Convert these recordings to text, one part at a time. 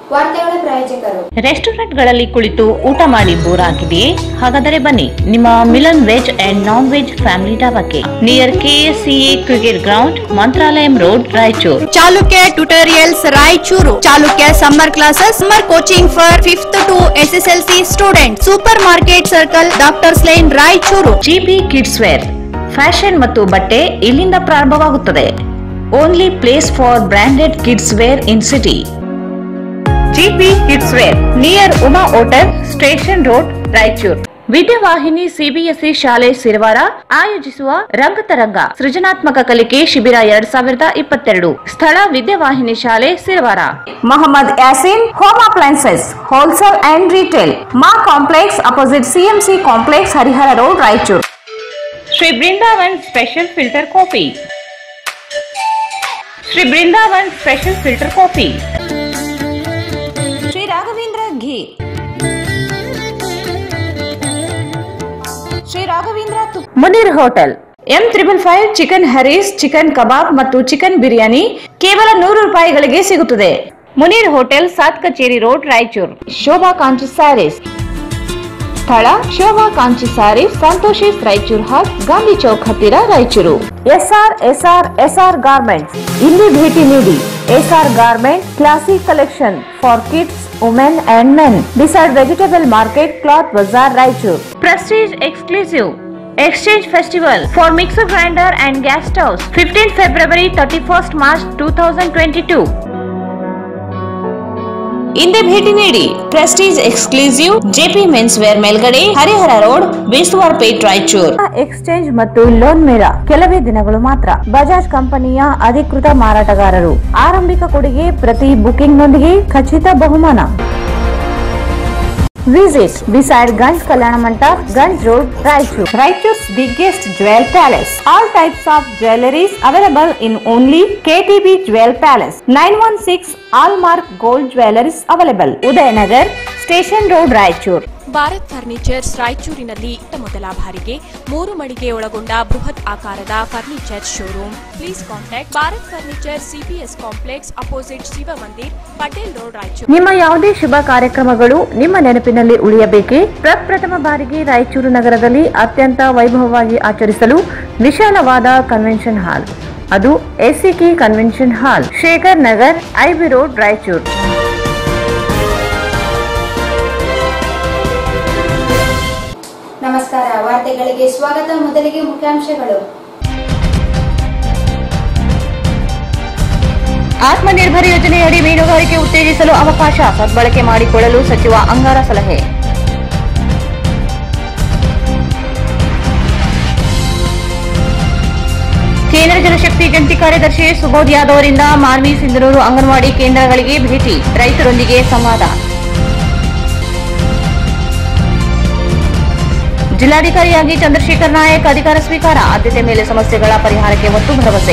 ವಾರ್ತೆಗಳ ಪ್ರಾಯೋಜಕರು ರೆಸ್ಟೋರೆಂಟ್ಗಳಲ್ಲಿ ಕುಳಿತು ಊಟ ಮಾಡಿ ಬೋರ್ ಆಗಿದೆಯೇ ಹಾಗಾದರೆ ಬನ್ನಿ ನಿಮ್ಮ Milan veg and non veg family ಡಾಬಾಕ್ಕೆ near KSCA cricket ground Mantralayam road Raichur Chalukya tutorials Raichur Chalukya summer classes summer coaching for fifth to SSLC student super market circle doctors line Raichur GP kids wear fashion ಮತ್ತು ಬಟ್ಟೆ ಇಲ್ಲಿಂದ ಪ್ರಾರಂಭವಾಗುತ್ತದೆ only place for branded kids wear in city GP kids wear near Uma hotel station road Raichur Vidyavahini CBSE ಶಾಲೆ ಸಿರವಾರ ಆಯೋಜಿಸುವ ರಂಗತರಂಗ ಸೃಜನಾತ್ಮಕ ಕಲಿಕೆ ಶಿಬಿರ ಎರಡ್ ಸಾವಿರದ ಇಪ್ಪತ್ತೆರಡು ಸ್ಥಳ ವಿದ್ಯಾವಾಹಿನಿ ಶಾಲೆ Siravar Muhammad Yasin, Home Appliances, Wholesale and Retail, Ma Complex, opposite CMC Complex, Harihara Road, Raichur. Shri Brindavan special filter coffee Shri Brindavan special filter coffee Sri Raghavendra Ghee. Sri Raghavendra Tup. Munir hotel M triple five chicken ಹರೀಸ್ chicken kebab ಮತ್ತು chicken biryani ಕೇವಲ ನೂರು ರೂಪಾಯಿಗಳಿಗೆ ಸಿಗುತ್ತದೆ Munir hotel ಸಾತ್ Kacheri road Raichur Shobha Kanchi saris ಸ್ಥಳ ಶೋಭಾ ಕಾಂಚಿ ಸ್ಯಾರೀಸ್ ಸಂತೋಷಿಸ್ ರಾಯಚೂರು ಹಾಟ್ ಗಾಂಧಿ ಚೌಕ್ ಹತ್ತಿರ Raichur SR SR SR garments ಇಲ್ಲಿ ಭೇಟಿ ನೀಡಿ SR garment classic collection for kids women and men beside vegetable market cloth Bazaar Raichur Prestige Exclusive Exchange Festival for Mixer Grinder and Gas Stoves 15th February 31st March 2022 ಹಿಂದೆ ಭೇಟಿ ನೀಡಿ Prestige exclusive JP men's wear ಮೇಲ್ಗಡೆ Harihara road ಬೇಸುವಾರ್ Pet Raichur exchange ಮತ್ತು loan ಮೇಳ ಕೆಲವೇ ದಿನಗಳು ಮಾತ್ರ ಬಜಾಜ್ ಕಂಪನಿಯ ಅಧಿಕೃತ ಮಾರಾಟಗಾರರು ಆರಂಭಿಕ ಕೊಡುಗೆ ಪ್ರತಿ ಬುಕಿಂಗ್ ನೊಂದಿಗೆ ಖಚಿತ ಬಹುಮಾನ visit beside Ganj Kalyana Mantapa Ganj road Raichur Raichur's biggest jewel palace all types of jewelleries available in only KTB jewel palace nine one six hallmark gold jewelleries available Udayanagar station road Raichur Bharat furnitures ರಾಯಚೂರಿನಲ್ಲಿ ಇತ್ತ ಮೊದಲ ಬಾರಿಗೆ ಮೂರು ಮಳಿಗೆ ಒಳಗೊಂಡ ಬೃಹತ್ ಆಕಾರದ furniture showroom please contact Bharat furniture CPS complex opposite Shiva Mandir Patel road Raichur ನಿಮ್ಮ ಯಾವುದೇ ಶುಭ ಕಾರ್ಯಕ್ರಮಗಳು ನಿಮ್ಮ ನೆನಪಿನಲ್ಲಿ ಉಳಿಯಬೇಕೇ ಪ್ರಪ್ರಥಮ ಬಾರಿಗೆ ರಾಯಚೂರು ನಗರದಲ್ಲಿ ಅತ್ಯಂತ ವೈಭವವಾಗಿ ಆಚರಿಸಲು ವಿಶಾಲವಾದ ಕನ್ವೆನ್ಷನ್ ಹಾಲ್ ಅದು ACK convention hall Shekhar Nagar IB road Raichur ನಮಸ್ಕಾರ ವಾರ್ತೆಗಳಿಗೆ ಸ್ವಾಗತ ಮೊದಲಿಗೆ ಮುಖ್ಯಾಂಶಗಳು ಆತ್ಮನಿರ್ಭರ ಯೋಜನೆಯಡಿ ಮೀನುಗಾರಿಕೆ ಉತ್ತೇಜಿಸಲು ಅವಕಾಶ ಸದ್ಬಳಕೆ ಮಾಡಿಕೊಳ್ಳಲು ಸಚಿವ ಅಂಗಾರ ಸಲಹೆ ಕೇಂದ್ರ ಜಲಶಕ್ತಿ ಜಂಟಿ ಕಾರ್ಯದರ್ಶಿ ಸುಬೋಧ್ ಯಾದವ್ ಅವರಿಂದ ಮಾನ್ವಿ ಸಿಂಧನೂರು ಅಂಗನವಾಡಿ ಕೇಂದ್ರಗಳಿಗೆ ಭೇಟಿ ರೈತರೊಂದಿಗೆ ಸಂವಾದ ಜಿಲ್ಲಾಧಿಕಾರಿಯಾಗಿ ಚಂದ್ರಶೇಖರ್ ನಾಯಕ್ ಅಧಿಕಾರ ಸ್ವೀಕಾರ ಆದ್ಯತೆ ಮೇಲೆ ಸಮಸ್ಯೆಗಳ ಪರಿಹಾರಕ್ಕೆ ಒತ್ತು ಭರವಸೆ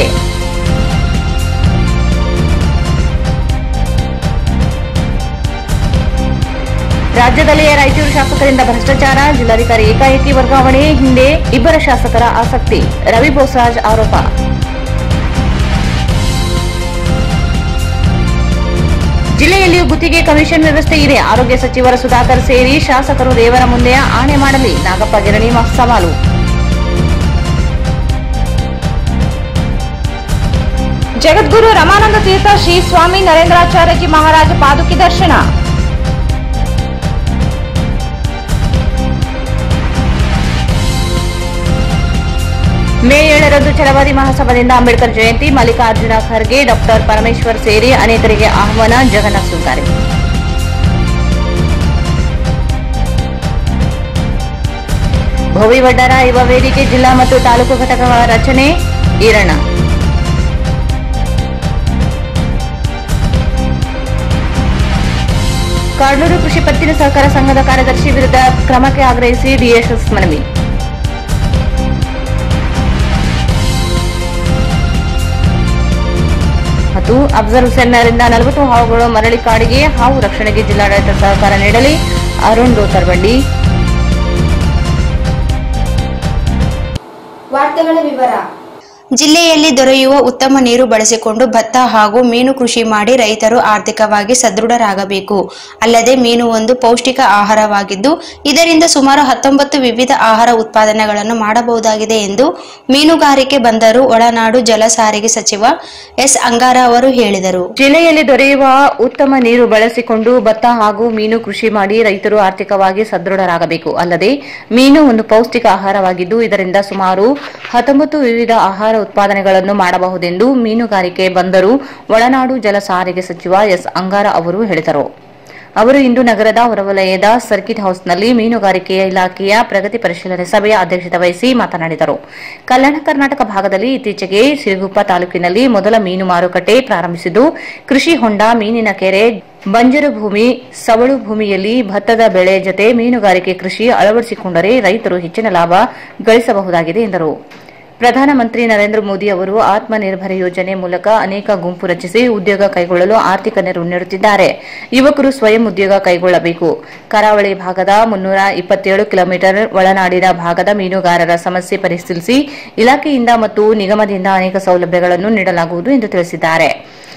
ರಾಜ್ಯದಲ್ಲಿಯೇ ರಾಯಚೂರು ಶಾಸಕರಿಂದ ಭ್ರಷ್ಟಾಚಾರ ಜಿಲ್ಲಾಧಿಕಾರಿ ಏಕಾಏಕಿ ವರ್ಗಾವಣೆ ಹಿಂದೆ ಇಬ್ಬರ ಶಾಸಕರ ಆಸಕ್ತಿ ರವಿ ಬೋಸರಾಜ್ ಆರೋಪ ಜಿಲ್ಲೆಯಲ್ಲಿಯೂ ಗುತ್ತಿಗೆ ಕಮಿಷನ್ ವ್ಯವಸ್ಥೆ ಇದೆ ಆರೋಗ್ಯ ಸಚಿವರ ಸುಧಾಕರ್ ಸೇರಿ ಶಾಸಕರು ದೇವರ ಮುಂದೆ ಆಣೆ ಮಾಡಲಿ ನಾಗಪ್ಪ ಗಿರಣಿ ಸವಾಲು ಜಗದ್ಗುರು ರಮಾನಂದ ತೀರ್ಥ ಶ್ರೀ ಸ್ವಾಮಿ ನರೇಂದ್ರಾಚಾರ್ಯಜಿ ಮಹಾರಾಜ ಪಾದುಕಿ ದರ್ಶನ ಮೇ ಏಳರಂದು ಛಲವಾದಿ ಮಹಾಸಭಾದಿಂದ ಅಂಬೇಡ್ಕರ್ ಜಯಂತಿ ಮಲ್ಲಿಕಾರ್ಜುನ ಖರ್ಗೆ ಡಾಕ್ಟರ್ ಪರಮೇಶ್ವರ್ ಸೇರಿ ಅನೇಕರಿಗೆ ಆಹ್ವಾನ ಜಗನ್ನಾಥ್ ಸುಂಕಾರಿ ಭೋವಿ ವಡ್ಡರ ಯುವ ವೇದಿಕೆ ಜಿಲ್ಲಾ ಮತ್ತು ತಾಲೂಕು ಘಟಕಗಳ ರಚನೆ ಈರಣ್ಣ ಕಾಡ್ಲೂರು ಕೃಷಿ ಪತ್ತಿನ ಸಹಕಾರ ಸಂಘದ ಕಾರ್ಯದರ್ಶಿ ವಿರುದ್ಧ ಕ್ರಮಕ್ಕೆ ಆಗ್ರಹಿಸಿ ಡಿಎಸ್ಎಸ್ ಮನವಿ ಮತ್ತು ಅಫ್ಜಲ್ ಹುಸೇನ್ನರಿಂದ ನಲವತ್ತು ಹಾವುಗಳು ಮರಳಿ ಕಾಡಿಗೆ ಹಾವು ರಕ್ಷಣೆಗೆ ಜಿಲ್ಲಾಡಳಿತ ಸಹಕಾರ ನೀಡಲಿ ಅರುಣ್ ದೋತರ್ಬಳ್ಳಿ ವಾರ್ತೆಗಳ ವಿವರ ಜಿಲ್ಲೆಯಲ್ಲಿ ದೊರೆಯುವ ಉತ್ತಮ ಉತ್ತಮ ನೀರು ಬಳಸಿಕೊಂಡು ಭತ್ತ ಹಾಗೂ ಮೀನು ಕೃಷಿ ಮಾಡಿ ರೈತರು ಆರ್ಥಿಕವಾಗಿ ಸದೃಢರಾಗಬೇಕು ಅಲ್ಲದೆ ಮೀನು ಒಂದು ಪೌಷ್ಟಿಕ ಆಹಾರವಾಗಿದ್ದು ಇದರಿಂದ ಸುಮಾರು ಹತ್ತೊಂಬತ್ತು ವಿವಿಧ ಆಹಾರ ಉತ್ಪಾದನೆಗಳನ್ನು ಮಾಡಬಹುದಾಗಿದೆ ಎಂದು ಮೀನುಗಾರಿಕೆ ಬಂದರು ಒಳನಾಡು ಜಲ ಸಾರಿಗೆ ಸಚಿವ ಎಸ್ ಅಂಗಾರ ಅವರು ಹೇಳಿದರು ಜಿಲ್ಲೆಯಲ್ಲಿ ದೊರೆಯುವ ಉತ್ತಮ ನೀರು ಬಳಸಿಕೊಂಡು ಭತ್ತ ಹಾಗೂ ಮೀನು ಕೃಷಿ ಮಾಡಿ ರೈತರು ಆರ್ಥಿಕವಾಗಿ ಸದೃಢರಾಗಬೇಕು ಅಲ್ಲದೆ ಮೀನು ಒಂದು ಪೌಷ್ಟಿಕ ಆಹಾರವಾಗಿದ್ದು ಇದರಿಂದ ಸುಮಾರು ಹತ್ತೊಂಬತ್ತು ವಿವಿಧ ಆಹಾರ ಉತ್ಪಾದನೆಗಳನ್ನು ಮಾಡಬಹುದೆಂದು ಮೀನುಗಾರಿಕೆ ಬಂದರು ಒಳನಾಡು ಜಲ ಸಾರಿಗೆ ಸಚಿವ ಎಸ್ ಅಂಗಾರ ಅವರು ಹೇಳಿದರು ಅವರು ಇಂದು ನಗರದ ಹೊರವಲಯದ ಸರ್ಕಿಟ್ ಹೌಸ್ನಲ್ಲಿ ಮೀನುಗಾರಿಕೆಯ ಇಲಾಖೆಯ ಪ್ರಗತಿ ಪರಿಶೀಲನೆ ಸಭೆಯ ಅಧ್ಯಕ್ಷತೆ ವಹಿಸಿ ಮಾತನಾಡಿದರು ಕಲ್ಯಾಣ ಕರ್ನಾಟಕ ಭಾಗದಲ್ಲಿ ಇತ್ತೀಚೆಗೆ ಸಿರುಗುಪ್ಪ ತಾಲೂಕಿನಲ್ಲಿ ಮೊದಲ ಮೀನು ಮಾರುಕಟ್ಟೆ ಪ್ರಾರಂಭಿಸಿದ್ದು ಕೃಷಿ ಹೊಂಡ ಮೀನಿನ ಕೆರೆ ಬಂಜರು ಭೂಮಿ ಸವಳು ಭೂಮಿಯಲ್ಲಿ ಭತ್ತದ ಬೆಳೆ ಜತೆ ಮೀನುಗಾರಿಕೆ ಕೃಷಿ ಅಳವಡಿಸಿಕೊಂಡರೆ ರೈತರು ಹೆಚ್ಚಿನ ಲಾಭ ಗಳಿಸಬಹುದಾಗಿದೆ ಎಂದರು ಪ್ರಧಾನಮಂತ್ರಿ ನರೇಂದ್ರ ಮೋದಿ ಅವರು ಆತ್ಮನಿರ್ಭರ ಯೋಜನೆ ಮೂಲಕ ಅನೇಕ ಗುಂಪು ರಚಿಸಿ ಉದ್ಯೋಗ ಕೈಗೊಳ್ಳಲು ಆರ್ಥಿಕ ನೆರವು ನೀಡುತ್ತಿದ್ದಾರೆ ಯುವಕರು ಸ್ವಯಂ ಉದ್ಯೋಗ ಕೈಗೊಳ್ಳಬೇಕು ಕರಾವಳಿ ಭಾಗದ ಮುನ್ನೂರ ಇಪ್ಪತ್ತೇಳು ಕಿಲೋಮೀಟರ್ ಒಳನಾಡಿನ ಭಾಗದ ಮೀನುಗಾರರ ಸಮಸ್ಯೆ ಪರಿಶೀಲಿಸಿ ಇಲಾಖೆಯಿಂದ ಮತ್ತು ನಿಗಮದಿಂದ ಅನೇಕ ಸೌಲಭ್ಯಗಳನ್ನು ನೀಡಲಾಗುವುದು ಎಂದು ತಿಳಿಸಿದ್ದಾರೆ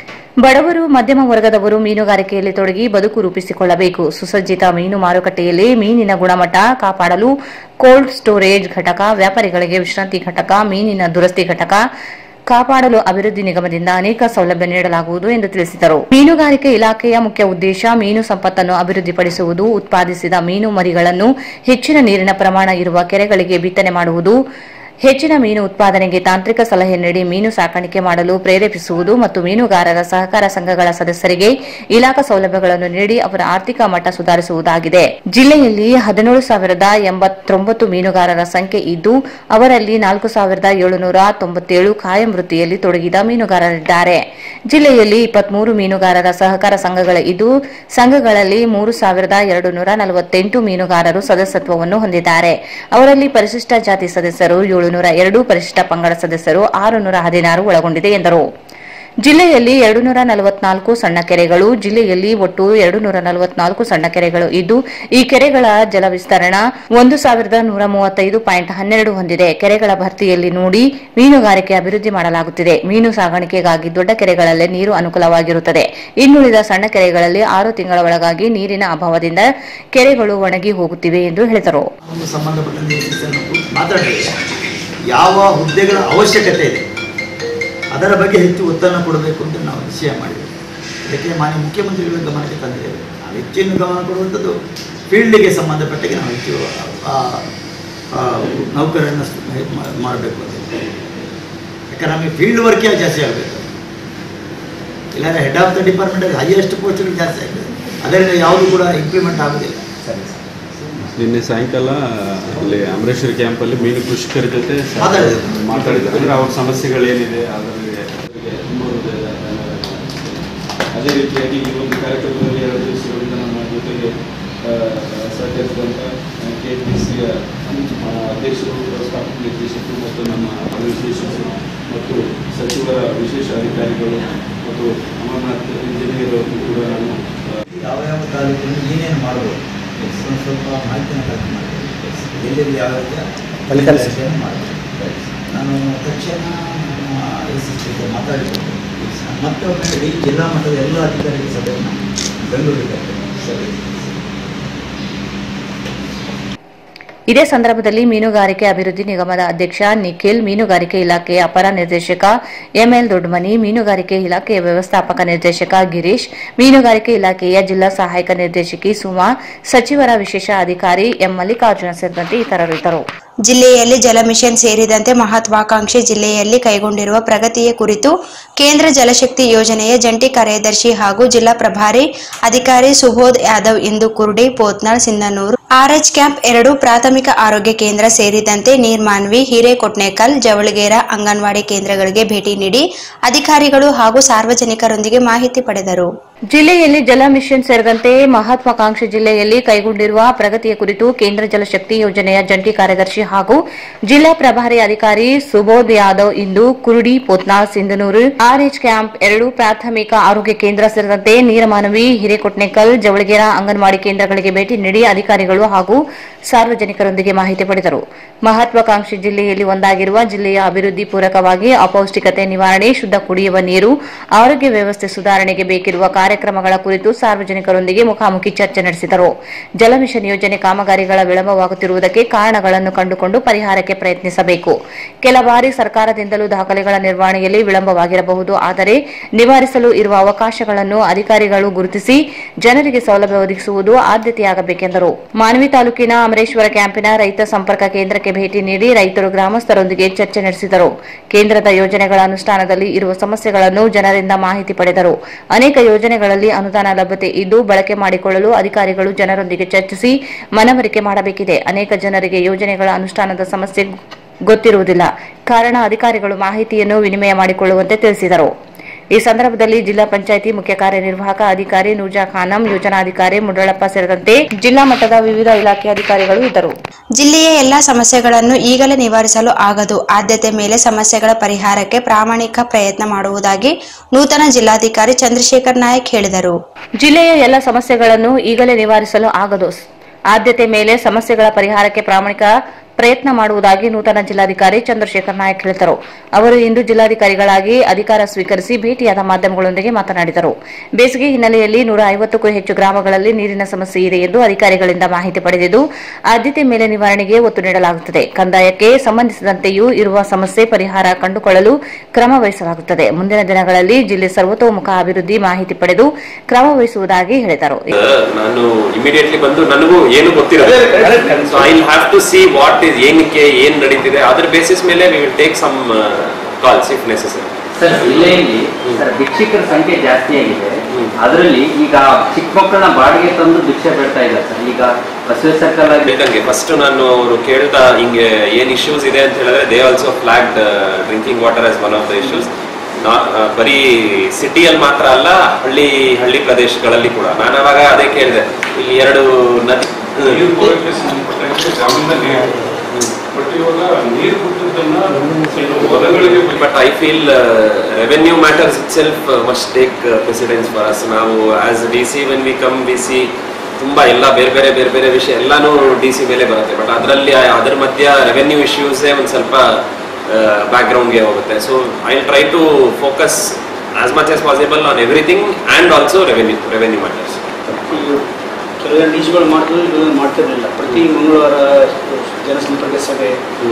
ಬಡವರು ಮಧ್ಯಮ ವರ್ಗದವರು ಮೀನುಗಾರಿಕೆಯಲ್ಲಿ ತೊಡಗಿ ಬದುಕು ರೂಪಿಸಿಕೊಳ್ಳಬೇಕು ಸುಸಜ್ಜಿತ ಮೀನು ಮಾರುಕಟ್ಟೆಯಲ್ಲಿ ಮೀನಿನ ಗುಣಮಟ್ಟ ಕಾಪಾಡಲು ಕೋಲ್ಡ್ ಸ್ಟೋರೇಜ್ ಘಟಕ ವ್ಯಾಪಾರಿಗಳಿಗೆ ವಿಶ್ರಾಂತಿ ಘಟಕ ಮೀನಿನ ದುರಸ್ತಿ ಘಟಕ ಕಾಪಾಡಲು ಅಭಿವೃದ್ಧಿ ನಿಗಮದಿಂದ ಅನೇಕ ಸೌಲಭ್ಯ ನೀಡಲಾಗುವುದು ಎಂದು ತಿಳಿಸಿದರು ಮೀನುಗಾರಿಕೆ ಇಲಾಖೆಯ ಮುಖ್ಯ ಉದ್ದೇಶ ಮೀನು ಸಂಪತ್ತನ್ನು ಅಭಿವೃದ್ಧಿಪಡಿಸುವುದು ಉತ್ಪಾದಿಸಿದ ಮೀನು ಮರಿಗಳನ್ನು ಹೆಚ್ಚಿನ ನೀರಿನ ಪ್ರಮಾಣ ಇರುವ ಕೆರೆಗಳಿಗೆ ಬಿತ್ತನೆ ಮಾಡುವುದು ಹೆಚ್ಚಿನ ಮೀನು ಉತ್ಪಾದನೆಗೆ ತಾಂತ್ರಿಕ ಸಲಹೆ ನೀಡಿ ಮೀನು ಸಾಕಾಣಿಕೆ ಮಾಡಲು ಪ್ರೇರೇಪಿಸುವುದು ಮತ್ತು ಮೀನುಗಾರರ ಸಹಕಾರ ಸಂಘಗಳ ಸದಸ್ಯರಿಗೆ ಇಲಾಖಾ ಸೌಲಭ್ಯಗಳನ್ನು ನೀಡಿ ಅವರ ಆರ್ಥಿಕ ಮಟ್ಟ ಸುಧಾರಿಸುವುದಾಗಿದೆ ಜಿಲ್ಲೆಯಲ್ಲಿ ಹದಿನೇಳು ಸಾವಿರದ ಎಂಬತ್ತೊಂಬತ್ತು ಮೀನುಗಾರರ ಸಂಖ್ಯೆ ಇದ್ದು ಅವರಲ್ಲಿ ನಾಲ್ಕು ಸಾವಿರದ ಏಳುನೂರ ತೊಂಬತ್ತೇಳು ಕಾಯಂ ವೃತ್ತಿಯಲ್ಲಿ ತೊಡಗಿದ ಮೀನುಗಾರರಿದ್ದಾರೆ ಜಿಲ್ಲೆಯಲ್ಲಿ ಇಪ್ಪತ್ಮೂರು ಮೀನುಗಾರರ ಸಹಕಾರ ಸಂಘಗಳ ಇದ್ದು ಸಂಘಗಳಲ್ಲಿ ಮೂರು ಸಾವಿರದ ಎರಡು ನೂರ ನಲವತ್ತೆಂಟು ಮೀನುಗಾರರು ಸದಸ್ಯತ್ವವನ್ನು ಹೊಂದಿದ್ದಾರೆ ಅವರಲ್ಲಿ ಪರಿಶಿಷ್ಟ ಜಾತಿ ಸದಸ್ಯರು ಏಳುನೂರ ಎರಡು ಪರಿಶಿಷ್ಟ ಪಂಗಡ ಸದಸ್ಯರು ಆರುನೂರ ಹದಿನಾರು ಒಳಗೊಂಡಿದೆ ಎಂದರು ಜಿಲ್ಲೆಯಲ್ಲಿ ಎರಡು ನೂರ ನಲವತ್ನಾಲ್ಕು ಸಣ್ಣ ಕೆರೆಗಳು ಜಿಲ್ಲೆಯಲ್ಲಿ ಒಟ್ಟು ಎರಡು ನೂರ ನಲವತ್ನಾಲ್ಕು ಸಣ್ಣ ಕೆರೆಗಳು ಇದ್ದು ಈ ಕೆರೆಗಳ ಜಲ ವಿಸ್ತರಣ ಒಂದು ಸಾವಿರದ ನೂರ ಮೂವತ್ತೈದು ಪಾಯಿಂಟ್ ಹನ್ನೆರಡು ಹೊಂದಿದೆ ಕೆರೆಗಳ ಭರ್ತಿಯಲ್ಲಿ ನೋಡಿ ಮೀನುಗಾರಿಕೆ ಅಭಿವೃದ್ಧಿ ಮಾಡಲಾಗುತ್ತಿದೆ ಮೀನು ಸಾಗಾಣಿಕೆಗಾಗಿ ದೊಡ್ಡ ಕೆರೆಗಳಲ್ಲೇ ನೀರು ಅನುಕೂಲವಾಗಿರುತ್ತದೆ ಇನ್ನುಳಿದ ಸಣ್ಣ ಕೆರೆಗಳಲ್ಲಿ ಆರು ತಿಂಗಳ ಒಳಗಾಗಿ ನೀರಿನ ಅಭಾವದಿಂದ ಕೆರೆಗಳು ಒಣಗಿ ಹೋಗುತ್ತಿವೆ ಎಂದು ಹೇಳಿದರು ಒಂದು ಸಂಬಂಧಪಟ್ಟಂತೆ ಈ ವಿಷಯವನ್ನು ಕುರಿತು ಮಾತಾಡಿದರೆ ಯಾವ ಹುದ್ದೆಗಳ ಅವಶ್ಯಕತೆ ಇದೆ ಅದರ ಬಗ್ಗೆ ಹೆಚ್ಚು ಒತ್ತನ್ನು ಕೊಡಬೇಕು ಅಂತ ನಾವು ನಿಶ್ಚಯ ಮಾಡಿದ್ದೇವೆ ಅದಕ್ಕೆ ಮಾನ್ಯ ಮುಖ್ಯಮಂತ್ರಿಗಳ ಗಮನಕ್ಕೆ ತಂದಿದ್ದೇವೆ ನಾವು ಹೆಚ್ಚಿನ ಗಮನ ಕೊಡುವಂಥದ್ದು ಫೀಲ್ಡಿಗೆ ಸಂಬಂಧಪಟ್ಟಾಗೆ ನಾವು ಹೆಚ್ಚು ಆ, ಆ, ನೌಕರರನ್ನು ಮಾಡಬೇಕು ಅಂತ ಯಾಕಂದ್ರೆ ನಮಗೆ ಫೀಲ್ಡ್ ವರ್ಕೇ ಜಾಸ್ತಿ ಆಗಬೇಕು ಇಲ್ಲಾಂದರೆ head of the department highest ಪೋಸ್ಟ್ಗಳು ಜಾಸ್ತಿ ಆಗ್ತದೆ ಅದರಿಂದ ಯಾವುದು ಕೂಡ ಇಂಪ್ಲಿಮೆಂಟ್ ಆಗೋದಿಲ್ಲ ನಿನ್ನೆ ಸಾಯಂಕಾಲ ಅಲ್ಲಿ ಅಮರೇಶ್ವರ ಕ್ಯಾಂಪಲ್ಲಿ ಮೀನು ಕೃಷಿಕರ ಜೊತೆ ಸ- ಮಾತಾಡಿದ್ರು. ಮಾತಾಡಿದ್ರು ಅಂದರೆ ಅವ್ರ ಸಮಸ್ಯೆಗಳೇನಿದೆ ಅದರಿಗೆ ಅವರಿಗೆ ತುಂಬುವುದು ಧನ್ಯವಾದಗಳು. ಅದೇ ರೀತಿಯಾಗಿ ಈ ಒಂದು ಕಾರ್ಯಕ್ರಮದಲ್ಲಿ ಎರಡು ದಿವಸಗಳಿಂದ ನಮ್ಮ ಜೊತೆಗೆ ಆ, ಸಹಕರಿಸಿದಂಥ ಕೆ ಪಿ ಸಿಯ ಅಧ್ಯಕ್ಷರು ವ್ಯವಸ್ಥಾಪಕ ನಿರ್ದೇಶಕರು ಮತ್ತು ನಮ್ಮ ಅಡ್ಮಿನಿಸ್ಟ್ರೇಷನ್ಸ್ ಮತ್ತು ಸಚಿವರ ವಿಶೇಷ ಅಧಿಕಾರಿಗಳು ಮತ್ತು ಅಮರನಾಥ್ ಇಂಜಿನಿಯರ್ ಅವರು ಕೂಡ ನಾನು ಆ, ಯಾವ ಯಾವ ತಾಲೂಕಿನಲ್ಲಿ ಏನೇನು ಮಾಡ್ಬೋದು ಸ್ವಲ್ಪ ಸ್ವಲ್ಪ ಮಾಹಿತಿಯನ್ನು ಕಲೆಕ್ಟ್ ಮಾಡಬೇಕು ಎಲ್ಲೆಲ್ಲಿ ಯಾವ ರೀತಿಯ ಮಾಡಬೇಕು ನಾನು ತಕ್ಷಣ ಎಸ್ ಎಸ್ ಜೊತೆ ಮಾತಾಡಿಕೊಂಡು ಮತ್ತೊಮ್ಮೆ ಇಡೀ ಜಿಲ್ಲಾ ಮಟ್ಟದ ಎಲ್ಲ ಅಧಿಕಾರಿಗಳ ಸಭೆಯನ್ನು ಬೆಂಗಳೂರಿಗೆ ಕರ್ತೇನೆ. ಸರಿ ಇದೇ ಸಂದರ್ಭದಲ್ಲಿ ಮೀನುಗಾರಿಕೆ ಅಭಿವೃದ್ಧಿ ನಿಗಮದ ಅಧ್ಯಕ್ಷ ನಿಖಿಲ್ ಮೀನುಗಾರಿಕೆ ಇಲಾಖೆಯ ಅಪರ ನಿರ್ದೇಶಕ ಎಂಎಲ್ ದೊಡ್ಡಮನಿ ಮೀನುಗಾರಿಕೆ ಇಲಾಖೆಯ ವ್ಯವಸ್ಥಾಪಕ ನಿರ್ದೇಶಕ ಗಿರೀಶ್ ಮೀನುಗಾರಿಕೆ ಇಲಾಖೆಯ ಜಿಲ್ಲಾ ಸಹಾಯಕ ನಿರ್ದೇಶಕಿ ಸುಮಾ ಸಚಿವರ ವಿಶೇಷ ಅಧಿಕಾರಿ ಎಂ ಮಲ್ಲಿಕಾರ್ಜುನ ಸೇರಿದಂತೆ ಇತರರು ಇದ್ದರು ಜಿಲ್ಲೆಯಲ್ಲಿ ಜಲ ಮಿಷನ್ ಸೇರಿದಂತೆ ಮಹತ್ವಾಕಾಂಕ್ಷಿ ಜಿಲ್ಲೆಯಲ್ಲಿ ಕೈಗೊಂಡಿರುವ ಪ್ರಗತಿಯ ಕುರಿತು ಕೇಂದ್ರ ಜಲಶಕ್ತಿ ಯೋಜನೆಯ ಜಂಟಿ ಕಾರ್ಯದರ್ಶಿ ಹಾಗೂ ಜಿಲ್ಲಾ ಪ್ರಭಾರಿ ಅಧಿಕಾರಿ ಸುಬೋಧ್ ಯಾದವ್ ಇಂದು ಕುರುಡಿ ಪೋತ್ನಾಳ್ ಸಿಂಧನೂರು ಆರ್ಎಚ್ ಕ್ಯಾಂಪ್ ಎರಡು ಪ್ರಾಥಮಿಕ ಆರೋಗ್ಯ ಕೇಂದ್ರ ಸೇರಿದಂತೆ ನೀರ್ಮಾನ್ವಿ ಹಿರೇಕೊಟ್ನೇಕಲ್ ಜವಳಗೇರ ಅಂಗನವಾಡಿ ಕೇಂದ್ರಗಳಿಗೆ ಭೇಟಿ ನೀಡಿ ಅಧಿಕಾರಿಗಳು ಹಾಗೂ ಸಾರ್ವಜನಿಕರೊಂದಿಗೆ ಮಾಹಿತಿ ಪಡೆದರು ಜಿಲ್ಲೆಯಲ್ಲಿ ಜಲ ಮಿಷನ್ ಸೇರಿದಂತೆ ಮಹತ್ವಾಕಾಂಕ್ಷಿ ಜಿಲ್ಲೆಯಲ್ಲಿ ಕೈಗೊಂಡಿರುವ ಪ್ರಗತಿಯ ಕುರಿತು ಕೇಂದ್ರ ಜಲಶಕ್ತಿ ಯೋಜನೆಯ ಜಂಟಿ ಕಾರ್ಯದರ್ಶಿ ಹಾಗೂ ಜಿಲ್ಲಾ ಪ್ರಭಾರಿ ಅಧಿಕಾರಿ ಸುಬೋಧ್ ಯಾದವ್ ಇಂದು ಕುರುಡಿ ಪೋತ್ನಾಳ್ ಸಿಂಧನೂರು ಆರ್ಎಚ್ ಕ್ಯಾಂಪ್ ಎರಡು ಪ್ರಾಥಮಿಕ ಆರೋಗ್ಯ ಕೇಂದ್ರ ಸೇರಿದಂತೆ ನೀರಮಾನವಿ ಹಿರೇಕೊಟ್ನೆಕಲ್ ಜವಳಗೇರ ಅಂಗನವಾಡಿ ಕೇಂದ್ರಗಳಿಗೆ ಭೇಟಿ ನೀಡಿ ಅಧಿಕಾರಿಗಳು ಹಾಗೂ ಸಾರ್ವಜನಿಕರೊಂದಿಗೆ ಮಾಹಿತಿ ಪಡೆದರು ಮಹತ್ವಾಕಾಂಕ್ಷಿ ಜಿಲ್ಲೆಯಲ್ಲಿ ಒಂದಾಗಿರುವ ಜಿಲ್ಲೆಯ ಅಭಿವೃದ್ಧಿ ಪೂರಕವಾಗಿ ಅಪೌಷ್ಟಿಕತೆ ನಿವಾರಣೆ ಶುದ್ಧ ಕುಡಿಯುವ ನೀರು ಆರೋಗ್ಯ ವ್ಯವಸ್ಥೆ ಸುಧಾರಣೆಗೆ ಬೇಕಿರುವ ಕಾರ್ಯಕ್ರಮಗಳ ಕುರಿತು ಸಾರ್ವಜನಿಕರೊಂದಿಗೆ ಮುಖಾಮುಖಿ ಚರ್ಚೆ ನಡೆಸಿದರು ಜಲ ಮಿಷನ್ ಯೋಜನೆ ಕಾಮಗಾರಿಗಳ ವಿಳಂಬವಾಗುತ್ತಿರುವುದಕ್ಕೆ ಕಾರಣಗಳನ್ನು ಕಂಡುಕೊಂಡು ಪರಿಹಾರಕ್ಕೆ ಪ್ರಯತ್ನಿಸಬೇಕು ಕೆಲ ಬಾರಿ ಸರ್ಕಾರದಿಂದಲೂ ದಾಖಲೆಗಳ ನಿರ್ವಹಣೆಯಲ್ಲಿ ವಿಳಂಬವಾಗಿರಬಹುದು ಆದರೆ ನಿವಾರಿಸಲು ಇರುವ ಅವಕಾಶಗಳನ್ನು ಅಧಿಕಾರಿಗಳು ಗುರುತಿಸಿ ಜನರಿಗೆ ಸೌಲಭ್ಯ ಒದಗಿಸುವುದು ಆದ್ಯತೆಯಾಗಬೇಕೆಂದರು ಮಾನ್ವಿ ತಾಲೂಕಿನ ಅಮರೇಶ್ವರ ಕ್ಯಾಂಪಿನ ರೈತ ಸಂಪರ್ಕ ಕೇಂದ್ರಕ್ಕೆ ಭೇಟಿ ನೀಡಿ ರೈತರು ಗ್ರಾಮಸ್ಥರೊಂದಿಗೆ ಚರ್ಚೆ ನಡೆಸಿದರು ಕೇಂದ್ರದ ಯೋಜನೆಗಳ ಅನುಷ್ಠಾನದಲ್ಲಿ ಇರುವ ಸಮಸ್ಯೆಗಳನ್ನು ಜನರಿಂದ ಮಾಹಿತಿ ಪಡೆದರು ಅನೇಕ ಯೋಜನೆಗಳಲ್ಲಿ ಅನುದಾನ ಲಭ್ಯತೆ ಇದ್ದು ಬಳಕೆ ಮಾಡಿಕೊಳ್ಳಲು ಅಧಿಕಾರಿಗಳು ಜನರೊಂದಿಗೆ ಚರ್ಚಿಸಿ ಮನವರಿಕೆ ಮಾಡಬೇಕಿದೆ ಅನೇಕ ಜನರಿಗೆ ಯೋಜನೆಗಳ ಅನುಷ್ಠಾನದ ಸಮಸ್ಯೆ ಗೊತ್ತಿರುವುದಿಲ್ಲ ಕಾರಣ ಅಧಿಕಾರಿಗಳು ಮಾಹಿತಿಯನ್ನು ವಿನಿಮಯ ಮಾಡಿಕೊಳ್ಳುವಂತೆ ತಿಳಿಸಿದರು ಈ ಸಂದರ್ಭದಲ್ಲಿ ಜಿಲ್ಲಾ ಪಂಚಾಯಿತಿ ಮುಖ್ಯ ಕಾರ್ಯನಿರ್ವಾಹಕ ಅಧಿಕಾರಿ ನೂಜಾ ಖಾನಂ ಯೋಜನಾಧಿಕಾರಿ ಮುಡಳಪ್ಪ ಸೇರಿದಂತೆ ಜಿಲ್ಲಾ ಮಟ್ಟದ ವಿವಿಧ ಇಲಾಖೆ ಅಧಿಕಾರಿಗಳು ಇದ್ದರು ಜಿಲ್ಲೆಯ ಎಲ್ಲಾ ಸಮಸ್ಯೆಗಳನ್ನು ಈಗಲೇ ನಿವಾರಿಸಲು ಆಗದು ಆದ್ಯತೆ ಮೇಲೆ ಸಮಸ್ಯೆಗಳ ಪರಿಹಾರಕ್ಕೆ ಪ್ರಾಮಾಣಿಕ ಪ್ರಯತ್ನ ಮಾಡುವುದಾಗಿ ನೂತನ ಜಿಲ್ಲಾಧಿಕಾರಿ ಚಂದ್ರಶೇಖರ್ ನಾಯಕ್ ಹೇಳಿದರು ಜಿಲ್ಲೆಯ ಎಲ್ಲ ಸಮಸ್ಯೆಗಳನ್ನು ಈಗಲೇ ನಿವಾರಿಸಲು ಆಗದು ಆದ್ಯತೆ ಮೇಲೆ ಸಮಸ್ಯೆಗಳ ಪರಿಹಾರಕ್ಕೆ ಪ್ರಾಮಾಣಿಕ ಪ್ರಯತ್ನ ಮಾಡುವುದಾಗಿ ನೂತನ ಜಿಲ್ಲಾಧಿಕಾರಿ ಚಂದ್ರಶೇಖರ್ ನಾಯಕ್ ಹೇಳಿದರು ಅವರು ಇಂದು ಜಿಲ್ಲಾಧಿಕಾರಿಗಳಾಗಿ ಅಧಿಕಾರ ಸ್ವೀಕರಿಸಿ ಭೇಟಿಯಾದ ಮಾಧ್ಯಮಗಳೊಂದಿಗೆ ಮಾತನಾಡಿದರು ಬೇಸಿಗೆ ಹಿನ್ನೆಲೆಯಲ್ಲಿ ನೂರ ಐವತ್ತಕ್ಕೂ ಹೆಚ್ಚು ಗ್ರಾಮಗಳಲ್ಲಿ ನೀರಿನ ಸಮಸ್ಯೆ ಇದೆ ಎಂದು ಅಧಿಕಾರಿಗಳಿಂದ ಮಾಹಿತಿ ಪಡೆದಿದ್ದು ಆದ್ಯತೆ ಮೇಲೆ ನಿವಾರಣೆಗೆ ಒತ್ತು ನೀಡಲಾಗುತ್ತದೆ ಕಂದಾಯಕ್ಕೆ ಸಂಬಂಧಿಸಿದಂತೆಯೂ ಇರುವ ಸಮಸ್ಯೆ ಪರಿಹಾರ ಕಂಡುಕೊಳ್ಳಲು ಕ್ರಮ ವಹಿಸಲಾಗುತ್ತದೆ ಮುಂದಿನ ದಿನಗಳಲ್ಲಿ ಜಿಲ್ಲೆ ಸರ್ವತೋಮುಖ ಅಭಿವೃದ್ಧಿ ಮಾಹಿತಿ ಪಡೆದು ಕ್ರಮ ವಹಿಸುವುದಾಗಿ ಹೇಳಿದರು ನಾನು ಇಮಿಡಿಯೇಟ್ಲಿ ಬಂದು ನನಗೂ ಏನು ಗೊತ್ತಿರಲ್ಲ so I have to see what is ಏನಕ್ಕೆ ಏನ್ ನಡೀತಿದೆ ಅದ್ರ ಬೇಸಿಸ್ ಮೇಲೆ we will take some calls if necessary sir ಜಿಲ್ಲೆಯಲ್ಲಿ ಸರ್ ಭಿಕ್ಷುಕರ ಸಂಖ್ಯೆ ಜಾಸ್ತಿ ಆಗಿದೆ ಅದರಲ್ಲಿ ಈಗ ಚಿಕ್ಕ ಮಕ್ಕಳನ್ನ ಬಾಡಿಗೆ ತಂದು ಭಿಕ್ಷೆ ಬೇಡ್ತಾ ಇದ್ದಾರೆ ಸರ್ ಈಗ ಬಸವ ಸರ್ಕಲ್ ಆಗಿ ಬೇಕಂಗೆ ಫಸ್ಟ್ ನಾನು ಅವರು ಕೇಳ್ತಾ ಹಿಂಗೆ ಏನ್ ಇಶ್ಯೂಸ್ ಇದೆ ಅಂತ ಹೇಳಿದ್ರೆ they also flagged drinking water as one of the issues ಬರೀ ಸಿಟಿಯಲ್ಲಿ ಮಾತ್ರ ಅಲ್ಲ ಹಳ್ಳಿ ಹಳ್ಳಿ ಪ್ರದೇಶಗಳಲ್ಲಿ ಕೂಡ ನಾನು ಅವಾಗ ಅದೇ ಕೇಳಿದೆ ಇಲ್ಲಿ ಎರಡು ನದಿ ಬಟ್ ಇವಾಗ ನೀರು ಬಿಟ್ಟಿದ್ದನ್ನ ಹೊಲಗಳಿಗೆ but I feel revenue matters itself must take precedence for us ನಾವು as D C when we come D C ತುಂಬ ಎಲ್ಲ ಬೇರೆ ಬೇರೆ ಬೇರೆ ಬೇರೆ ವಿಷಯ ಎಲ್ಲಾನು ಡಿ ಸಿ ಮೇಲೆ ಬರುತ್ತೆ ಬಟ್ ಅದರಲ್ಲಿ ಅದರ ಮಧ್ಯ ರೆವೆನ್ಯೂ ಇಶ್ಯೂಸೇ ಒಂದು ಸ್ವಲ್ಪ ಬ್ಯಾಕ್ಗ್ರೌಂಡ್ಗೆ ಹೋಗುತ್ತೆ so I try to focus as much as possible on everything and also revenue revenue matters ಕೆಲವು ಲೀಸ್ಗಳು ಮಾಡಿದ್ರು ಇದನ್ನು ಮಾಡ್ತಿರ್ಲಿಲ್ಲ ಪ್ರತಿ ಮಂಗಳವಾರ ಜನಸಂಪರ್ಕ ಸಭೆ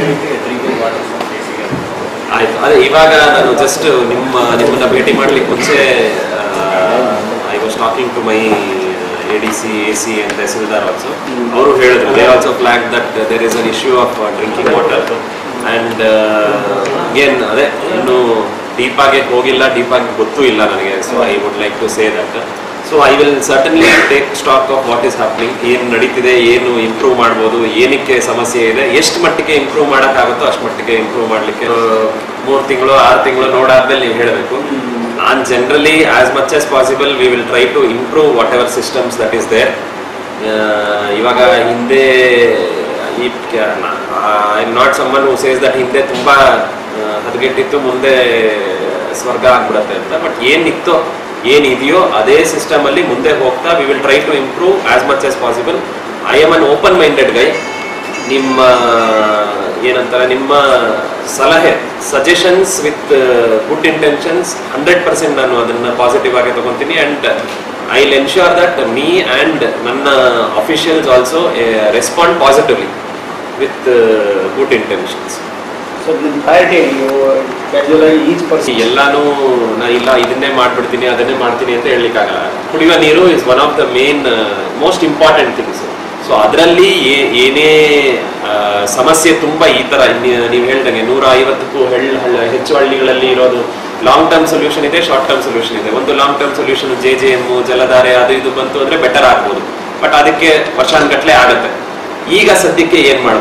ಆಯ್ತು ಅದೇ ಇವಾಗ ನಾನು ಜಸ್ಟ್ ನಿಮ್ಮ ನಿಮ್ಮನ್ನ ಭೇಟಿ ಮಾಡ್ಲಿಕ್ಕೆ ಮುಂಚೆ I was talking to my A D C A C and tahsildar also ಅವರು ಹೇಳಿದ್ರು they also flag that there is an issue of drinking water and ಏನ್ ಅದೇ ಇನ್ನು ಡೀಪ್ ಆಗಿ ಹೋಗಿಲ್ಲ ಡೀಪ್ ಆಗಿ ಗೊತ್ತೂ ಇಲ್ಲ ನನಗೆ so I would like to say that so I will certainly take stock of what is happening ಏನು ನಡೀತಿದೆ ಏನು ಇಂಪ್ರೂವ್ ಮಾಡ್ಬೋದು ಏನಕ್ಕೆ ಸಮಸ್ಯೆ ಇದೆ ಎಷ್ಟು ಮಟ್ಟಿಗೆ ಇಂಪ್ರೂವ್ ಮಾಡೋಕ್ಕಾಗುತ್ತೋ ಅಷ್ಟು ಮಟ್ಟಿಗೆ ಇಂಪ್ರೂವ್ ಮಾಡಲಿಕ್ಕೆ ಮೂರು ತಿಂಗಳು ಆರು ತಿಂಗಳು ನೋಡಾದ್ಮೇಲೆ ನೀವು ಹೇಳಬೇಕು ನಾನು generally as much as possible we will try to improve whatever systems that is there ಇವಾಗ ಹಿಂದೆ ಈ I am not someone who says that ಹಿಂದೆ ತುಂಬ ಹದಗೆಟ್ಟಿತ್ತು ಮುಂದೆ ಸ್ವರ್ಗ ಆಗ್ಬಿಡತ್ತೆ ಅಂತ ಬಟ್ ಏನಿತ್ತೋ ಏನಿದೆಯೋ ಅದೇ ಸಿಸ್ಟಮ್ ಅಲ್ಲಿ ಮುಂದೆ ಹೋಗ್ತಾ we will try to improve as much as possible I am an open minded guy ನಿಮ್ಮ ಏನಂತಾರೆ ನಿಮ್ಮ ಸಲಹೆ suggestions with good intentions hundred percent ನಾನು ಅದನ್ನ ಪಾಸಿಟಿವ್ ಆಗಿ ತಗೊಂತೀನಿ and I will ensure that me and ನನ್ನ officials also respond positively with good intentions so ನಿಮ್ಮ ಪ್ರಯಾರಿಟಿ ನೀವು ಕ್ಯಾಶುವಲ್ ಆಗಿ ಈಚ್ ಪರ್ಸನ್ ಎಲ್ಲಾನು ನಾ ಇಲ್ಲ ಇದನ್ನೇ ಮಾಡ್ಬಿಡ್ತೀನಿ ಅದನ್ನೇ ಮಾಡ್ತೀನಿ ಅಂತ ಹೇಳಲಿಕ್ಕಾಗಲ್ಲ ಕುಡಿಯುವ ನೀರು is one of the main most important things so ಅದರಲ್ಲಿ ಏನೇ ಆ, ಸಮಸ್ಯೆ ತುಂಬಾ ಈ ತರ ನೀವು ಹೇಳ್ದಂಗೆ ನೂರ ಐವತ್ತಕ್ಕೂ ಹಳ್ಳ ಹಳ್ಳ- ಹೆಚ್ಚು ಹಳ್ಳಿಗಳಲ್ಲಿ ಇರೋದು ಲಾಂಗ್ ಟರ್ಮ್ ಸೊಲ್ಯೂಷನ್ ಇದೆ ಶಾರ್ಟ್ ಟರ್ಮ್ ಸೊಲ್ಯೂಷನ್ ಇದೆ ಒಂದು long term solution J J M Jaladhare ಅದು ಇದು ಬಂತು ಅಂದ್ರೆ ಬೆಟರ್ ಆಗ್ಬೋದು ಬಟ್ ಅದಕ್ಕೆ ವರ್ಷಾನುಗಟ್ಲೆ ಆಗುತ್ತೆ ಈಗ ಸದ್ಯಕ್ಕೆ ಏನ್ ಮಾಡ್ಬೋದು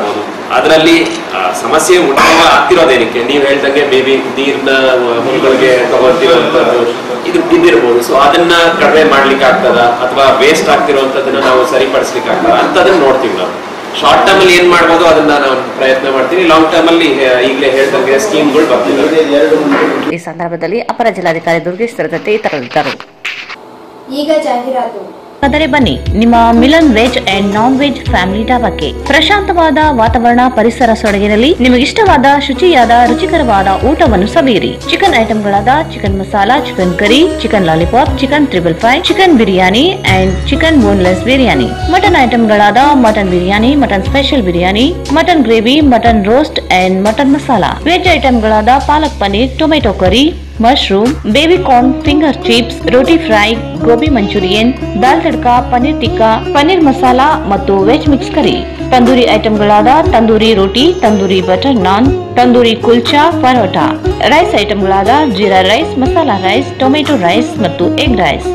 ಅದರಲ್ಲಿ ಸಮಸ್ಯೆ ಉದ್ಭವ ಆಗ್ತಿರೋದೇನಕ್ಕೆ ನೀವು ಹೇಳ್ದಂಗೆ ಬೇಬಿ ನೀರ್ನ ಮಕ್ಕಳಿಗೆ ತಗೊಳ್ತಿರೋಂಥದ್ದು ಇದು ಇದಿರ್ಬೋದು ಸೊ ಅದನ್ನ ಕಡಿಮೆ ಮಾಡ್ಲಿಕ್ಕೆ ಆಗ್ತದ ಅಥವಾ ವೇಸ್ಟ್ ಆಗ್ತಿರೋಂಥದ್ದನ್ನ ನಾವು ಸರಿಪಡಿಸ್ಲಿಕ್ಕೆ ಆಗ್ತದ ಅಂತದನ್ನ ನೋಡ್ತೀವಿ ನಾವು ಶಾರ್ಟ್ ಟರ್ಮ್ ಅಲ್ಲಿ ಏನ್ ಮಾಡ್ಬೋದು ಅದನ್ನ ನಾವು ಪ್ರಯತ್ನ ಮಾಡ್ತೀನಿ ಲಾಂಗ್ ಟರ್ಮ್ ಅಲ್ಲಿ ಆ, ಈಗಲೇ ಹೇಳ್ದಂಗೆ ಸ್ಕೀಮ್ಗಳು ಬರ್ತಿದ್ದಾವೆ ಈ ಸಂದರ್ಭದಲ್ಲಿ ಅಪರ ಜಿಲ್ಲಾಧಿಕಾರಿ ದುರ್ಗೇಶ್ ಜೊತೆ ಇತರರಿದ್ದರು ಈಗ ಜಾಹೀರಾತು ಆದರೆ ಬನ್ನಿ ನಿಮ್ಮ Milan veg and non veg family ಡಾಬಾಕ್ಕೆ ಪ್ರಶಾಂತವಾದ ವಾತಾವರಣ ಪರಿಸರ ಸೊಡಗಿನಲ್ಲಿ ನಿಮಗಿಷ್ಟವಾದ ಶುಚಿಯಾದ ರುಚಿಕರವಾದ ಊಟವನ್ನು ಸವಿಯಿರಿ ಚಿಕನ್ ಐಟಂಗಳಾದ chicken masala chicken curry chicken lollipop chicken triple five chicken biryani and chicken boneless biryani mutton ಐಟಂಗಳಾದ mutton biryani mutton special biryani mutton gravy mutton roast and mutton masala veg ಐಟಂಗಳಾದ palak paneer tomato curry mushroom baby corn finger chips roti fry gobi Manchurian dal tadka paneer tikka paneer masala ಮತ್ತು veg mix curry tandoori ಐಟಂಗಳಾದ tandoori roti tandoori butter naan tandoori kulcha paratha rice ಐಟಂಗಳಾದ jeera rice masala rice tomato rice ಮತ್ತು egg rice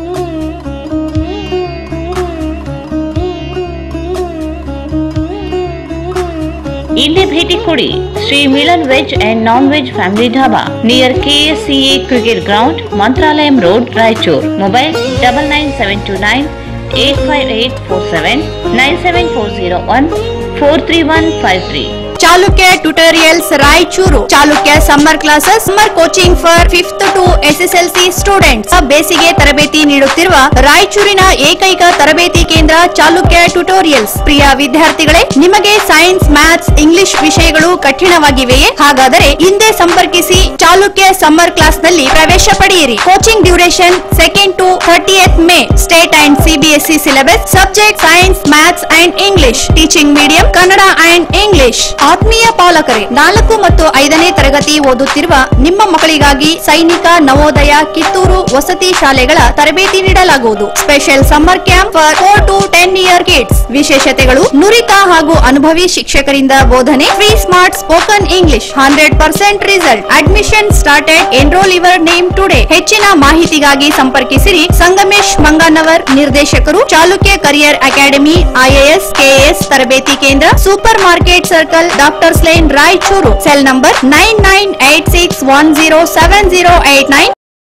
ಇಲ್ಲಿ ಭೇಟಿ ಕೊಡಿ Shri Milan veg and non veg family dhaba near KSCA cricket ground Mantralayam road Raichur mobile double nine seven two nine eight five eight four seven nine seven four zero one four three one five three Chalukya tutorials Raichur Chalukya summer classes summer coaching for fifth to SSLC students ಬೇಸಿಗೆ ತರಬೇತಿ ನೀಡುತ್ತಿರುವ ರಾಯಚೂರಿನ ಏಕೈಕ ತರಬೇತಿ ಕೇಂದ್ರ Chalukya tutorials ಪ್ರಿಯ ವಿದ್ಯಾರ್ಥಿಗಳೇ ನಿಮಗೆ science maths English ವಿಷಯಗಳು ಕಠಿಣವಾಗಿವೆಯೇ ಹಾಗಾದರೆ ಹಿಂದೆ ಸಂಪರ್ಕಿಸಿ ಚಾಲುಕ್ಯ ಸಮ್ಮರ್ ಕ್ಲಾಸ್ ನಲ್ಲಿ ಪ್ರವೇಶ ಪಡೆಯಿರಿ coaching duration second to thirtieth May state and CBSE syllabus subject science maths and English teaching medium Kannada and English ಆತ್ಮೀಯ ಪಾಲಕರೇ ನಾಲ್ಕು ಮತ್ತು ಐದನೇ ತರಗತಿ ಓದುತ್ತಿರುವ ನಿಮ್ಮ ಮಕ್ಕಳಿಗಾಗಿ ಸೈನಿಕ ನವೋದಯ ಕಿತ್ತೂರು ವಸತಿ ಶಾಲೆಗಳ ತರಬೇತಿ ನೀಡಲಾಗುವುದು special summer camp for four to ten year kids ವಿಶೇಷತೆಗಳು ನುರಿತ ಹಾಗೂ ಅನುಭವಿ ಶಿಕ್ಷಕರಿಂದ ಬೋಧನೆ free smart spoken English hundred percent result admission started enrol your name today ಹೆಚ್ಚಿನ ಮಾಹಿತಿಗಾಗಿ ಸಂಪರ್ಕಿಸಿರಿ ಸಂಗಮೇಶ್ ಮಂಗನವರ್ ನಿರ್ದೇಶಕರು Chalukya career academy IAS KAS ತರಬೇತಿ ಕೇಂದ್ರ ಸೂಪರ್ ಮಾರ್ಕೆಟ್ ಸರ್ಕಲ್ ಡಾಕ್ಟರ್ ಸ್ಲೇನ್ Raichur cell number nine nine eight six one zero seven zero eight nine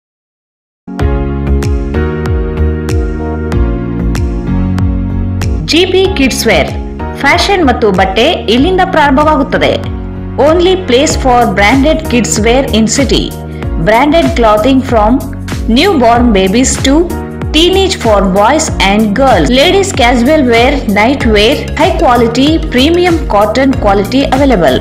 GP kids wear fashion ಮತ್ತು ಬಟ್ಟೆ ಇಲ್ಲಿಂದ ಪ್ರಾರಂಭವಾಗುತ್ತದೆ only place for branded kids wear in city branded clothing from new born babies to teenage for boys and girls ladies casual wear night wear high quality premium cotton quality available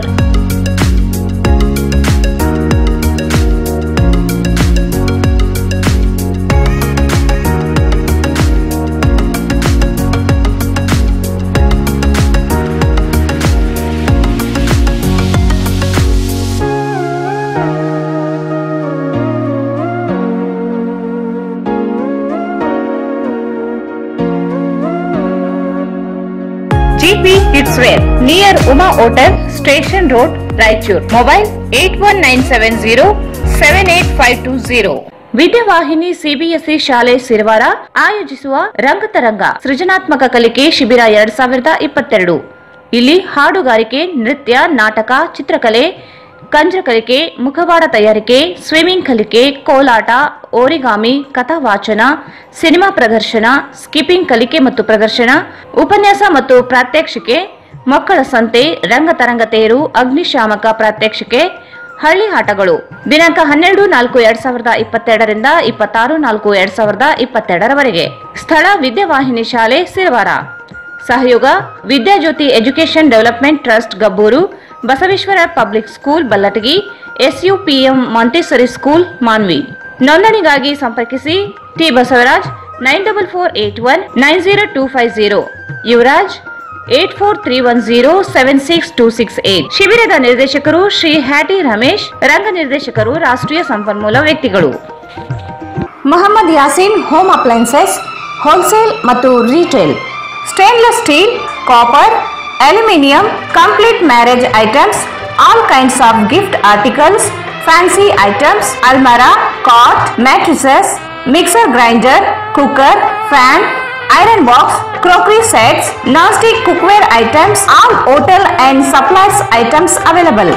GP kids wear near Uma hotel station road Raichur mobile eight one nine seven zero seven eight five two zero Vidyavahini CBSE ಶಾಲೆ ಸಿರವಾರ ಆಯೋಜಿಸುವ ರಂಗತರಂಗ ಸೃಜನಾತ್ಮಕ ಕಲಿಕೆ ಶಿಬಿರ ಎರಡ್ ಸಾವಿರದ ಇಪ್ಪತ್ತೆರಡು ಇಲ್ಲಿ ಹಾಡುಗಾರಿಕೆ ನೃತ್ಯ ನಾಟಕ ಚಿತ್ರಕಲೆ ಕಂಜ ಕಲಿಕೆ ಮುಖವಾಡ ತಯಾರಿಕೆ ಸ್ವಿಮ್ಮಿಂಗ್ ಕಲಿಕೆ ಕೋಲಾಟ ಓರಿಗಾಮಿ ಕಥಾವಾಚನ ಸಿನಿಮಾ ಪ್ರದರ್ಶನ ಸ್ಕಿಪ್ಪಿಂಗ್ ಕಲಿಕೆ ಮತ್ತು ಪ್ರದರ್ಶನ ಉಪನ್ಯಾಸ ಮತ್ತು ಪ್ರಾತ್ಯಕ್ಷಿಕೆ ಮಕ್ಕಳ ಸಂತೆ ರಂಗತರಂಗ ತೇರು ಅಗ್ನಿಶಾಮಕ ಪ್ರಾತ್ಯಕ್ಷಿಕೆ ಹಳ್ಳಿ ಆಟಗಳು ದಿನಾಂಕ ಹನ್ನೆರಡು ನಾಲ್ಕು ಎರಡ್ ಸಾವಿರದ ಇಪ್ಪತ್ತೆರಡರಿಂದ ಇಪ್ಪತ್ತಾರು ನಾಲ್ಕು ಎರಡ್ ಸಾವಿರದ ಇಪ್ಪತ್ತೆರಡರವರೆಗೆ ಸ್ಥಳ ವಿದ್ಯಾವಾಹಿನಿ ಶಾಲೆ ಸಿರವಾರ ಸಹಯೋಗ Vidyajyothi education development trust Gabbur Basaveshwara public school Ballatagi SUPM Montessori school Manvi ನೋಂದಣಿಗಾಗಿ ಸಂಪರ್ಕಿಸಿ T Basavaraj nine double four eight one nine zero two five zero Yuvaraj eight four three one zero seven six two six eight ಶಿಬಿರದ ನಿರ್ದೇಶಕರು ಶ್ರೀ ಹ್ಯಾಟಿ ರಮೇಶ್ ರಂಗ ನಿರ್ದೇಶಕರು ರಾಷ್ಟ್ರೀಯ ಸಂಪನ್ಮೂಲ ವ್ಯಕ್ತಿಗಳು Mohammed Yaseen home appliances wholesale ಮತ್ತು retail stainless steel copper aluminium complete marriage items all kinds of gift articles fancy items ಅಲ್ಮರಾ cot mattresses mixer grinder cooker fan iron box, crockery sets, non-stick cookware items, all hotel and supplies items available.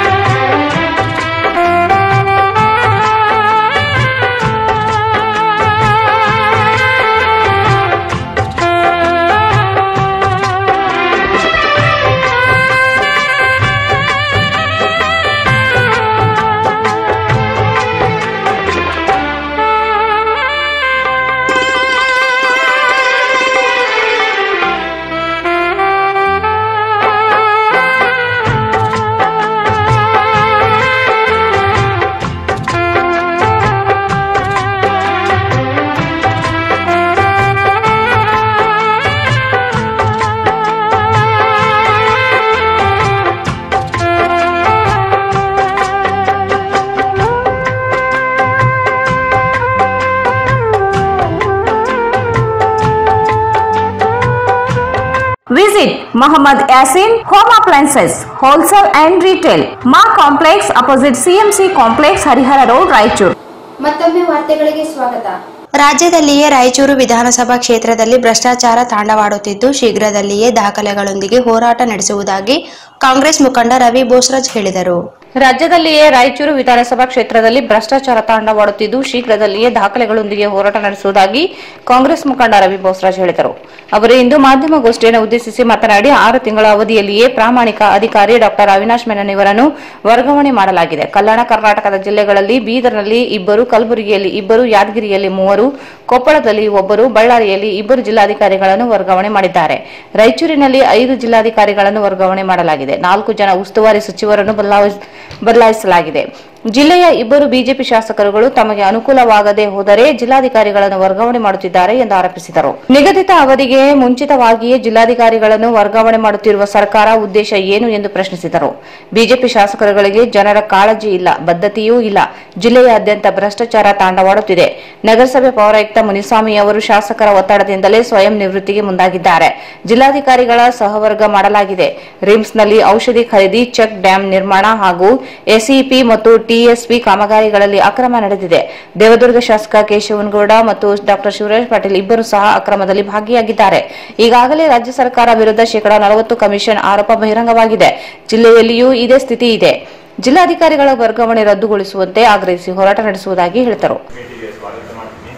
Visit Muhammad Yasin Home Appliances Wholesale and Retail Ma Complex opposite CMC Complex Harihara Road Raichur. ಮತ್ತೊಮ್ಮೆ ವಾರ್ತೆಗಳಿಗೆ ಸ್ವಾಗತ ರಾಜ್ಯದಲ್ಲಿಯೇ ರಾಯಚೂರು ವಿಧಾನಸಭಾ ಕ್ಷೇತ್ರದಲ್ಲಿ ಭ್ರಷ್ಟಾಚಾರ ತಾಂಡವಾಡುತ್ತಿದ್ದು ಶೀಘ್ರದಲ್ಲಿಯೇ ದಾಖಲೆಗಳೊಂದಿಗೆ ಹೋರಾಟ ನಡೆಸುವುದಾಗಿ ಕಾಂಗ್ರೆಸ್ ಮುಖಂಡ ರವಿ ಬೋಸ್ರಾಜ್ ಹೇಳಿದರು ರಾಜ್ಯದಲ್ಲಿಯೇ ರಾಯಚೂರು ವಿಧಾನಸಭಾ ಕ್ಷೇತ್ರದಲ್ಲಿ ಭ್ರಷ್ಟಾಚಾರ ತಾಂಡವಾಡುತ್ತಿದ್ದು ಶೀಘ್ರದಲ್ಲಿಯೇ ದಾಖಲೆಗಳೊಂದಿಗೆ ಹೋರಾಟ ನಡೆಸುವುದಾಗಿ ಕಾಂಗ್ರೆಸ್ ಮುಖಂಡ ರವಿ ಬೋಸ್ರಾಜ್ ಹೇಳಿದರು ಅವರು ಇಂದು ಮಾಧ್ಯಮಗೋಷ್ಠಿಯನ್ನು ಉದ್ದೇಶಿಸಿ ಮಾತನಾಡಿ ಆರು ತಿಂಗಳ ಅವಧಿಯಲ್ಲಿಯೇ ಪ್ರಾಮಾಣಿಕ ಅಧಿಕಾರಿ ಡಾಕ್ಟರ್ ಅವಿನಾಶ್ ಮೆನನ್ ಇವರನ್ನು ವರ್ಗಾವಣೆ ಮಾಡಲಾಗಿದೆ ಕಲ್ಯಾಣ ಕರ್ನಾಟಕದ ಜಿಲ್ಲೆಗಳಲ್ಲಿ ಬೀದರ್ನಲ್ಲಿ ಇಬ್ಬರು ಕಲಬುರಗಿಯಲ್ಲಿ ಇಬ್ಬರು ಯಾದಗಿರಿಯಲ್ಲಿ ಮೂವರು ಕೊಪ್ಪಳದಲ್ಲಿ ಒಬ್ಬರು ಬಳ್ಳಾರಿಯಲ್ಲಿ ಇಬ್ಬರು ಜಿಲ್ಲಾಧಿಕಾರಿಗಳನ್ನು ವರ್ಗಾವಣೆ ಮಾಡಿದ್ದಾರೆ ರಾಯಚೂರಿನಲ್ಲಿ ಐದು ಜಿಲ್ಲಾಧಿಕಾರಿಗಳನ್ನು ವರ್ಗಾವಣೆ ಮಾಡಲಾಗಿದೆ ನಾಲ್ಕು ಜನ ಉಸ್ತುವಾರಿ ಸಚಿವರನ್ನು ಬದಲಾಯಿಸ- ಬದಲಾಯಿಸಲಾಗಿದೆ ಜಿಲ್ಲೆಯ ಇಬ್ಬರು ಬಿಜೆಪಿ ಶಾಸಕರುಗಳು ತಮಗೆ ಅನುಕೂಲವಾಗದೆ ಹೋದರೆ ಜಿಲ್ಲಾಧಿಕಾರಿಗಳನ್ನು ವರ್ಗಾವಣೆ ಮಾಡುತ್ತಿದ್ದಾರೆ ಎಂದು ಆರೋಪಿಸಿದರು ನಿಗದಿತ ಅವಧಿಗೆ ಮುಂಚಿತವಾಗಿಯೇ ಜಿಲ್ಲಾಧಿಕಾರಿಗಳನ್ನು ವರ್ಗಾವಣೆ ಮಾಡುತ್ತಿರುವ ಸರ್ಕಾರ ಉದ್ದೇಶ ಏನು ಎಂದು ಪ್ರಶ್ನಿಸಿದರು ಬಿಜೆಪಿ ಶಾಸಕರುಗಳಿಗೆ ಜನರ ಕಾಳಜಿ ಇಲ್ಲ ಬದ್ಧತೆಯೂ ಇಲ್ಲ ಜಿಲ್ಲೆಯಾದ್ಯಂತ ಭ್ರಷ್ಟಾಚಾರ ತಾಂಡವಾಡುತ್ತಿದೆ ನಗರಸಭೆ ಪೌರಾಯುಕ್ತ ಮುನಿಸ್ವಾಮಿ ಅವರು ಶಾಸಕರ ಒತ್ತಡದಿಂದಲೇ ಸ್ವಯಂ ನಿವೃತ್ತಿಗೆ ಮುಂದಾಗಿದ್ದಾರೆ ಜಿಲ್ಲಾಧಿಕಾರಿಗಳ ಸಹವರ್ಗ ಮಾಡಲಾಗಿದೆ ರಿಮ್ಸ್ನಲ್ಲಿ ಔಷಧಿ ಖರೀದಿ ಚೆಕ್ ಡ್ಯಾಂ ನಿರ್ಮಾಣ ಹಾಗೂ ಎಸ್ಇಪಿ ಮತ್ತು ಟಿಎಸ್ಪಿ ಕಾಮಗಾರಿಗಳಲ್ಲಿ ಅಕ್ರಮ ನಡೆದಿದೆ ದೇವದುರ್ಗ ಶಾಸಕ ಕೇಶವನಗೌಡ ಮತ್ತು ಡಾ ಶಿವರಾಜ್ ಪಾಟೀಲ್ ಇಬ್ಬರು ಸಹ ಅಕ್ರಮದಲ್ಲಿ ಭಾಗಿಯಾಗಿದ್ದಾರೆ ಈಗಾಗಲೇ ರಾಜ್ಯ ಸರ್ಕಾರ ವಿರುದ್ಧ ಶೇಕಡಾ ನಲವತ್ತು ಕಮಿಷನ್ ಆರೋಪ ಬಹಿರಂಗವಾಗಿದೆ ಜಿಲ್ಲೆಯಲ್ಲಿಯೂ ಇದೇ ಸ್ಥಿತಿ ಇದೆ ಜಿಲ್ಲಾಧಿಕಾರಿಗಳ ವರ್ಗಾವಣೆ ರದ್ದುಗೊಳಿಸುವಂತೆ ಆಗ್ರಹಿಸಿ ಹೋರಾಟ ನಡೆಸುವುದಾಗಿ ಹೇಳಿದರು ಭೇಟಿಗೆ ಸ್ವಾಗತ ಮಾಡ್ತೀನಿ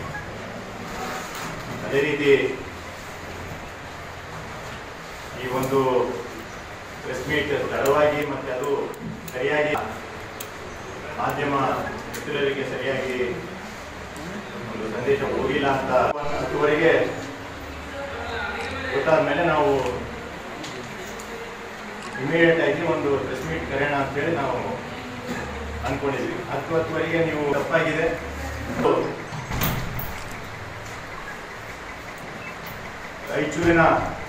ಅದೇ ರೀತಿ ಈ ಒಂದು ಪ್ರೆಸ್ ಮೀಟ್ ತಡವಾಗಿ ಮತ್ತೆ ಅದು ಸರಿಯಾಗಿ ಮಾಧ್ಯಮ ಮಿತ್ರರಿಗೆ ಸರಿಯಾಗಿ ಒಂದು ಸಂದೇಶ ಹೋಗಿಲ್ಲ ಅಂತ ಹತ್ತುವರೆಗೆ ಗೊತ್ತಾದ ಮೇಲೆ ನಾವು ಇಮಿಡಿಯೇಟ್ ಆಗಿ ಒಂದು ಪ್ರೆಸ್ ಮೀಟ್ ಕರೆಯೋಣ ಅಂತೇಳಿ ನಾವು ಅನ್ಕೊಂಡಿದ್ವಿ ಹತ್ತು ಹತ್ತುವರೆಗೆ ನೀವು ತಪ್ಪಾಗಿದೆ ರಾಯಚೂರಿನ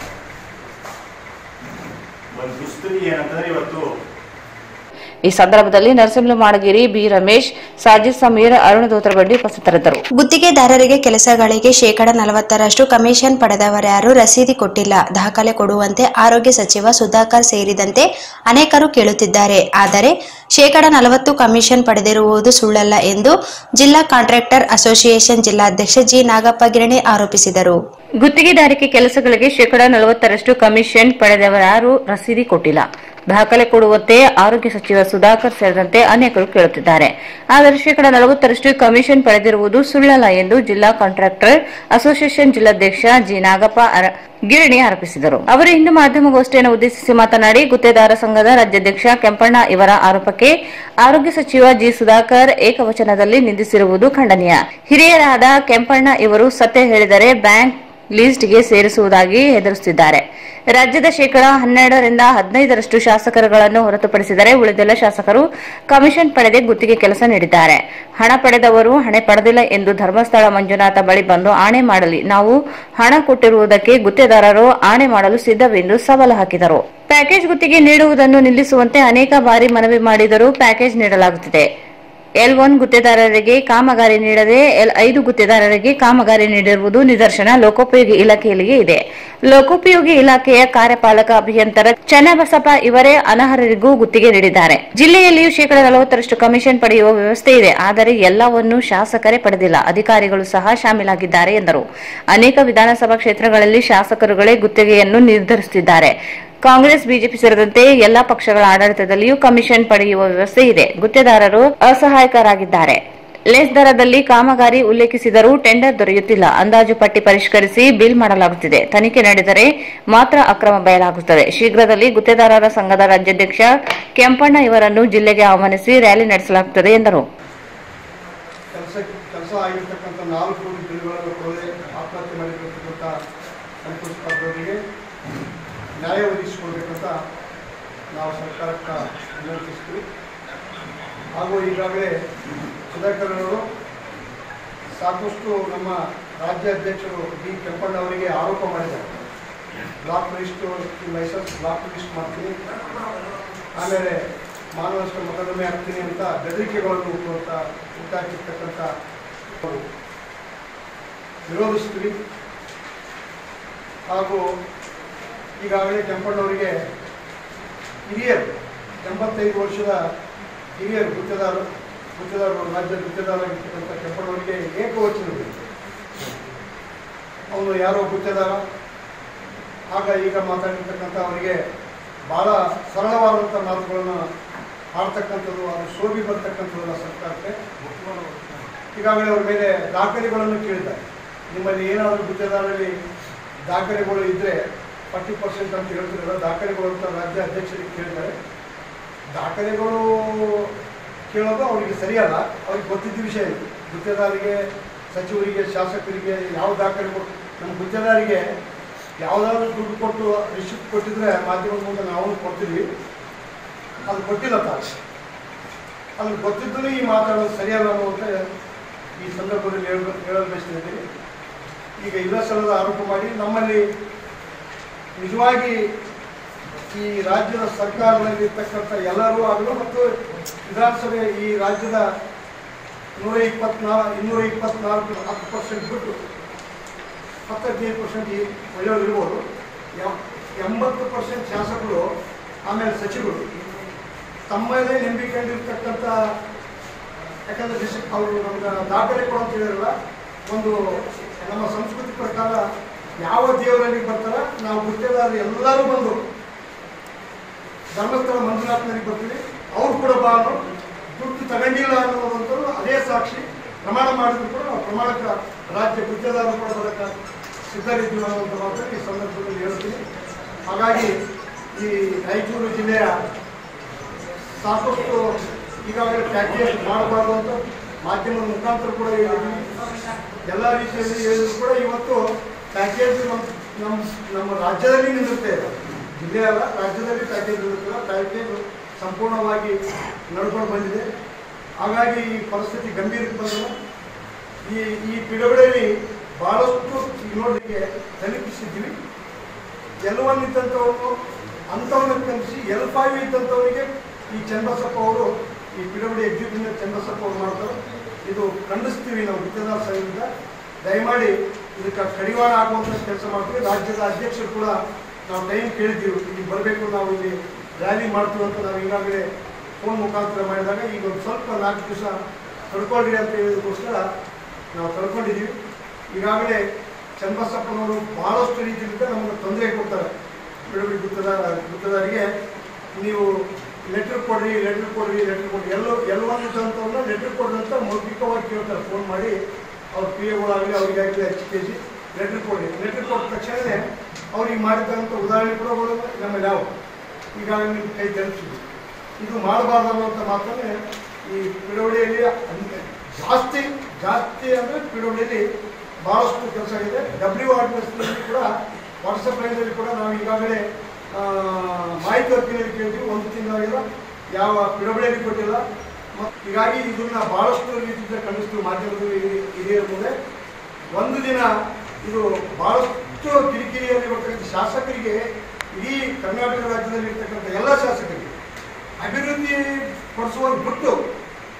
ಒಂದು ದುಸ್ಥಿತಿ ಏನಂತಂದ್ರೆ ಇವತ್ತು ಈ ಸಂದರ್ಭದಲ್ಲಿ ನರಸಿಂಹ ಮಾಡಗಿರಿ ಬಿ ರಮೇಶ್ ಸಾಜಿದ್ ಸಮೀರ್ ಅರುಣ ದೋತ್ರಬಂಡಿ ಉಪಸ್ಥಿತರಿದ್ದರು ಗುತ್ತಿಗೆದಾರರಿಗೆ ಕೆಲಸಗಳಿಗೆ ಶೇಕಡ ನಲವತ್ತರಷ್ಟು ಕಮಿಷನ್ ಪಡೆದವರ್ಯಾರು ರಸೀದಿ ಕೊಟ್ಟಿಲ್ಲ ದಾಖಲೆ ಕೊಡುವಂತೆ ಆರೋಗ್ಯ ಸಚಿವ ಸುಧಾಕರ್ ಸೇರಿದಂತೆ ಅನೇಕರು ಕೇಳುತ್ತಿದ್ದಾರೆ ಆದರೆ ಶೇಕಡ ನಲವತ್ತು ಕಮಿಷನ್ ಪಡೆದಿರುವುದು ಸುಳ್ಳಲ್ಲ ಎಂದು ಜಿಲ್ಲಾ ಕಾಂಟ್ರಾಕ್ಟರ್ ಅಸೋಸಿಯೇಷನ್ ಜಿಲ್ಲಾಧ್ಯಕ್ಷ ಜಿ ನಾಗಪ್ಪ ಗಿರಣಿ ಆರೋಪಿಸಿದರು ಗುತ್ತಿಗೆದಾರಿಕೆ ಕೆಲಸಗಳಿಗೆ ಶೇಕಡಾ ನಲವತ್ತರಷ್ಟು ಕಮಿಷನ್ ಪಡೆದವರಾರು ರಸೀದಿ ಕೊಟ್ಟಿಲ್ಲ ದಾಖಲೆ ಕೊಡುವಂತೆ ಆರೋಗ್ಯ ಸಚಿವ ಸುಧಾಕರ್ ಸೇರಿದಂತೆ ಅನೇಕರು ಕೇಳುತ್ತಿದ್ದಾರೆ ಆದರೆ ಶೇಕಡಾ ನಲವತ್ತರಷ್ಟು ಕಮಿಷನ್ ಪಡೆದಿರುವುದು ಸುಳ್ಳಲ್ಲ ಎಂದು ಜಿಲ್ಲಾ ಕಾಂಟ್ರಾಕ್ಟರ್ ಅಸೋಸಿಯೇಷನ್ ಜಿಲ್ಲಾಧ್ಯಕ್ಷ ಜಿ ನಾಗಪ್ಪ ಅರ- ಗಿರಣಿ ಆರೋಪಿಸಿದರು ಅವರು ಇಂದು ಮಾಧ್ಯಮಗೋಷ್ಠಿಯನ್ನು ಉದ್ದೇಶಿಸಿ ಮಾತನಾಡಿ ಗುತ್ತೇದಾರ ಸಂಘದ ರಾಜ್ಯಾಧ್ಯಕ್ಷ ಕೆಂಪಣ್ಣ ಇವರ ಆರೋಪಕ್ಕೆ ಆರೋಗ್ಯ ಸಚಿವ ಜಿ ಸುಧಾಕರ್ ಏಕವಚನದಲ್ಲಿ ನಿಂದಿಸಿರುವುದು ಖಂಡನೀಯ ಹಿರಿಯರಾದ ಕೆಂಪಣ್ಣ ಇವರು ಸತ್ಯ ಹೇಳಿದರೆ ಬ್ಯಾಂಕ್ ಲಿಸ್ಟ್ಗೆ ಸೇರಿಸುವುದಾಗಿ ಹೆದರಿಸುತ್ತಿದ್ದಾರೆ ರಾಜ್ಯದ ಶೇಕಡಾ ಹನ್ನೆರಡರಿಂದ ಹದಿನೈದರಷ್ಟು ಶಾಸಕರುಗಳನ್ನು ಹೊರತುಪಡಿಸಿದರೆ ಉಳಿದೆಲ್ಲ ಶಾಸಕರು ಕಮಿಷನ್ ಪಡೆದೇ ಗುತ್ತಿಗೆ ಕೆಲಸ ನೀಡಿದ್ದಾರೆ ಹಣ ಪಡೆದವರು ಹಣ ಪಡೆದಿಲ್ಲ ಎಂದು ಧರ್ಮಸ್ಥಳ ಮಂಜುನಾಥ ಬಳಿ ಬಂದು ಆಣೆ ಮಾಡಲಿ ನಾವು ಹಣ ಕೊಟ್ಟಿರುವುದಕ್ಕೆ ಗುತ್ತೇದಾರರು ಆಣೆ ಮಾಡಲು ಸಿದ್ಧವೆಂದು ಸವಾಲು ಹಾಕಿದರು ಪ್ಯಾಕೇಜ್ ಗುತ್ತಿಗೆ ನೀಡುವುದನ್ನು ನಿಲ್ಲಿಸುವಂತೆ ಅನೇಕ ಬಾರಿ ಮನವಿ ಮಾಡಿದರೂ ಪ್ಯಾಕೇಜ್ ನೀಡಲಾಗುತ್ತಿದೆ ಎಲ್ ಒನ್ ಗುತ್ತೇದಾರರಿಗೆ ಕಾಮಗಾರಿ ನೀಡದೆ ಎಲ್ ಐದು ಗುತ್ತೇದಾರರಿಗೆ ಕಾಮಗಾರಿ ನೀಡಿರುವುದು ನಿದರ್ಶನ ಲೋಕೋಪಯೋಗಿ ಇಲಾಖೆಯಲ್ಲಿ ಇದೆ ಲೋಕೋಪಯೋಗಿ ಇಲಾಖೆಯ ಕಾರ್ಯಪಾಲಕ ಅಭಿಯಂತರ ಚನ್ನಬಸಪ್ಪ ಇವರೇ ಅನರ್ಹರಿಗೂ ಗುತ್ತಿಗೆ ನೀಡಿದ್ದಾರೆ ಜಿಲ್ಲೆಯಲ್ಲಿಯೂ ಶೇಕಡಾ ನಲವತ್ತರಷ್ಟು ಕಮಿಷನ್ ಪಡೆಯುವ ವ್ಯವಸ್ಥೆ ಇದೆ ಆದರೆ ಎಲ್ಲವನ್ನೂ ಶಾಸಕರೇ ಪಡೆದಿಲ್ಲ ಅಧಿಕಾರಿಗಳು ಸಹ ಶಾಮೀಲಾಗಿದ್ದಾರೆ ಎಂದರು ಅನೇಕ ವಿಧಾನಸಭಾ ಕ್ಷೇತ್ರಗಳಲ್ಲಿ ಶಾಸಕರುಗಳೇ ಗುತ್ತಿಗೆಯನ್ನು ನಿರ್ಧರಿಸುತ್ತಿದ್ದಾರೆ ಕಾಂಗ್ರೆಸ್ ಬಿಜೆಪಿ ಸೇರಿದಂತೆ ಎಲ್ಲಾ ಪಕ್ಷಗಳ ಆಡಳಿತದಲ್ಲಿಯೂ ಕಮಿಷನ್ ಪಡೆಯುವ ವ್ಯವಸ್ಥೆ ಇದೆ ಗುತ್ತೇದಾರರು ಅಸಹಾಯಕರಾಗಿದ್ದಾರೆ ಲೇಸ್ ದರದಲ್ಲಿ ಕಾಮಗಾರಿ ಉಲ್ಲೇಖಿಸಿದರೂ ಟೆಂಡರ್ ದೊರೆಯುತ್ತಿಲ್ಲ ಅಂದಾಜು ಪಟ್ಟಿ ಪರಿಷ್ಕರಿಸಿ ಬಿಲ್ ಮಾಡಲಾಗುತ್ತಿದೆ ತನಿಖೆ ನಡೆದರೆ ಮಾತ್ರ ಅಕ್ರಮ ಬಯಲಾಗುತ್ತದೆ ಶೀಘ್ರದಲ್ಲಿ ಗುತ್ತೇದಾರರ ಸಂಘದ ರಾಜ್ಯಾಧ್ಯಕ್ಷ ಕೆಂಪಣ್ಣ ಇವರನ್ನು ಜಿಲ್ಲೆಗೆ ಆಹ್ವಾನಿಸಿ ರ್ಯಾಲಿ ನಡೆಸಲಾಗುತ್ತದೆ ಎಂದರು ಕೆಲಸ ಕೆಲಸ ಆಗಿರ್ತಕ್ಕಂಥ ನಾಲ್ಕು ಬಿಲ್ಗಳನ್ನು ಕೊಡದೆ ಆತ್ಮಹತ್ಯೆ ಮಾಡಿರ್ತಕ್ಕಂಥ ಸಂತೋಷ್ ಪಾತ್ರರಿಗೆ ನ್ಯಾಯ ಒದಗಿಸಿಕೊಡ್ಬೇಕಂತ ನಾವು ಸರ್ಕಾರಕ್ಕೆ ವಿನಂತಿಸ್ತೀವಿ ಹಾಗೂ ಈಗಾಗಲೇ ಸುಧಾಕರ್ ಅವರು ಸಾಕಷ್ಟು ನಮ್ಮ ರಾಜ್ಯ ಅಧ್ಯಕ್ಷರು ಡಿ ಕೆಂಪಣ್ಣ ಅವರಿಗೆ ಆರೋಪ ಮಾಡಿದ್ದಾರೆ black list licence black list ಮಾಡ್ತೀನಿ ಆಮೇಲೆ ಮಾನವಷ್ಟ ಮೊಕದ್ದಮೆ ಹಾಕ್ತೀನಿ ಅಂತ ಬೆದರಿಕೆಗಳನ್ನು ಹುಟ್ಟುವಂಥ ಹುಟ್ಟಾಕಿರ್ತಕ್ಕಂಥ ವಿರೋಧಿಸ್ತೀವಿ ಹಾಗೂ ಈಗಾಗಲೇ ಕೆಂಪಣ್ಣವರಿಗೆ ಹಿರಿಯರು ಎಂಬತ್ತೈದು ವರ್ಷದ ಹಿರಿಯರು ಗುತ್ತೇದಾರರು ಗುತ್ತೇದಾರರು ರಾಜ್ಯ ಗುತ್ತೇದಾರರಾಗಿರ್ತಕ್ಕಂಥ ಕೆಂಪಣ್ಣವರಿಗೆ ಏಕವಚನವಿದೆ ಅವನು ಯಾರೋ ಗುತ್ತೇದಾರ ಆಗ ಈಗ ಮಾತಾಡಿರ್ತಕ್ಕಂಥ ಅವರಿಗೆ ಭಾಳ ಸರಳವಾದಂಥ ಮಾತುಗಳನ್ನು ಆಡ್ತಕ್ಕಂಥದ್ದು ಅದು ಶೋಭಿ ಬರ್ತಕ್ಕಂಥದ್ದಲ್ಲ ಸರ್ಕಾರಕ್ಕೆ ಈಗಾಗಲೇ ಅವ್ರ ಮೇಲೆ ದಾಖಲೆಗಳನ್ನು ಕೇಳಿದ್ದಾರೆ ನಿಮ್ಮಲ್ಲಿ ಏನಾದರೂ ಗುತ್ತೇದಾರರಲ್ಲಿ ದಾಖಲೆಗಳು ಇದ್ದರೆ ಫಾರ್ಟಿ ಪರ್ಸೆಂಟ್ ಅಂತ ಹೇಳ್ತಿರಲ್ಲ ದಾಖಲೆಗಳು ಅಂತ ರಾಜ್ಯ ಅಧ್ಯಕ್ಷರಿಗೆ ಕೇಳಿದ್ದಾರೆ ದಾಖಲೆಗಳು ಕೇಳೋದು ಅವರಿಗೆ ಸರಿಯಲ್ಲ ಅವ್ರಿಗೆ ಗೊತ್ತಿದ್ದ ವಿಷಯ ಇದು ಗುತ್ತೇದಾರಿಗೆ ಸಚಿವರಿಗೆ ಶಾಸಕರಿಗೆ ಯಾವ ದಾಖಲೆಗಳು ನಮ್ಮ ಗುತ್ತೇದಾರಿಗೆ ಯಾವುದಾದ್ರೂ ದುಡ್ಡು ಕೊಟ್ಟು ರಿಸಿಪ್ಟ್ ಕೊಟ್ಟಿದ್ರೆ ಮಾಧ್ಯಮದ ಮುಂದೆ ನಾವು ಕೊಡ್ತೀವಿ ಅದು ಕೊಟ್ಟಿಲ್ಲ ತಾವು ಅದು ಗೊತ್ತಿದ್ದೂ ಈ ಮಾತಾಡೋದು ಸರಿಯಲ್ಲ ಅನ್ನುವಂಥ ಈ ಸಂದರ್ಭದಲ್ಲಿ ಹೇಳ ಹೇಳಲು ಬಯಸ್ತಿದ್ದೀನಿ ಈಗ ಇಲ್ಲ ಸಲ್ಲದ ಆರೋಪ ಮಾಡಿ ನಮ್ಮಲ್ಲಿ ನಿಜವಾಗಿ ಈ ರಾಜ್ಯದ ಸರ್ಕಾರದಲ್ಲಿ ಇರ್ತಕ್ಕಂಥ ಎಲ್ಲರೂ ಆಗಲು ಮತ್ತು ವಿಧಾನಸಭೆ ಈ ರಾಜ್ಯದ ನೂರ ಇಪ್ಪತ್ನಾ ಇನ್ನೂರ ಇಪ್ಪತ್ನಾಲ್ಕು ಹತ್ತು ಪರ್ಸೆಂಟ್ ಬಿಟ್ಟು ಹತ್ತೈದು ಪರ್ಸೆಂಟ್ ಈ ಒಳ್ಳೆಯವರು ಇರ್ಬೋದು ಎಂ- ಎಂಬತ್ತು ಪರ್ಸೆಂಟ್ ಶಾಸಕರು ಆಮೇಲೆ ಸಚಿವರು ತಮ್ಮದೇ ನಂಬಿಕೊಂಡಿರ್ತಕ್ಕಂಥ ಯಾಕಂದ್ರೆ ಡಿಸ್ಟ್ರಿಕ್ಟ್ ಅವರು ನಮ್ಗೆ ದಾಖಲೆ ಕೊಡು ಅಂತ ಹೇಳಿರಲ್ಲ ಒಂದು ನಮ್ಮ ಸಂಸ್ಕೃತಿ ಪ್ರಕಾರ ಯಾವ ದೇವರಲ್ಲಿ ಬರ್ತಾರ ನಾವು ಗುತ್ತೇದಾರರು ಎಲ್ಲರೂ ಬಂದು ಧರ್ಮಸ್ಥಳ ಮಂಜುನಾಥನಲ್ಲಿ ಬರ್ತೀವಿ ಅವ್ರು ಕೂಡ ಬಾ ಅನ್ನೋ ದುಡ್ಡು ತಗೊಂಡಿಲ್ಲ ಅನ್ನೋದಂತೂ ಅದೇ ಸಾಕ್ಷಿ ಪ್ರಮಾಣ ಮಾಡಿದ್ರು ಕೂಡ ನಾವು ಪ್ರಮಾಣಕ್ಕೆ ರಾಜ್ಯ ಗುತ್ತೇದಾರರು ಕೂಡ ಬರೋಕ್ಕೆ ಸಿದ್ಧರಿದ್ದೀವಿ ಅನ್ನೋಂಥ ಮಾತನ್ನು ಈ ಸಂದರ್ಭದಲ್ಲಿ ಹೇಳ್ತೀನಿ ಹಾಗಾಗಿ ಈ ರಾಯಚೂರು ಜಿಲ್ಲೆಯ ಸಾಕಷ್ಟು ಈಗಾಗಲೇ ಪ್ಯಾಕೇಜ್ ಮಾಡಬಾರ್ದು ಅಂತ ಮಾಧ್ಯಮದ ಮುಖಾಂತರ ಕೂಡ ಹೇಳಿದ್ವಿ ಎಲ್ಲ ರೀತಿಯಲ್ಲಿ ಹೇಳಿದ್ರು ಕೂಡ ಇವತ್ತು ಪ್ಯಾಕೇಜ್ ನಮ್ಮ ನಮ್ಮ ನಮ್ಮ ರಾಜ್ಯದಲ್ಲಿ ನಿಲ್ಲುತ್ತೆ ಜಿಲ್ಲೆ ಅಲ್ಲ ರಾಜ್ಯದಲ್ಲಿ ಪ್ಯಾಕೇಜ್ ನಿಲ್ಲುತ್ತಿಲ್ಲ ಪ್ಯಾಕೇಜ್ ಸಂಪೂರ್ಣವಾಗಿ ನಡ್ಕೊಂಡು ಬಂದಿದೆ ಹಾಗಾಗಿ ಈ ಪರಿಸ್ಥಿತಿ ಗಂಭೀರಕ್ಕೆ ಬಂದಿಲ್ಲ ಈ ಈ ಪಿಡುಗಡೆಯಲ್ಲಿ ಭಾಳಷ್ಟು ಈಗ ನೋಡಲಿಕ್ಕೆ ತಲುಪಿಸಿದ್ವಿ ಎಲ್ ಒನ್ ಇದ್ದಂಥವನು ಅಂಥವನ್ನ ಕಲಿಸಿ ಎಲ್ ಫೈವ್ ಇದ್ದಂಥವನಿಗೆ ಈ ಚನ್ನಬಸಪ್ಪ ಅವರು ಈ ಪಿಡಬ್ಲ್ಯೂ ಎಕ್ಸಿಕ್ಯೂಟಿವ್ ಚನ್ನಬಸಪ್ಪ ಅವರು ಮಾಡ್ತಾರೆ ಇದು ಖಂಡಿಸ್ತೀವಿ ನಾವು ಗುತ್ತೇದಾರ ಸಂಘದಿಂದ ದಯಮಾಡಿ ಇದಕ್ಕೆ ಕಡಿವಾಣ ಹಾಕುವಂಥ ಕೆಲಸ ಮಾಡ್ತೀವಿ ರಾಜ್ಯದ ಅಧ್ಯಕ್ಷರು ಕೂಡ ನಾವು ಟೈಮ್ ಕೇಳಿದ್ದೀವಿ ಇಲ್ಲಿ ಬರಬೇಕು ನಾವು ಇಲ್ಲಿ ರ್ಯಾಲಿ ಮಾಡ್ತೀವಿ ಅಂತ ನಾವು ಈಗಾಗಲೇ ಫೋನ್ ಮುಖಾಂತರ ಮಾಡಿದಾಗ ಈಗ ಒಂದು ಸ್ವಲ್ಪ ನಾಲ್ಕು ದಿವಸ ತಡ್ಕೊಳ್ರಿ ಅಂತ ಹೇಳಿದಕ್ಕೋಸ್ಕರ ನಾವು ತಡ್ಕೊಂಡಿದ್ದೀವಿ ಈಗಾಗಲೇ ಚನ್ನಬಸಪ್ಪನವರು ಬಹಳಷ್ಟು ರೀತಿಯಿಂದ ನಮಗೆ ತೊಂದರೆ ಕೊಡ್ತಾರೆ ಬಿಡುಗಡೆ ಗುತ್ತದಾರ ಗುತ್ತದಾರಿಗೆ ನೀವು ಲೆಟ್ರ್ ಕೊಡ್ರಿ ಲೆಟ್ರ್ ಕೊಡ್ರಿ ಲೆಟ್ರ್ ಕೊಡ್ರಿ ಎಲ್ಲೋ ಎಲ್ಲೊಂದು ಇದ್ದಂಥವ್ರನ್ನ ಲೆಟ್ರ್ ಕೊಡ್ರಿ ಅಂತ ಮೌಖಿಕವಾಗಿ ಕೇಳ್ತಾರೆ ಫೋನ್ ಮಾಡಿ ಅವ್ರ ಪಿ ಎಗಳಾಗಲಿ ಅವರಿಗಾಗಲಿ ಹಚ್ಚಿ ಕೆ ಜಿ ಲೆಟ್ರ್ ಕೊಡ್ರಿ ಲೆಟ್ರ್ ಕೊಟ್ಟ ತಕ್ಷಣವೇ ಅವ್ರಿಗೆ ಮಾಡಿದಂಥ ಉದಾಹರಣೆ ಕೂಡ ಅವರು ನಮ್ಮಲ್ಲಿ ಯಾವ ಈಗಾಗಲೇ ನಿಮ್ಮ ಕೈ ತಲುಪಿಸಿದ್ವಿ ಇದು ಮಾಡಬಾರ್ದು ಅನ್ನುವಂಥ ಮಾತನ್ನೇ ಈ ಪಿಡವಳಿಯಲ್ಲಿ ಜಾಸ್ತಿ ಜಾಸ್ತಿ ಅಂದರೆ ಪಿಡವಳಿಯಲ್ಲಿ ಭಾಳಷ್ಟು ಕೆಲಸ ಇದೆ ಡಬ್ಲ್ಯೂ ಆರ್ ನಲ್ಲಿ ಕೂಡ ವಾಟ್ಸಪ್ ಲೈನಲ್ಲಿ ಕೂಡ ನಾವು ಈಗಾಗಲೇ ಆ, ಮಾಹಿತಿ ಹಕ್ಕಿನಲ್ಲಿ ಕೇಳಿದ್ವಿ ಒಂದು ತಿಂಗಳಾಗಿಲ್ಲ ಯಾವ ಪಿಡಬಳಿಯಲ್ಲಿ ಕೊಟ್ಟಿಲ್ಲ ಮತ್ತು ಹೀಗಾಗಿ ಇದನ್ನ ಭಾಳಷ್ಟು ರೀತಿಯಿಂದ ಖಂಡಿಸ್ತೀವಿ ಮಾಧ್ಯಮದಲ್ಲಿ ಹಿರಿ- ಹಿರಿಯರ ಮುಂದೆ ಒಂದು ದಿನ ಇದು ಭಾಳಷ್ಟು ಕಿರಿಕಿರಿಯಲ್ಲಿ ಬರ್ತಕ್ಕಂಥ ಶಾಸಕರಿಗೆ ಇಡೀ ಕರ್ನಾಟಕ ರಾಜ್ಯದಲ್ಲಿ ಇರ್ತಕ್ಕಂಥ ಎಲ್ಲ ಶಾಸಕರಿಗೆ ಅಭಿವೃದ್ಧಿ ಪಡಿಸುವ ಬಿಟ್ಟು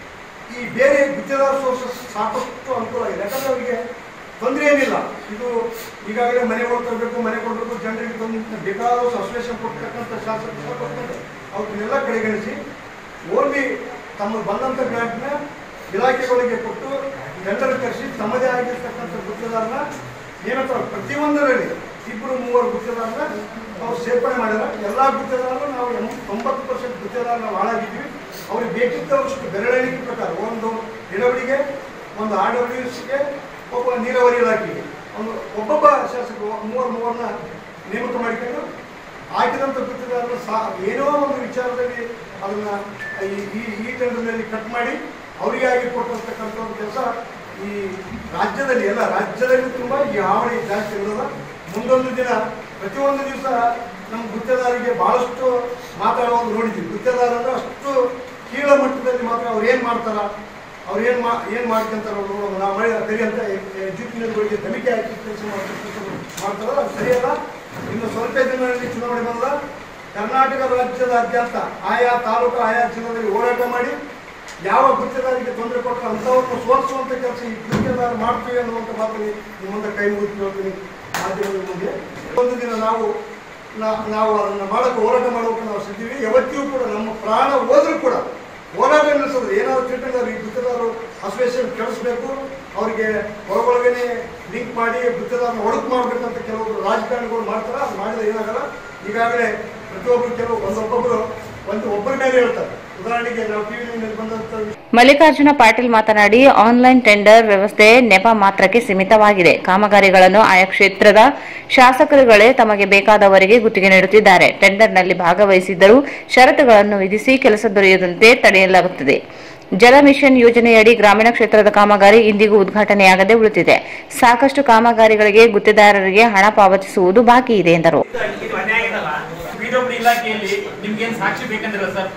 ಈ ಬೇರೆ ಗುತ್ತಿಗೆದಾರ ಸೋರ್ಸಸ್ ಸಾಕಷ್ಟು ಅನುಕೂಲ ಆಗಿದೆ ಯಾಕಂದ್ರೆ ಅವರಿಗೆ ತೊಂದರೆ ಏನಿಲ್ಲ ಇದು ಈಗಾಗಲೇ ಮನೆಗಳು ತರಬೇಕು ಮನೆ ಕೊಡಬೇಕು ಜನರಿಗೆ ತೊಂದರೆ ಬೇಕಾದಷ್ಟು ಅಸೋಸಿಯೇಷನ್ ಕೊಡ್ತಕ್ಕಂಥ ಶಾಸಕರು ಕೊಡ್ತಾರೆ ಅವ್ರನ್ನೆಲ್ಲ ಕಡೆಗಣಿಸಿ ಓನ್ಲಿ ತಮ್ಮ ಬಂದಂಥ ಗ್ರಾಂಟ್ನ ಇಲಾಖೆಗಳಿಗೆ ಕೊಟ್ಟು ಟೆಂಡರ್ ಕರೆಸಿ ತಮ್ಮದೇ ಆಗಿರ್ತಕ್ಕಂಥ ಗುತ್ತಿಗೆದಾರನ ನೇಮಕ ಪ್ರತಿಯೊಂದರಲ್ಲಿ ಇಬ್ಬರು ಮೂವರು ಗುತ್ತಿಗೆದಾರನ ಅವ್ರು ಸೇರ್ಪಡೆ ಮಾಡ್ಯಾರ ಎಲ್ಲ ಗುತ್ತಿಗೆದಾರರು ನಾವು ಎಂ- ತೊಂಬತ್ತು ಪರ್ಸೆಂಟ್ ಗುತ್ತಿಗೆದಾರ ನಾವು ಹಾಳಾಗಿದ್ವಿ ಅವ್ರಿಗೆ ಬೇಕಿದ್ದವಷ್ಟು ಬೆರಳೆಣಿಕೆ ಪ್ರಕಾರ ಒಂದು ನಿಲವಡಿಗೆ ಒಂದು ಆರ್ ಡಬ್ಲ್ಯೂ ಎಸ್ಗೆ ಒಬ್ಬ ನೀರಾವರಿ ಇಲಾಖೆಗೆ ಒಂದು ಒಬ್ಬೊಬ್ಬ ಶಾಸಕರು ಮೂವರು ಮೂವರನ್ನ ನೇಮಕ ಮಾಡಿಕೊಂಡು ಹಾಕಿದಂಥ ಗುತ್ತಿಗೆದಾರರು ಸಾ ಏನೋ ಒಂದು ವಿಚಾರದಲ್ಲಿ ಅದನ್ನ ಈ ಈ- ಈ ಟೆಂಡರ್ನಲ್ಲಿ ಕಟ್ ಮಾಡಿ ಅವರಿಗೆ ಆಗಿ ಕೊಟ್ಟಿರ್ತಕ್ಕಂಥ ಒಂದು ಕೆಲಸ ಈ ರಾಜ್ಯದಲ್ಲಿ ಎಲ್ಲ ರಾಜ್ಯದಲ್ಲಿ ತುಂಬ ಈ ಹಾವಳಿ ಜಾಸ್ತಿ ಇರೋದ ಮುಂದೊಂದು ದಿನ ಪ್ರತಿಯೊಂದು ದಿವಸ ನಮ್ಮ ಗುತ್ತೇದಾರಿಗೆ ಬಹಳಷ್ಟು ಮಾತಾಡೋದು ನೋಡಿದ್ವಿ ಗುತ್ತೇದಾರ ಅಂದ್ರೆ ಅಷ್ಟು ಕೀಳ ಮಟ್ಟದಲ್ಲಿ ಮಾತ್ರ ಅವ್ರು ಏನು ಮಾಡ್ತಾರ ಅವ್ರು ಏನು ಮಾ ಏನು ಮಾಡ್ಕೊಂತಾರ ಅವ್ರು ನೋಡೋದು ನಾವು ಮಾಡಿ ಸರಿ ಅಂತ ಎಜುಕೇಷನ್ಗಳಿಗೆ ಧಮಿಕೆ ಹಾಕಿ ಕೆಲಸ ಮಾಡ್ತಾರ ಅದು ಸರಿಯಲ್ಲ ಇನ್ನು ಸ್ವಲ್ಪ ದಿನಗಳಲ್ಲಿ ಚುನಾವಣೆ ಬಂದ ಕರ್ನಾಟಕ ರಾಜ್ಯದಾದ್ಯಂತ ಆಯಾ ತಾಲೂಕು ಆಯಾ ಜಿಲ್ಲೆಯಲ್ಲಿ ಹೋರಾಟ ಮಾಡಿ ಯಾವ ಗುತ್ತಿಗೆದಾರಿಗೆ ತೊಂದರೆ ಕೊಟ್ಟರೆ ಅಂಥವ್ರನ್ನ ಸೋಲಿಸುವಂಥ ಕೆಲಸ ಈ ಗುತ್ತಿಗೆದಾರ ಮಾಡ್ತೀವಿ ಅನ್ನುವಂಥ ಮಾತಲ್ಲಿ ನಿಮ್ಮ ಮುಂದೆ ಕೈ ಮುಗಿದು ಹೇಳ್ತೀನಿ ಮಾಧ್ಯಮದ ಮುಂದೆ ಒಂದು ದಿನ ನಾವು ನಾ- ನಾವು ಅದನ್ನು ಮಾಡೋಕ್ಕೆ ಹೋರಾಟ ಮಾಡೋಕೆ ನಾವು ಸಿದ್ಧೀವಿ ಯಾವತ್ತಿಗೂ ಕೂಡ ನಮ್ಮ ಪ್ರಾಣ ಹೋದ್ರೂ ಕೂಡ ಹೋರಾಟ ನಿಲ್ಲಿಸಿದ್ರೆ ಏನಾದ್ರು ತಿಳ್ಕೊಂಡ್ರೆ ಈ ಗುತ್ತಿಗೆದಾರರು ಅಸೋಸಿಯೇಷನ್ ಕೆಡಿಸ್ಬೇಕು ಅವರಿಗೆ ಒಳಗೊಳಗನೆ ಲಿಂಕ್ ಮಾಡಿ ಗುತ್ತಿಗೆದಾರನ ಒಡಕು ಮಾಡ್ಬೇಕಂತ ಕೆಲವರು ರಾಜಕಾರಣಿಗಳು ಮಾಡ್ತಾರೆ ಅದು ಮಾಡಿದ್ರೆ ಏನಾಗಲ್ಲ ಈಗಾಗಲೇ ಪ್ರತಿಯೊಬ್ಬರು ಕೆಲವು ಒಂದೊಬ್ಬೊಬ್ಬರು ಒಂದು ಒಬ್ಬರ ಮೇಲೆ ಹೇಳ್ತಾರೆ ಉದಾಹರಣೆಗೆ ನಾವು ಟಿವಿ ಮೇಲೆ ಬಂದಂಥ ಮಲ್ಲಿಕಾರ್ಜುನ ಪಾಟೀಲ್ ಮಾತನಾಡಿ ಆನ್ಲೈನ್ ಟೆಂಡರ್ ವ್ಯವಸ್ಥೆ ನೆಪ ಮಾತ್ರಕ್ಕೆ ಸೀಮಿತವಾಗಿದೆ ಕಾಮಗಾರಿಗಳನ್ನು ಆಯಾ ಕ್ಷೇತ್ರದ ಶಾಸಕರುಗಳೇ ತಮಗೆ ಬೇಕಾದವರಿಗೆ ಗುತ್ತಿಗೆ ನೀಡುತ್ತಿದ್ದಾರೆ ಟೆಂಡರ್ನಲ್ಲಿ ಭಾಗವಹಿಸಿದ್ದರೂ ಷರತ್ತುಗಳನ್ನು ವಿಧಿಸಿ ಕೆಲಸ ದೊರೆಯದಂತೆ ತಡೆಯಲಾಗುತ್ತದೆ ಜಲ ಮಿಷನ್ ಯೋಜನೆಯಡಿ ಗ್ರಾಮೀಣ ಕ್ಷೇತ್ರದ ಕಾಮಗಾರಿ ಇಂದಿಗೂ ಉದ್ಘಾಟನೆಯಾಗದೆ ಉಳಿದಿದೆ ಸಾಕಷ್ಟು ಕಾಮಗಾರಿಗಳಿಗೆ ಗುತ್ತಿದಾರರಿಗೆ ಹಣ ಪಾವತಿಸುವುದು ಬಾಕಿ ಇದೆ ಎಂದರು ಇದು ಅನ್ಯಾಯ ಇದಲ್ಲ ಪಿಡಬ್ಲ್ಯೂ ಇಲಾಖೆಯಲ್ಲಿ ನಿಮ್ಗೇನ್ ಸಾಕ್ಷಿ ಬೇಕಂದ್ರೆ ಸರ್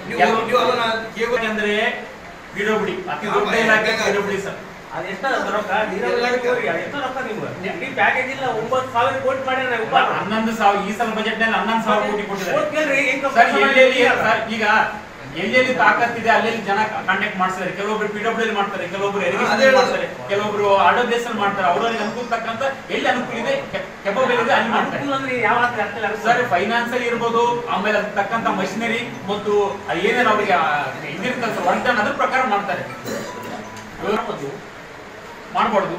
ಎಲ್ಲ- ಅಂದ್ರೆ ಪಿಡಬ್ಲ್ಯೂ ಅತಿ ದೊಡ್ಡ ಇಲಾಖೆ ಪಿಡಬ್ಲ್ಯೂ ಸರ್ ಅದೆಷ್ಟ ರೊಕ್ಕ ಎಷ್ಟು ರೊಕ್ಕ ನಿಮ್ಗೆ ನೀವು ಪ್ಯಾಕೇಜ್ ಇಲ್ಲ ಒಂಬತ್ತು ಸಾವಿರ ಕೋಟಿ ಮಾಡಿ ಹನ್ನೊಂದು ಸಾವಿರ ಈ ಸಲ ಬಜೆಟ್ ನಲ್ಲಿ ಹನ್ನೊಂದು ಸಾವಿರ ಕೋಟಿ ಕೋಟಿ ಕೇಳ್ರಿ, ಹೆಂಗ್ ಕೊಟ್ಟಿದ್ದಾರೆ ಸರ್ ಖರ್ಚು ಎಲ್ಲೆಲ್ಲಿ ಮಾಡಿದ್ದೀರಿ? ಸರ್ ಈಗ ಎಲ್ಲೆಲ್ಲಿ ತಾಕತ್ತಿದೆ ಅಲ್ಲೆಲ್ಲಿ ಜನ ಕಾಂಟ್ಯಾಕ್ಟ್ ಮಾಡ್ತಾರೆ ಕೆಲವೊಬ್ರು ಪಿಡಬ್ಲ್ಯೂ ಮಾಡ್ತಾರೆ ಕೆಲವೊಬ್ರು ಅದೇ ಇರಿಗೇಷನ್ ಹೇಳೋದು. ಮಾಡ್ತಾರೆ ಕೆಲವೊಬ್ರು ಆರ್ಡರ್ ಬೇಸ್ ಅಲ್ಲಿ ಮಾಡ್ತಾರೆ ಅವ್ರವ್ರಿಗೆ ಅನುಕೂಲ ತಕ್ಕಂತ ಎಲ್ಲಿ ಅನುಕೂಲ ಇದೆ ಕೆಪಬಲ್ ಇದೆ ಅಲ್ಲಿ ಮಾಡ್ತಾರೆ ಅನುಕೂಲ ಅಂದ್ರೆ ಯಾವ ಅರ್ಥ ಆಗ್ತಿಲ್ಲ ಸರ್ ಫೈನಾನ್ಸ್ ಅಲ್ಲಿ ಇರ್ಬೋದು ಆಮೇಲೆ ಅದಕ್ಕೆ ತಕ್ಕಂತ ಮಷಿನರಿ ಮತ್ತು ಅದ್ ಏನೇನು ಅವರಿಗೆ ಇದಿರ್ತದೆ ಸರ್ ಒನ್ ಟನ್ ಅದ್ರ ಪ್ರಕಾರ ಮಾಡ್ತಾರೆ ಮಾಡಬಾರ್ದು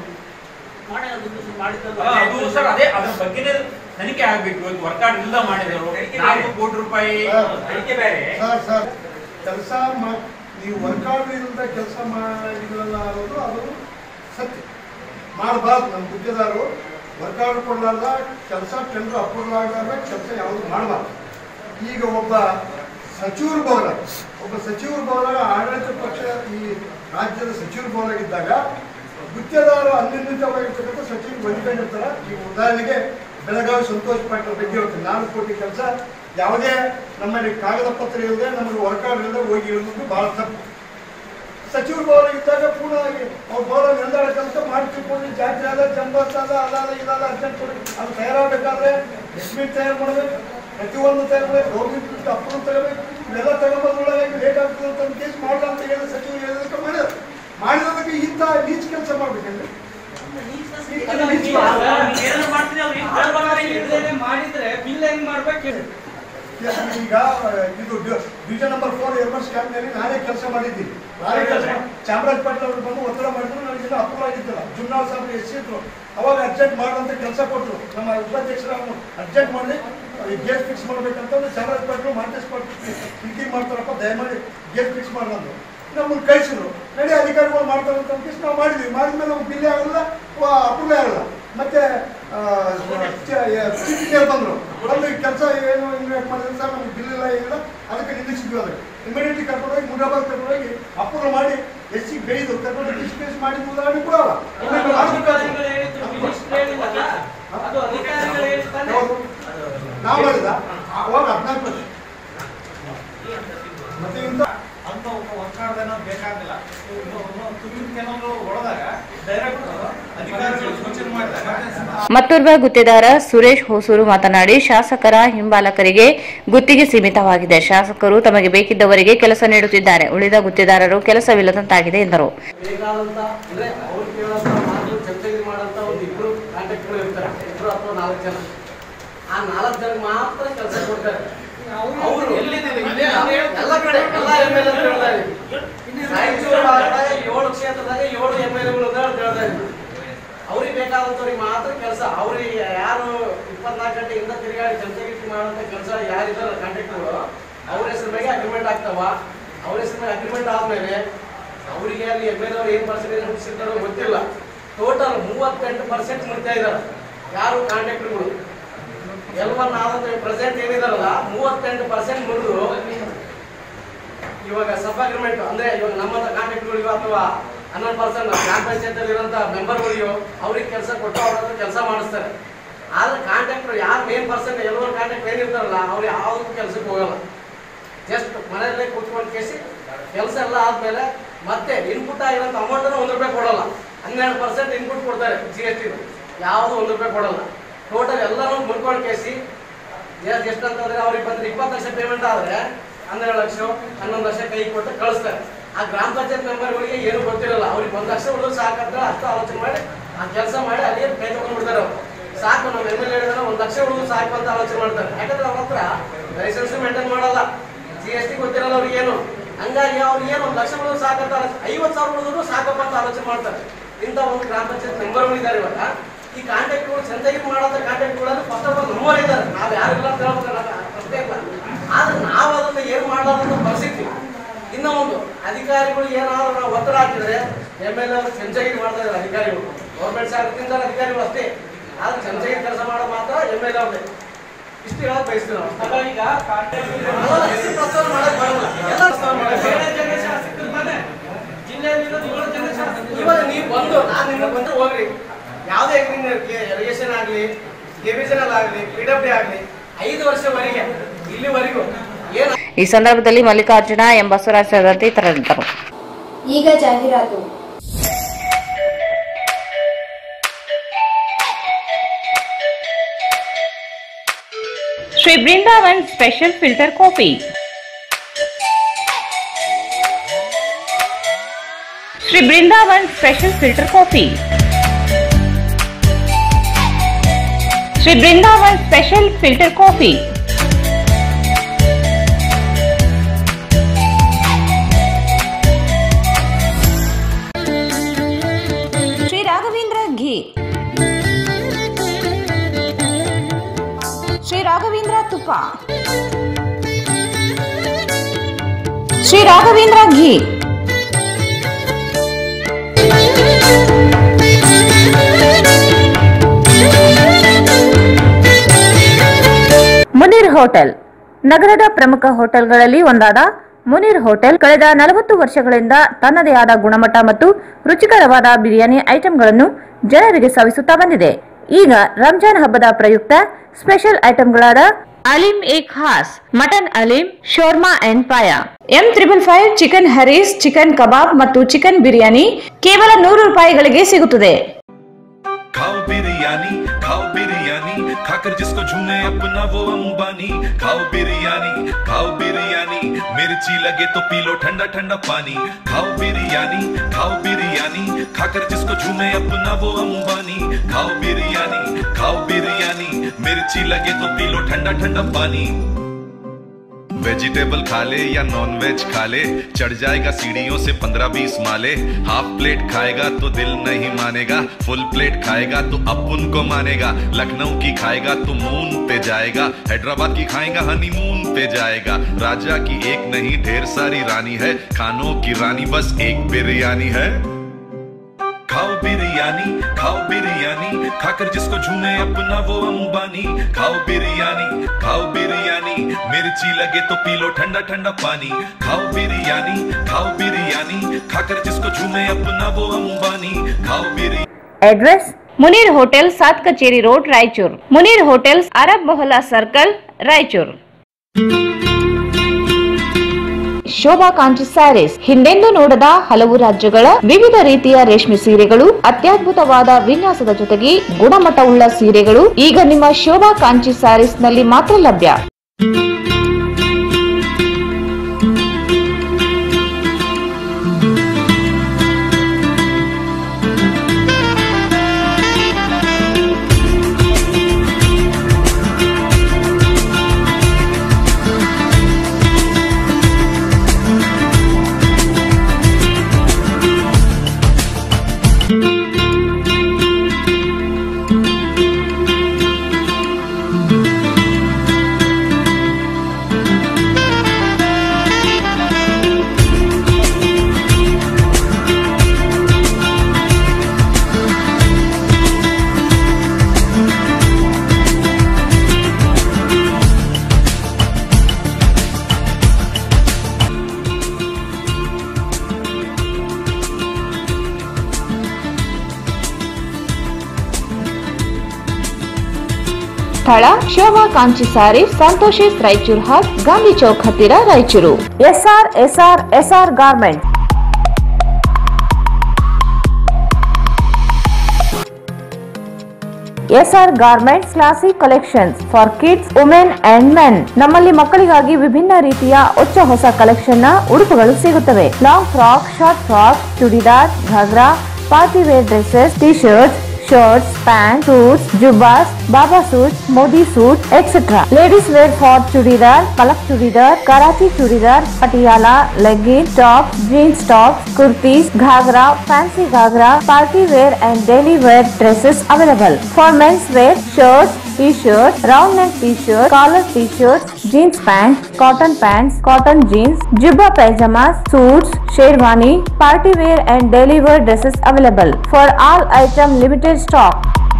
ಅದು ಸರ್ ಅದೇ ಅದ್ರ ಬಗ್ಗೆನೇ ತನಿಖೆ ಆಗ್ಬೇಕು ಇವತ್ತು ವರ್ಕೌಟ್ ಇಲ್ಲ ಮಾಡಿದ್ರು ನಾಲ್ಕು ಕೋಟಿ ರೂಪಾಯಿ ತನಿಖೆ ಬೇರೆ ಸರ್ ಸರ್ ಕೆಲಸ ಮಾ ನೀವು ವರ್ಕೌಟ್ ಇಲ್ಲದ ಕೆಲಸ ಮಾಡಿದ್ರಲ್ಲ ಅನ್ನೋದು ಅದು ಸತ್ಯ ಮಾಡಬಾರ್ದು ನಮ್ಮ ಗುತ್ತಿಗೆದಾರರು ವರ್ಕೌಟ್ ಕೊಡಲಾರ್ದ ಕೆಲಸ ಟೆಂಡರ್ ಅಪ್ರೂವಲ್ ಆಗಲಾರ್ದ ಕೆಲಸ ಯಾವುದು ಮಾಡಬಾರ್ದು ಈಗ ಒಬ್ಬ ಸಚಿವರು ಭವನ ಒಬ್ಬ ಸಚಿವರು ಭವನ ಆಡಳಿತ ಪಕ್ಷ ಈ ರಾಜ್ಯದ ಸಚಿವರು ಭವನಾಗಿದ್ದಾಗ ಗುತ್ತಿಗೆದಾರರು ಅನಿರ್ಮಿತವಾಗಿರ್ತಕ್ಕಂಥ ಸಚಿವರು ಹೊಂದ್ಕೊಂಡಿರ್ತಾರೆ ಈ ಉದಾಹರಣೆಗೆ ಬೆಳಗಾವಿ ಸಂತೋಷ್ ಪಾಟೀಲ್ ಬಗ್ಗೆ ಹೇಳ್ತೀನಿ ನಾಲ್ಕು ಕೋಟಿ ಕೆಲಸ ಯಾವುದೇ ನಮ್ಮಲ್ಲಿ ಕಾಗದ ಪತ್ರ ಇಲ್ಲದೆ ನಮಗೆ ವರ್ಕೌಟ್ ಇಲ್ಲದೆ ಹೋಗಿ ಇರೋದು ಬಹಳ ತಪ್ಪು ಸಚಿವರು ಭವನ ಇದ್ದಾಗ ಪೂರ್ಣ ಆಗಿ ಅವ್ರ ಭವನ ನಿಲ್ದಾಣ ಕೆಲಸ ಮಾಡಿ ತಿಳ್ಕೊಂಡು ಜಾತ್ರೆ ಆದ ಜಂಬಸ್ ಆದ ಅದಾದ ಇದಾದ ಅರ್ಜೆಂಟ್ ಕೊಡಿ ಅದು ತಯಾರಾಗಬೇಕಾದ್ರೆ ಎಸ್ಟಿಮೇಟ್ ತಯಾರು ಮಾಡಬೇಕು ಪ್ರತಿಯೊಂದು ತಯಾರು ಮಾಡಬೇಕು ಗೌರ್ಮೆಂಟ್ ಅಪ್ರೂವ್ ತಗೋಬೇಕು ಇವೆಲ್ಲ ತಗೊಂಬಂದ್ರೊಳಗೆ ಲೇಟ್ ಆಗ್ತದೆ ಅಂತ ಒಂದು ಕೇಸ್ ಮಾಡಲ್ಲ ಅಂತ ಹೇಳಿದ ಸಚಿವರು ಹೇಳಿದಕ್ಕೆ ಮಾಡಿದ್ರು ಮಾಡಿರೋದಕ್ಕೆ ಇಂಥ ನೀಚ್ ಕೆಲಸ ಮಾಡ್ಬೇಕಂದ್ರೆ ಮಾಡಿದ್ರೆ ಬಿಲ್ ಹೆಂಗ್ ಮಾಡ್ಬೇಕು ಈಗ ಇದು ಡಿವಿಷನ್ ನಂಬರ್ ಫೋರ್ ಎರ್ಮರ್ಸ್ ಕ್ಯಾಂಪ್ನಲ್ಲಿ ನಾನೇ ಕೆಲಸ ಮಾಡಿದ್ದೀನಿ ನಾನೇ ಕೆಲಸ ಚಾಮರಾಜ ಪಾಟೀಲ್ ಅವರು ಬಂದು ಒತ್ತಡ ಮಾಡಿದ್ರು ನನಗೆ ಇನ್ನೂ ಅಪ್ರೂವ್ ಆಗಿದ್ದಿಲ್ಲ ಜುಮ್ನಾಳ್ ಸಾಹೇಬ್ ಎಸ್ ಇದ್ರು ಅವಾಗ ಅರ್ಜೆಂಟ್ ಮಾಡುವಂತ ಕೆಲಸ ಕೊಟ್ಟರು ನಮ್ಮ ಉಪಾಧ್ಯಕ್ಷರು ಅರ್ಜೆಂಟ್ ಮಾಡಿ ಗೇಟ್ ಫಿಕ್ಸ್ ಮಾಡ್ಬೇಕಂತಂದ್ರೆ ಚಾಮರಾಜ ಪಾಟೀಲ್ ಮಾಂಟೇಶ್ ಪಾಟೀಲ್ ಥಿಂಕಿಂಗ್ ಮಾಡ್ತಾರಪ್ಪ ದಯಮಾಡಿ ಗೇಟ್ ಫಿಕ್ಸ್ ಮಾಡಂದ್ರು ನಮ್ಮನ್ನು ಕಳಿಸಿದ್ರು ನಡಿ ಅಧಿಕಾರಿಗಳು ಮಾಡ್ತಾರೆ ಅಂತ ಅಂದ್ಬಿಟ್ಟು ನಾವು ಮಾಡಿದ್ವಿ ಮಾಡಿದ್ಮೇಲೆ ನಮ್ಗೆ ಬಿಲ್ ಆಗಲ್ಲ ಅಪ್ರೂವ್ ಆಗಲ್ಲ ಮತ್ತೆ ಚೀಫ್ ಬಂದರು ಬಂದು ಕೆಲಸ ಏನು ಇನ್ವೆಸ್ಟ್ ಮಾಡಿದ್ರೆ ಸರ್ ನಮ್ಗೆ ಬಿಲ್ ಇಲ್ಲ ಏನಿಲ್ಲ ಅದಕ್ಕೆ ನಿಲ್ಲಿಸಿದ್ವಿ ಅದಕ್ಕೆ ಇಮಿಡಿಯೇಟ್ಲಿ ಕರ್ಕೊಂಡೋಗಿ ಮುರಾಬಾದ್ ಕರ್ಕೊಂಡೋಗಿ ಅಪ್ರೂವ್ ಮಾಡಿ ಎಸ್ ಸಿ ಬೆಳೆದು ಕರ್ಕೊಂಡು ಡಿಸ್ಪ್ಲೇಸ್ ಮಾಡಿದ ಉದಾಹರಣೆ ಕೂಡ ಅವ ಅದು ಅಧಿಕಾರಿಗಳು ಹೇಳ್ತಾನೆ ನಾವು ಮಾಡಿದ ಅವಾಗ ಹದಿನಾಲ್ಕು ವರ್ಷ ಮತ್ತೆ ಇಂಥ ಅಂತ ಒಬ್ಬ ವರ್ಕಾಡ್ದೇನೋ ಬೇಕಾಗಿಲ್ಲ ತುಗಿನ ಕೆಲವರು ಹೊಡೆದಾಗ ಡೈರೆಕ್ಟ್ ಅಧಿಕಾರಿಗಳು ಸೂಚನೆ ಮಾಡಿದಾಗ ಮತ್ತೋರ್ವ ಗುತ್ತಿದಾರ ಸುರೇಶ್ ಹೊಸೂರು ಮಾತನಾಡಿ ಶಾಸಕರ ಹಿಂಬಾಲಕರಿಗೆ ಗುತ್ತಿಗೆ ಸೀಮಿತವಾಗಿದೆ ಶಾಸಕರು ತಮಗೆ ಬೇಕಿದ್ದವರಿಗೆ ಕೆಲಸ ನೀಡುತ್ತಿದ್ದಾರೆ ಉಳಿದ ಗುತ್ತಿದಾರರು ಕೆಲಸವಿಲ್ಲದಂತಾಗಿದೆ ಎಂದರು ಬೇಕಾದಂತ ಅಂದ್ರೆ ಅವ್ರು ಕೇಳೋಂತ ಮಾತು ಚರ್ಚೆಗೆ ಮಾಡೋಂತ ಒಂದು ಇಬ್ರು ಕಾಂಟ್ಯಾಕ್ಟ್ಗಳು ಇರ್ತಾರೆ ಇಬ್ರು ಅಥವಾ ನಾಲ್ಕು ಜನ ಆ ನಾಲ್ಕು ಜನಕ್ಕೆ ಮಾತ್ರ ಕೆಲಸ ಕೊಡ್ತಾರೆ ಅವರು ಎಲ್ಲ ಕಡೆ ಎಲ್ಲ ಎಮ್ ಎಲ್ ಹೇಳ್ತಾ ಇದ್ದೀವಿ ರಾಯಚೂರು ಭಾಗದಾಗ ಏಳು ಕ್ಷೇತ್ರದಾಗ ಏಳು ಎಮ್ ಎಲ್ ಎಗಳು ಅಂತ ಹೇಳ್ತಾ ಇದ್ದೀವಿ ಅವ್ರಿಗೆ ಬೇಕಾದಂತವ್ರಿಗೆ ಮಾತ್ರ ಕೆಲಸ ಅವ್ರಿಗೆ ಯಾರು ಇಪ್ಪತ್ನಾಲ್ಕು ಗಂಟೆ ಇಂದ ತಿರುಗಾಡಿ ಜನತೆಗಿಟ್ಟು ಮಾಡುವಂತ ಕೆಲಸ ಯಾರಿದಾರ ಕಾಂಟ್ಯಾಕ್ಟ್ಗಳು ಅವ್ರ ಹೆಸರು ಮೇಲೆ ಅಗ್ರಿಮೆಂಟ್ ಆಗ್ತಾವ ಅವ್ರ ಹೆಸರು ಮೇಲೆ ಅಗ್ರಿಮೆಂಟ್ ಆದ್ಮೇಲೆ ಅವರಿಗೆ ಅಲ್ಲಿ ಎಮ್ ಎಲ್ ಅವ್ರು ಏನು ಪರ್ಸೆಂಟೇಜ್ ಮುಗಿಸಿರ್ತಾರೋ ಗೊತ್ತಿಲ್ಲ ಟೋಟಲ್ ಮೂವತ್ತೆಂಟು ಪರ್ಸೆಂಟ್ ಮುಗಿತಾ ಇದ್ದಾರೆ ಯಾರು ಕಾಂಟ್ಯಾಕ್ಟ್ಗಳು ಎಲ್ಲವನ್ನ ಆದಂತ ಪ್ರೆಸೆಂಟ್ ಏನಿದಾರಲ್ಲ ಮೂವತ್ತೆಂಟು ಪರ್ಸೆಂಟ್ ಮುಗಿದು ಇವಾಗ ಸಬ್ ಅಗ್ರಿಮೆಂಟ್ ಅಂದ್ರೆ ಇವಾಗ ನಮ್ಮಂತ ಕಾಂಟ್ಯಾಕ್ಟ್ಗಳಿಗೋ ಅಥವಾ ಹನ್ನೊಂದು ಪರ್ಸೆಂಟ್ ಗ್ರಾಮ ಪಂಚಾಯತ್ ಇರುವಂತ ಮೆಂಬರ್ಗಳಿಗೋ ಅವ್ರಿಗೆ ಕೆಲಸ ಕೊಟ್ಟು ಅವ್ರ ಹತ್ರ ಕೆಲಸ ಮಾಡಿಸ್ತಾರೆ ಆದ್ರೆ ಕಾಂಟ್ಯಾಕ್ಟರ್ ಯಾರು ಮೇನ್ ಪರ್ಸನ್ ಎಲ್ಲರೂ ಕಾಂಟ್ಯಾಕ್ಟ್ ಏನಿರ್ತಾರಲ್ಲ ಅವ್ರು ಯಾವ್ದು ಕೆಲಸಕ್ಕೆ ಹೋಗಲ್ಲ ಜಸ್ಟ್ ಮನೆಯಲ್ಲೇ ಕೂತ್ಕೊಂಡು ಕೇಸಿ ಕೆಲಸ ಎಲ್ಲ ಆದ್ಮೇಲೆ ಮತ್ತೆ ಇನ್ಪುಟ್ ಆಗಿರೋಂಥ ಅಮೌಂಟ್ ಒಂದು ರೂಪಾಯಿ ಕೊಡಲ್ಲ ಹನ್ನೆರಡು ಪರ್ಸೆಂಟ್ ಇನ್ಪುಟ್ ಕೊಡ್ತಾರೆ ಜಿ ಎಸ್ ಟಿ ಯಾವುದು ಒಂದು ರೂಪಾಯಿ ಕೊಡಲ್ಲ ಟೋಟಲ್ ಎಲ್ಲರೂ ಮುಡ್ಕೊಂಡು ಕೇಸಿ ಎಷ್ಟು ಎಷ್ಟು ಅಂತಂದ್ರೆ ಅವ್ರಿಗೆ ಬಂದ್ರೆ ಇಪ್ಪತ್ತು ಲಕ್ಷ ಪೇಮೆಂಟ್ ಆದ್ರೆ ಹನ್ನೆರಡು ಲಕ್ಷ ಹನ್ನೊಂದು ಲಕ್ಷ ಕೈ ಕೊಟ್ಟು ಕಳಿಸ್ತಾರೆ ಆ ಗ್ರಾಮ ಪಂಚಾಯತ್ ಮೆಂಬರ್ಗಳಿಗೆ ಏನು ಗೊತ್ತಿರಲ್ಲ ಅವ್ರಿಗೆ ಒಂದು ಲಕ್ಷ ಉಳಿದು ಸಾಕಂತ ಅಷ್ಟು ಆಲೋಚನೆ ಮಾಡಿ ಆ ಕೆಲಸ ಮಾಡಿ ಅಲ್ಲಿಯೇ ಕೈ ತಗೊಂಡ್ಬಿಡ್ತಾರೆ ಅವ್ರು ಸಾಕು ನಮ್ಮ ಎಮ್ ಎಲ್ ಹೇಳಿದ್ರೆ ಒಂದು ಲಕ್ಷ ಉಳಿದು ಸಾಕು ಅಂತ ಆಲೋಚನೆ ಮಾಡ್ತಾರೆ ಯಾಕಂದ್ರೆ ಅವ್ರ ಹತ್ರ ಲೈಸೆನ್ಸ್ ಮೇಂಟೈನ್ ಮಾಡಲ್ಲ ಜಿ ಎಸ್ ಟಿ ಗೊತ್ತಿರಲ್ಲ ಅವ್ರಿಗೆ ಏನು ಹಂಗಾಗಿ ಅವ್ರಿಗೆ ಏನು ಒಂದು ಲಕ್ಷ ಉಳಿದು ಸಾಕಂತ ಆಲೋಚನೆ ಐವತ್ತು ಸಾವಿರ ಉಳಿದ್ರು ಸಾಕಪ್ಪ ಅಂತ ಆಲೋಚನೆ ಮಾಡ್ತಾರೆ ಇಂಥ ಒಂದು ಗ್ರಾಮ ಪಂಚಾಯತ್ ಮೆಂಬರ್ಗಳು ಇದ್ದಾರೆ ಇವಾಗ ಈ ಕಾಂಟ್ಯಾಕ್ಟ್ಗಳು ಚಂದಾಗಿ ಮಾಡೋಂಥ ಕಾಂಟ್ಯಾಕ್ಟ್ಗಳಲ್ಲಿ ಫಸ್ಟ್ ಆಫ್ ಆಲ್ ನಮ್ಮವರೇ ಇದ್ದಾರೆ ನಾವು ಯಾರು ಇಲ್ಲ ಅಂತ ಹೇಳ್ಬೇಕಲ್ಲ ಪ್ರಶ್ನೆ ಇಲ್ಲ ಆದ್ರೆ ನಾವು ಅದನ್ನ ಏನು ಮಾಡಲಾರ್ದಂತ ಪರಿಸ್ಥಿತಿ ಇನ್ನ ಒಂದು ಅಧಿಕಾರಿಗಳು ಏನಾದ್ರು ನಾವು ಒತ್ತಡ ಹಾಕಿದ್ರೆ ಎಮ್ ಎಲ್ ಎ ಚಂಚಾಗಿ ಮಾಡ್ತಾ ಇದ್ದಾರೆ ಅಧಿಕಾರಿಗಳು ಗೌರ್ಮೆಂಟ್ ಸಾರ್ವಜನಿಕ ಅಧಿಕಾರಿಗಳು ಅಷ್ಟೇ ಆದ್ರೆ ಚಂಚಾಗಿ ಕೆಲಸ ಮಾಡೋದು ಮಾತ್ರ ಎಮ್ ಎಲ್ ಎ ಅವ್ರದೇ ಇಷ್ಟು ಹೇಳಕ್ ಬಯಸ್ತೀವಿ ನಾವು ಅಲ್ಲ, ಈಗ ಕಾಂಟ್ಯಾಕ್ಟ್ ಅಲ್ಲ, ಹೆಸರು ಪ್ರಸ್ತಾವ ಮಾಡಕ್ ಬರಲ್ಲ ಎಲ್ಲ ಪ್ರಸ್ತಾವ ಮಾಡಕ್ ಬರಲ್ಲ. ಬೇರೆ ಜನ ಶಾಸಕರು ತಾನೇ? ಜಿಲ್ಲೆಯಲ್ಲಿರೋದು ಏಳು ಜನ ಶಾಸಕರು ಇವಾಗ ನೀವು ಬಂದು ನಾನು ನಿಮ್ಗೆ ಬಂದು ಹೋಗ್ರಿ ಯಾವುದೇ ಇರಿಗೇಷನ್ ಆಗಲಿ ಕೆಬಿಸನಲ್ ಆಗಲಿ ಪಿ ಡಬ್ಲ್ಯೂ ಆಗಲಿ ಐದು ವರ್ಷವರೆಗೆ ಇಲ್ಲಿವರೆಗೂ ಏನು ಈ ಸಂದರ್ಭದಲ್ಲಿ ಮಲ್ಲಿಕಾರ್ಜುನ ಎಂ ಬಸವರಾಜ ಸೇರಿದಂತೆ ಇತರರಿದ್ದರು ಈಗ ಜಾಹೀರಾತು Shri Brindavan special filter coffee Shri Brindavan special filter coffee Shri Brindavan special filter coffee Shri Raghavendra ghee Shri Raghavendra ತುಪ್ಪ ಶ್ರೀ ರಾಘವೇಂದ್ರ ಘೀ ಮುನೀರ್ ಹೋಟೆಲ್ ನಗರದ ಪ್ರಮುಖ ಹೋಟೆಲ್ಗಳಲ್ಲಿ ಒಂದಾದ ಮುನೀರ್ ಹೋಟೆಲ್ ಕಳೆದ ನಲವತ್ತು ವರ್ಷಗಳಿಂದ ತನ್ನದೇ ಆದ ಗುಣಮಟ್ಟ ಮತ್ತು ರುಚಿಕರವಾದ ಬಿರಿಯಾನಿ ಐಟಂಗಳನ್ನು ಜನರಿಗೆ ಸವಿಸುತ್ತಾ ಬಂದಿದೆ ಈಗ ರಂಜಾನ್ ಹಬ್ಬದ ಪ್ರಯುಕ್ತ ಸ್ಪೆಷಲ್ ಐಟಂಗಳಾದ ಅಲಿಂ ಎ ಖಾಸ್ mutton haleem shawarma and paya M triple five chicken ಹರೀಸ್ chicken kebab ಮತ್ತು ಚಿಕನ್ ಬಿರಿಯಾನಿ ಕೇವಲ ನೂರು ರೂಪಾಯಿಗಳಿಗೆ ಸಿಗುತ್ತದೆ खाओ बिरयानी खाओ बिरयानी खाकर जिसको झूमे अपना वो अंबानी खाओ बिरयानी खाओ बिरयानी मिर्ची लगे तो पी लो ठंडा ठंडा पानी खाओ बिरयानी खाओ बिरयानी खाकर जिसको झूमे अपना वो अंबानी खाओ बिरयानी खाओ बिरयानी मिर्ची लगे तो पी लो ठंडा ठंडा पानी वेजिटेबल खा ले या नॉन वेज खा ले चढ़ जाएगा सीढ़ियों से पंद्रह बीस माले हाफ प्लेट खाएगा तो दिल नहीं मानेगा फुल प्लेट खाएगा तो अपुन को मानेगा लखनऊ की खाएगा तो मून पे जाएगा हैदराबाद की खाएगा हनीमून पे जाएगा राजा की एक नहीं ढेर सारी रानी है खानों की रानी बस एक बिरयानी है खाओ बिरयानी खाओ बिरयानी खाकर जिसको झूमे अपना वो अंबानी खाओ बिरयानी खाओ बिरयानी मिर्ची लगे तो पी लो ठंडा ठंडा पानी खाओ बिरयानी खाओ बिरयानी खाकर जिसको झूमे अपना वो अंबानी खाओ बिरयानी ಅಡ್ರೆಸ್ ಮುನೀರ್ ಹೋಟೆಲ್ ಸಾತ್ Kacheri road Raichur Muneer hotels Arab Mohalla circle Raichur Shobha Kanchi sarees ಹಿಂದೆಂದೂ ನೋಡದ ಹಲವು ರಾಜ್ಯಗಳ ವಿವಿಧ ರೀತಿಯ ರೇಷ್ಮೆ ಸೀರೆಗಳು ಅತ್ಯದ್ಭುತವಾದ ವಿನ್ಯಾಸದ ಜೊತೆಗೆ ಗುಣಮಟ್ಟವುಳ್ಳ ಸೀರೆಗಳು ಈಗ ನಿಮ್ಮ ಶೋಭಾ ಕಾಂಚಿ ಸ್ಯಾರೀಸ್ ನಲ್ಲಿ ಮಾತ್ರ ಲಭ್ಯ ಸ್ಥಳ ಶೋಭಾ ಕಾಂಚಿ ಸಾರಿ ಸಂತೋಷೇಶ್ ರಾಯಚೂರ್ ಹಾಟ್ ಗಾಂಧಿ ಚೌಕ್ ಹತ್ತಿರ Raichur SR SR SR garment SR garments classic collections for kids women and men ನಮ್ಮಲ್ಲಿ ಮಕ್ಕಳಿಗಾಗಿ ವಿಭಿನ್ನ ರೀತಿಯ ಹೊಚ್ಚ ಹೊಸ ಕಲೆಕ್ಷನ್ ನ ಉಡುಪುಗಳು ಸಿಗುತ್ತವೆ long frock short frock churidar ghagra party wear dresses T shirts shirts, pants, suits, jubbas, baba suits, modi suits, etc. Ladies wear for chudidar, palak chudidar, Karachi chudidar, patiala, leggings, tops, jeans tops, kurtis, ghagra, fancy ghagra, party wear and daily wear dresses available. For men's wear, shirts, t-shirts, round neck t-shirt, collar t-shirts, jeans pants, cotton pants, cotton jeans, jubba pajamas, suits, sherwani, party wear and daily wear dresses available. For all item limited stock.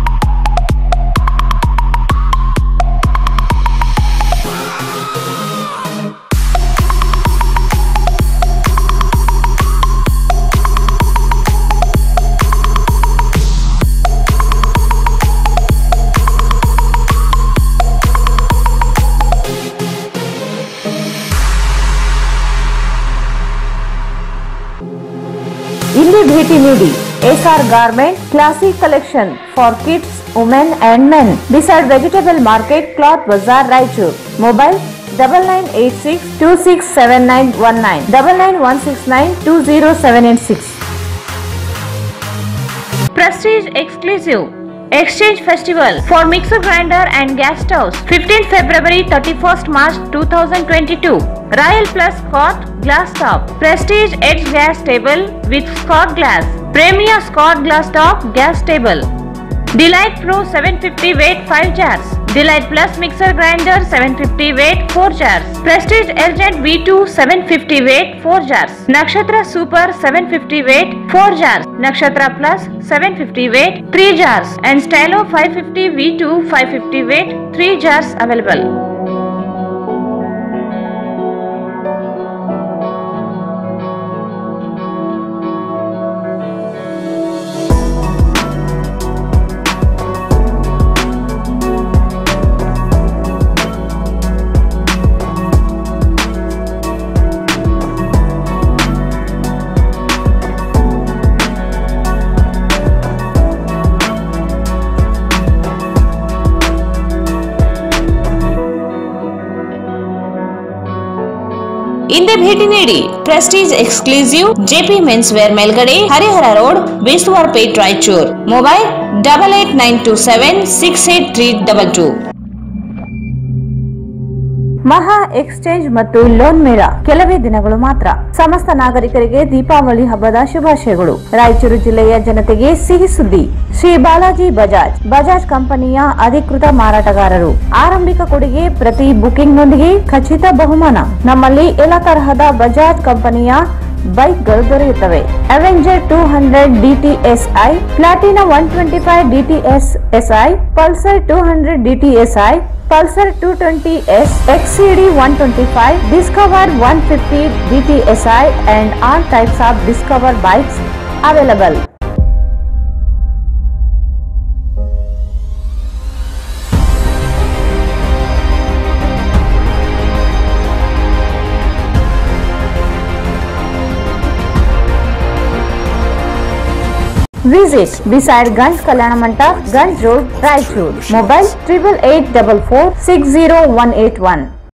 ಇಲ್ಲಿ ಭೇಟಿ ನೀಡಿ SR garment classic collection for kids women and men beside vegetable market cloth Bazaar Raichur mobile double nine eight six two six seven nine one nine double nine one six nine two zero seven eight six Prestige Exclusive Exchange Festival for Mixer Grinder and Gas Stoves 15th February 31st March 2022 Royal Plus Scott Glass Top Prestige Edge Gas Table with Scott Glass Premier Scott Glass Top Gas Table Delight Pro 750 weight 5 jars Delight Plus Mixer Grinder 750 weight 4 jars Prestige Urgent V2 750 weight 4 jars Nakshatra Super 750 weight 4 jars Nakshatra Plus 750 weight 3 jars and Stylo 550 V2 550 weight 3 jars available ಹಿಂದೆ ಭೇಟಿ ನೀಡಿ Prestige exclusive JP men's wear ಮೇಲ್ಗಡೆ Harihara road ಬೇಸುವಾರ್ Pet Raichur mobile double eight nine two seven six eight three double two ಮಹಾ exchange ಮತ್ತು loan ಮೇಳ ಕೆಲವೇ ದಿನಗಳು ಮಾತ್ರ ಸಮಸ್ತ ನಾಗರಿಕರಿಗೆ ದೀಪಾವಳಿ ಹಬ್ಬದ ಶುಭಾಶಯಗಳು ರಾಯಚೂರು ಜಿಲ್ಲೆಯ ಜನತೆಗೆ ಸಿಹಿ ಸುದ್ದಿ ಶ್ರೀ ಬಾಲಾಜಿ ಬಜಾಜ್ ಬಜಾಜ್ ಕಂಪನಿಯ ಅಧಿಕೃತ ಮಾರಾಟಗಾರರು ಆರಂಭಿಕ ಕೊಡುಗೆ ಪ್ರತಿ ಬುಕಿಂಗ್ ನೊಂದಿಗೆ ಖಚಿತ ಬಹುಮಾನ ನಮ್ಮಲ್ಲಿ ಎಲ್ಲ ತರಹದ ಬಜಾಜ್ ಕಂಪನಿಯ ಬೈಕ್ಗಳು ದೊರೆಯುತ್ತವೆ Avenger two hundred DTSi Platina one twenty five DTS SI Pulsar two hundred DTSi Pulsar two twenty S XCD one twenty five Discover one fifty DTSi and all types of Discover bikes available Visit beside Ganj Kalyana Mandap, Ganj Road, Raichur. Mobile triple eight double four six zero one eight one.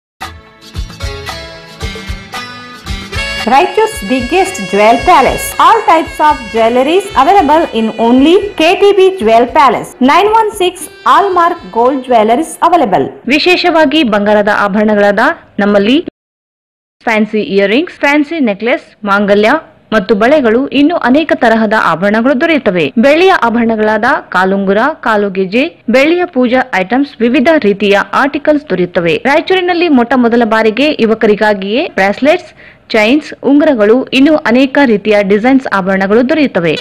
Raichur's biggest jewel palace. All types of jewelries available in only KTB Jewel Palace. 916 Allmark Gold Jewelries available. ವಿಶೇಷವಾಗಿ ಬಂಗಾರದ ಆಭರಣಗಳಾದ ನಮ್ಮಲ್ಲಿ fancy earrings fancy necklace ಮಾಂಗಲ್ಯ ಮತ್ತು ಬಳೆಗಳು ಇನ್ನು ಅನೇಕ ತರಹದ ಆಭರಣಗಳು ದೊರೆಯುತ್ತವೆ ಬೆಳ್ಳಿಯ ಆಭರಣಗಳಾದ ಕಾಲುಂಗುರ ಕಾಲುಗೆಜೆ ಬೆಳ್ಳಿಯ ಪೂಜಾ ಐಟಮ್ಸ್ ವಿವಿಧ ರೀತಿಯ ಆರ್ಟಿಕಲ್ಸ್ ದೊರೆಯುತ್ತವೆ ರಾಯಚೂರಿನಲ್ಲಿ ಮೊಟ್ಟ ಮೊದಲ ಬಾರಿಗೆ ಯುವಕರಿಗಾಗಿಯೇ ಬ್ರಾಸ್ಲೆಟ್ಸ್ ಚೈನ್ಸ್ ಉಂಗುರಗಳು ಇನ್ನು ಅನೇಕ ರೀತಿಯ ಡಿಸೈನ್ಸ್ ಆಭರಣಗಳು ದೊರೆಯುತ್ತವೆ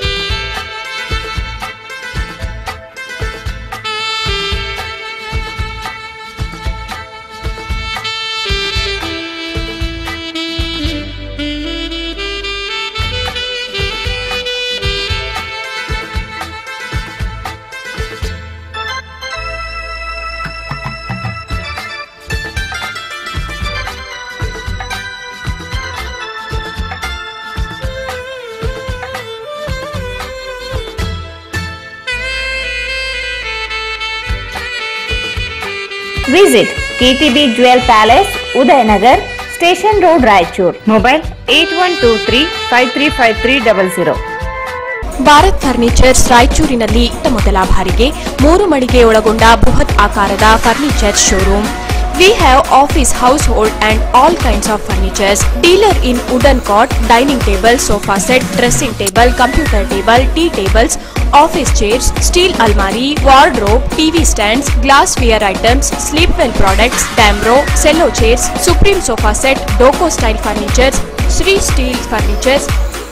Visit KTB Jewel Palace, Udayanagar, Station Road, Raichur. Mobile 8123 Bharat furnitures ರಾಯಚೂರಿನಲ್ಲಿ ಇತ್ತ ಮೊದಲ ಬಾರಿಗೆ ಮೂರು ಮಳಿಗೆ ಒಳಗೊಂಡ ಬೃಹತ್ ಆಕಾರದ furniture showroom we have office household and all kinds of furnitures dealer in wooden cot dining table sofa set dressing table computer table tea tables office chairs steel ಅಲ್ಮಾರಿ wardrobe TV stands glass ware items Sleepwell products Damro Cello chairs Supreme sofa set ಡೋಕೋ style furnitures Shri steel furnitures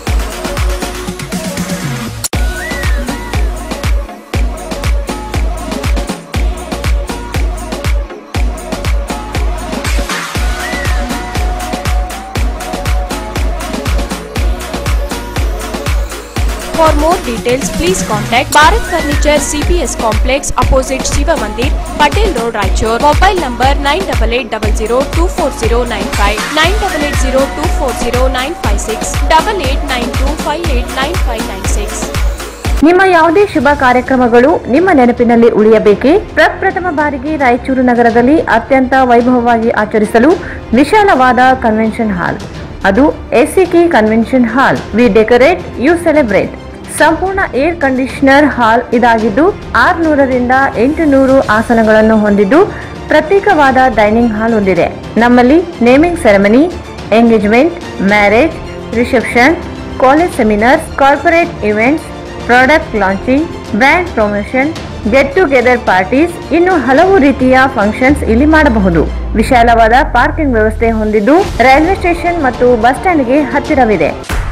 For more details, please contact Bharat Furniture CPS Complex opposite Shiva Mandir, Patel Road, Raichur. Mobile number 9880240959, 9880240956, 8892589596. ನಿಮ್ಮ ಯಾವುದೇ ಶುಭ ಕಾರ್ಯಕ್ರಮಗಳು ನಿಮ್ಮ ನೆನಪಿನಲ್ಲಿ ಉಳಿಯಬೇಕೇ ಪ್ರಪ್ರಥಮ ಬಾರಿಗೆ ರಾಯಚೂರು ನಗರದಲ್ಲಿ ಅತ್ಯಂತ ವೈಭವವಾಗಿ ಆಚರಿಸಲು ವಿಶಾಲವಾದ ಕನ್ವೆನ್ಷನ್ ಹಾಲ್ ಅದು ACK convention hall we decorate you celebrate ಸಂಪೂರ್ಣ ಏರ್ ಕಂಡೀಷನರ್ ಹಾಲ್ ಇದಾಗಿದ್ದು ಆರ್ನೂರರಿಂದ ಎಂಟು ನೂರು ಆಸನಗಳನ್ನು ಹೊಂದಿದ್ದು ಪ್ರತ್ಯೇಕವಾದ ಡೈನಿಂಗ್ ಹಾಲ್ ಹೊಂದಿದೆ ನಮ್ಮಲ್ಲಿ naming ceremony engagement marriage reception college seminars corporate events product launching brand promotion get together parties ಇನ್ನು ಹಲವು ರೀತಿಯ ಫಂಕ್ಷನ್ಸ್ ಇಲ್ಲಿ ಮಾಡಬಹುದು ವಿಶಾಲವಾದ ಪಾರ್ಕಿಂಗ್ ವ್ಯವಸ್ಥೆ ಹೊಂದಿದ್ದು ರೈಲ್ವೆ ಸ್ಟೇಷನ್ ಮತ್ತು ಬಸ್ ಸ್ಟ್ಯಾಂಡ್ಗೆ ಹತ್ತಿರವಿದೆ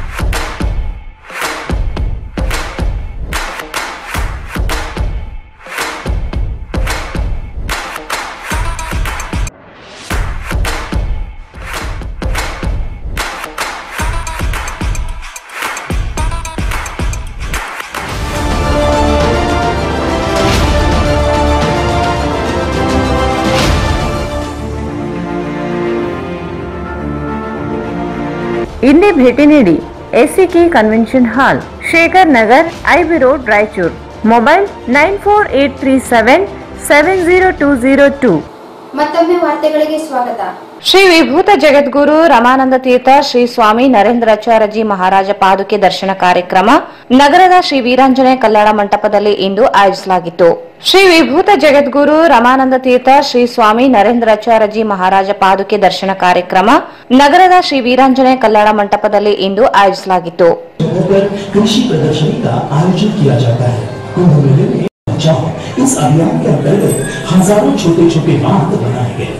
ಇಂದೇ ಭೇಟಿ ನೀಡಿ ACK convention hall Shekhar Nagar IB road Raichur mobile nine four eight three seven seven zero two zero two ಮತ್ತೊಮ್ಮೆ ವಾರ್ತೆಗಳಿಗೆ ಸ್ವಾಗತ ಶ್ರೀ ವಿಭೂತ ಜಗದ್ಗುರು ರಮಾನಂದ ತೀರ್ಥ ಶ್ರೀ ಸ್ವಾಮಿ ನರೇಂದ್ರಾಚಾರ್ಯಜಿ ಮಹಾರಾಜ ಪಾದುಕೆ ದರ್ಶನ ಕಾರ್ಯಕ್ರಮ ನಗರದ ಶ್ರೀ ವೀರಾಂಜನೇಯ ಕಲ್ಯಾಣ ಮಂಟಪದಲ್ಲಿ ಇಂದು ಆಯೋಜಿಸಲಾಗಿತ್ತು ಶ್ರೀ ವಿಭೂತ ಜಗದ್ಗುರು ರಮಾನಂದ ತೀರ್ಥ ಶ್ರೀ ಸ್ವಾಮಿ ನರೇಂದ್ರಾಚಾರ್ಯಜಿ ಮಹಾರಾಜ ಪಾದುಕೆ ದರ್ಶನ ಕಾರ್ಯಕ್ರಮ ನಗರದ ಶ್ರೀ ವೀರಾಂಜನೇಯ ಕಲ್ಯಾಣ ಮಂಟಪದಲ್ಲಿ ಇಂದು ಆಯೋಜಿಸಲಾಗಿತ್ತು पर कृषि प्रदर्शनी का आयोजन किया जाता है कुंभ मेले में बचाओ इस अभियान के अंतर्गत हजारों छोटे छोटे बांध बनाए गए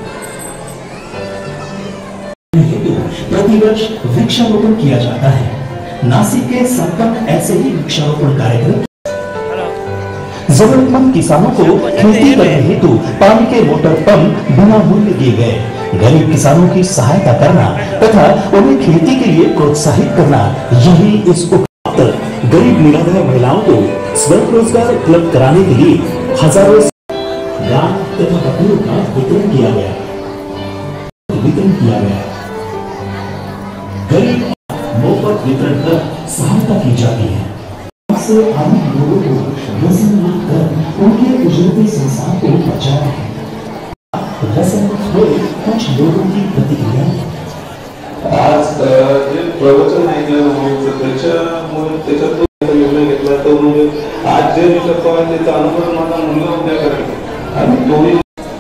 हेतु प्रतिवर्ष वृक्षारोपण किया जाता है नासिक के संपन्न ऐसे ही वृक्षारोपण कार्यक्रम जरूरतमंद किसानों को खेती करने हेतु पानी के मोटर पंप बिना मूल्य दिए गए गरीब किसानों की सहायता करना तथा उन्हें खेती के लिए प्रोत्साहित करना यही इस उपरांत गरीब निराधार महिलाओं को स्वयं रोजगार उपलब्ध कराने के लिए हजारों गाय तथा बकरियों का वितरण किया गया वितरण किया गया गरीब मुफ्त वितरण कर सहायता की जाती है से आम लोगों को व्यसन मुक्त कर उनके गुजरते संसार को बचाया है व्यसन मुक्त हुए कुछ लोगों की प्रतिक्रिया आज अ, जे प्रवचन ऐकलं होतं त्याच्यामुळे त्याच्यातून एक निर्णय घेतला तो म्हणजे आज जे मी करतो आहे त्याचा अनुभव माझा मुलगा उद्या करेल आणि तोही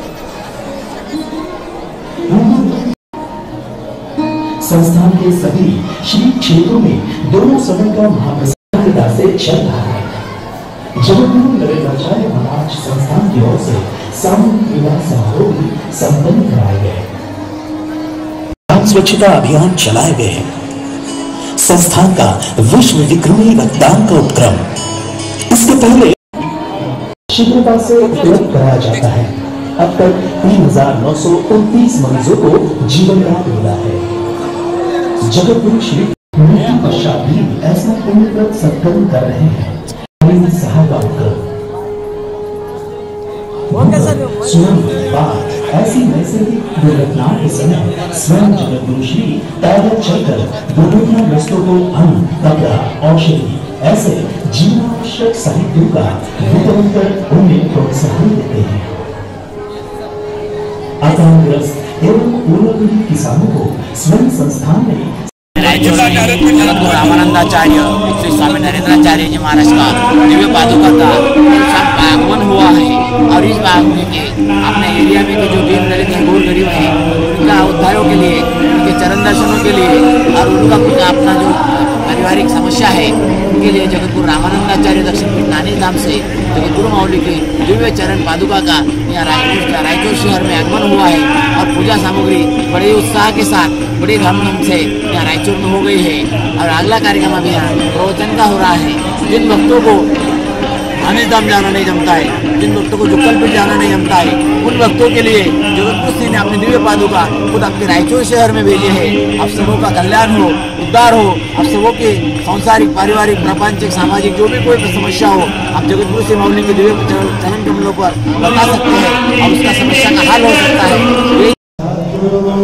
संस्थान के सभी श्री क्षेत्रों में दोनों सदन का महाप्रसाद से चल रहा है जगतगुरु नरेंद्राचार्य महाराज संस्थान की ओर से सामूहिक विवाह समारोह भी संपन्न कराए गए ग्राम स्वच्छता अभियान चलाए गए हैं संस्थान का विश्व विक्रमी रक्तदान का उपक्रम इसके पहले शीघ्रता से उपलब्ध कराया जाता है अब तक तीन हजार नौ सौ उनतीस मरीजों को जीवन दान मिला है जगत गुरु श्री मृत्यु पश्चात भी ऐसा पुण्यप्रद सत्कर्म कर रहे हैं हमारी सहायता उपक्रम स्वयं बात ऐसी नैसर्गिक दुर्घटनाओं के समय स्वयं जगत गुरु श्री पैदल चलकर दुर्घटनाग्रस्तों को अन्न कपड़ा औषधि ऐसे जीवनावश्यक साहित्यों का वितरण कर उन्हें प्रोत्साहन देते हैं अकालग्रस्त एवं पूर्व पीढ़ी किसानों को स्वयं संस्थान ने जगतगुरु रामानंदाचार्य श्री स्वामी नरेंद्राचार्य जी महाराज का दिव्य पादुका का सब आगमन हुआ है और इस आगमन के अपने एरिया में जो दीन दलित है गोर गरीब है उनका उद्धारों के लिए उनके चरण दर्शनों के लिए और उनका कुछ अपना जो पारिवारिक समस्या है उनके लिए जगतगुरु रामानंदाचार्य दक्षिण पीठ नानी धाम से जगतगुरु माउली के दिव्य चरण पादुका का यहाँ रायपुर रायचूर शहर में आगमन हुआ है और पूजा सामग्री बड़े उत्साह के साथ बड़ी धूमधाम से यहाँ रायचूर में हो गई है और अगला कार्यक्रम अभी यहाँ प्रवचन का हो रहा है जिन भक्तों को धाम जाना नहीं जमता है जिन भक्तों को जुक्कल पीठ जाना नहीं जमता है उन भक्तों के लिए जगतपुर सिंह ने अपने दिव्य पादुका खुद अपने रायचूर शहर में भेजे है आप सबों का कल्याण हो उद्धार हो आप सबों के सांसारिक पारिवारिक प्रापंचिक सामाजिक जो भी कोई समस्या हो आप जगतपुर सिंह मौली के दिव्य चरण चरण कमलों पर बता सकते हैं और उसका समस्या का हल हो सकता है यही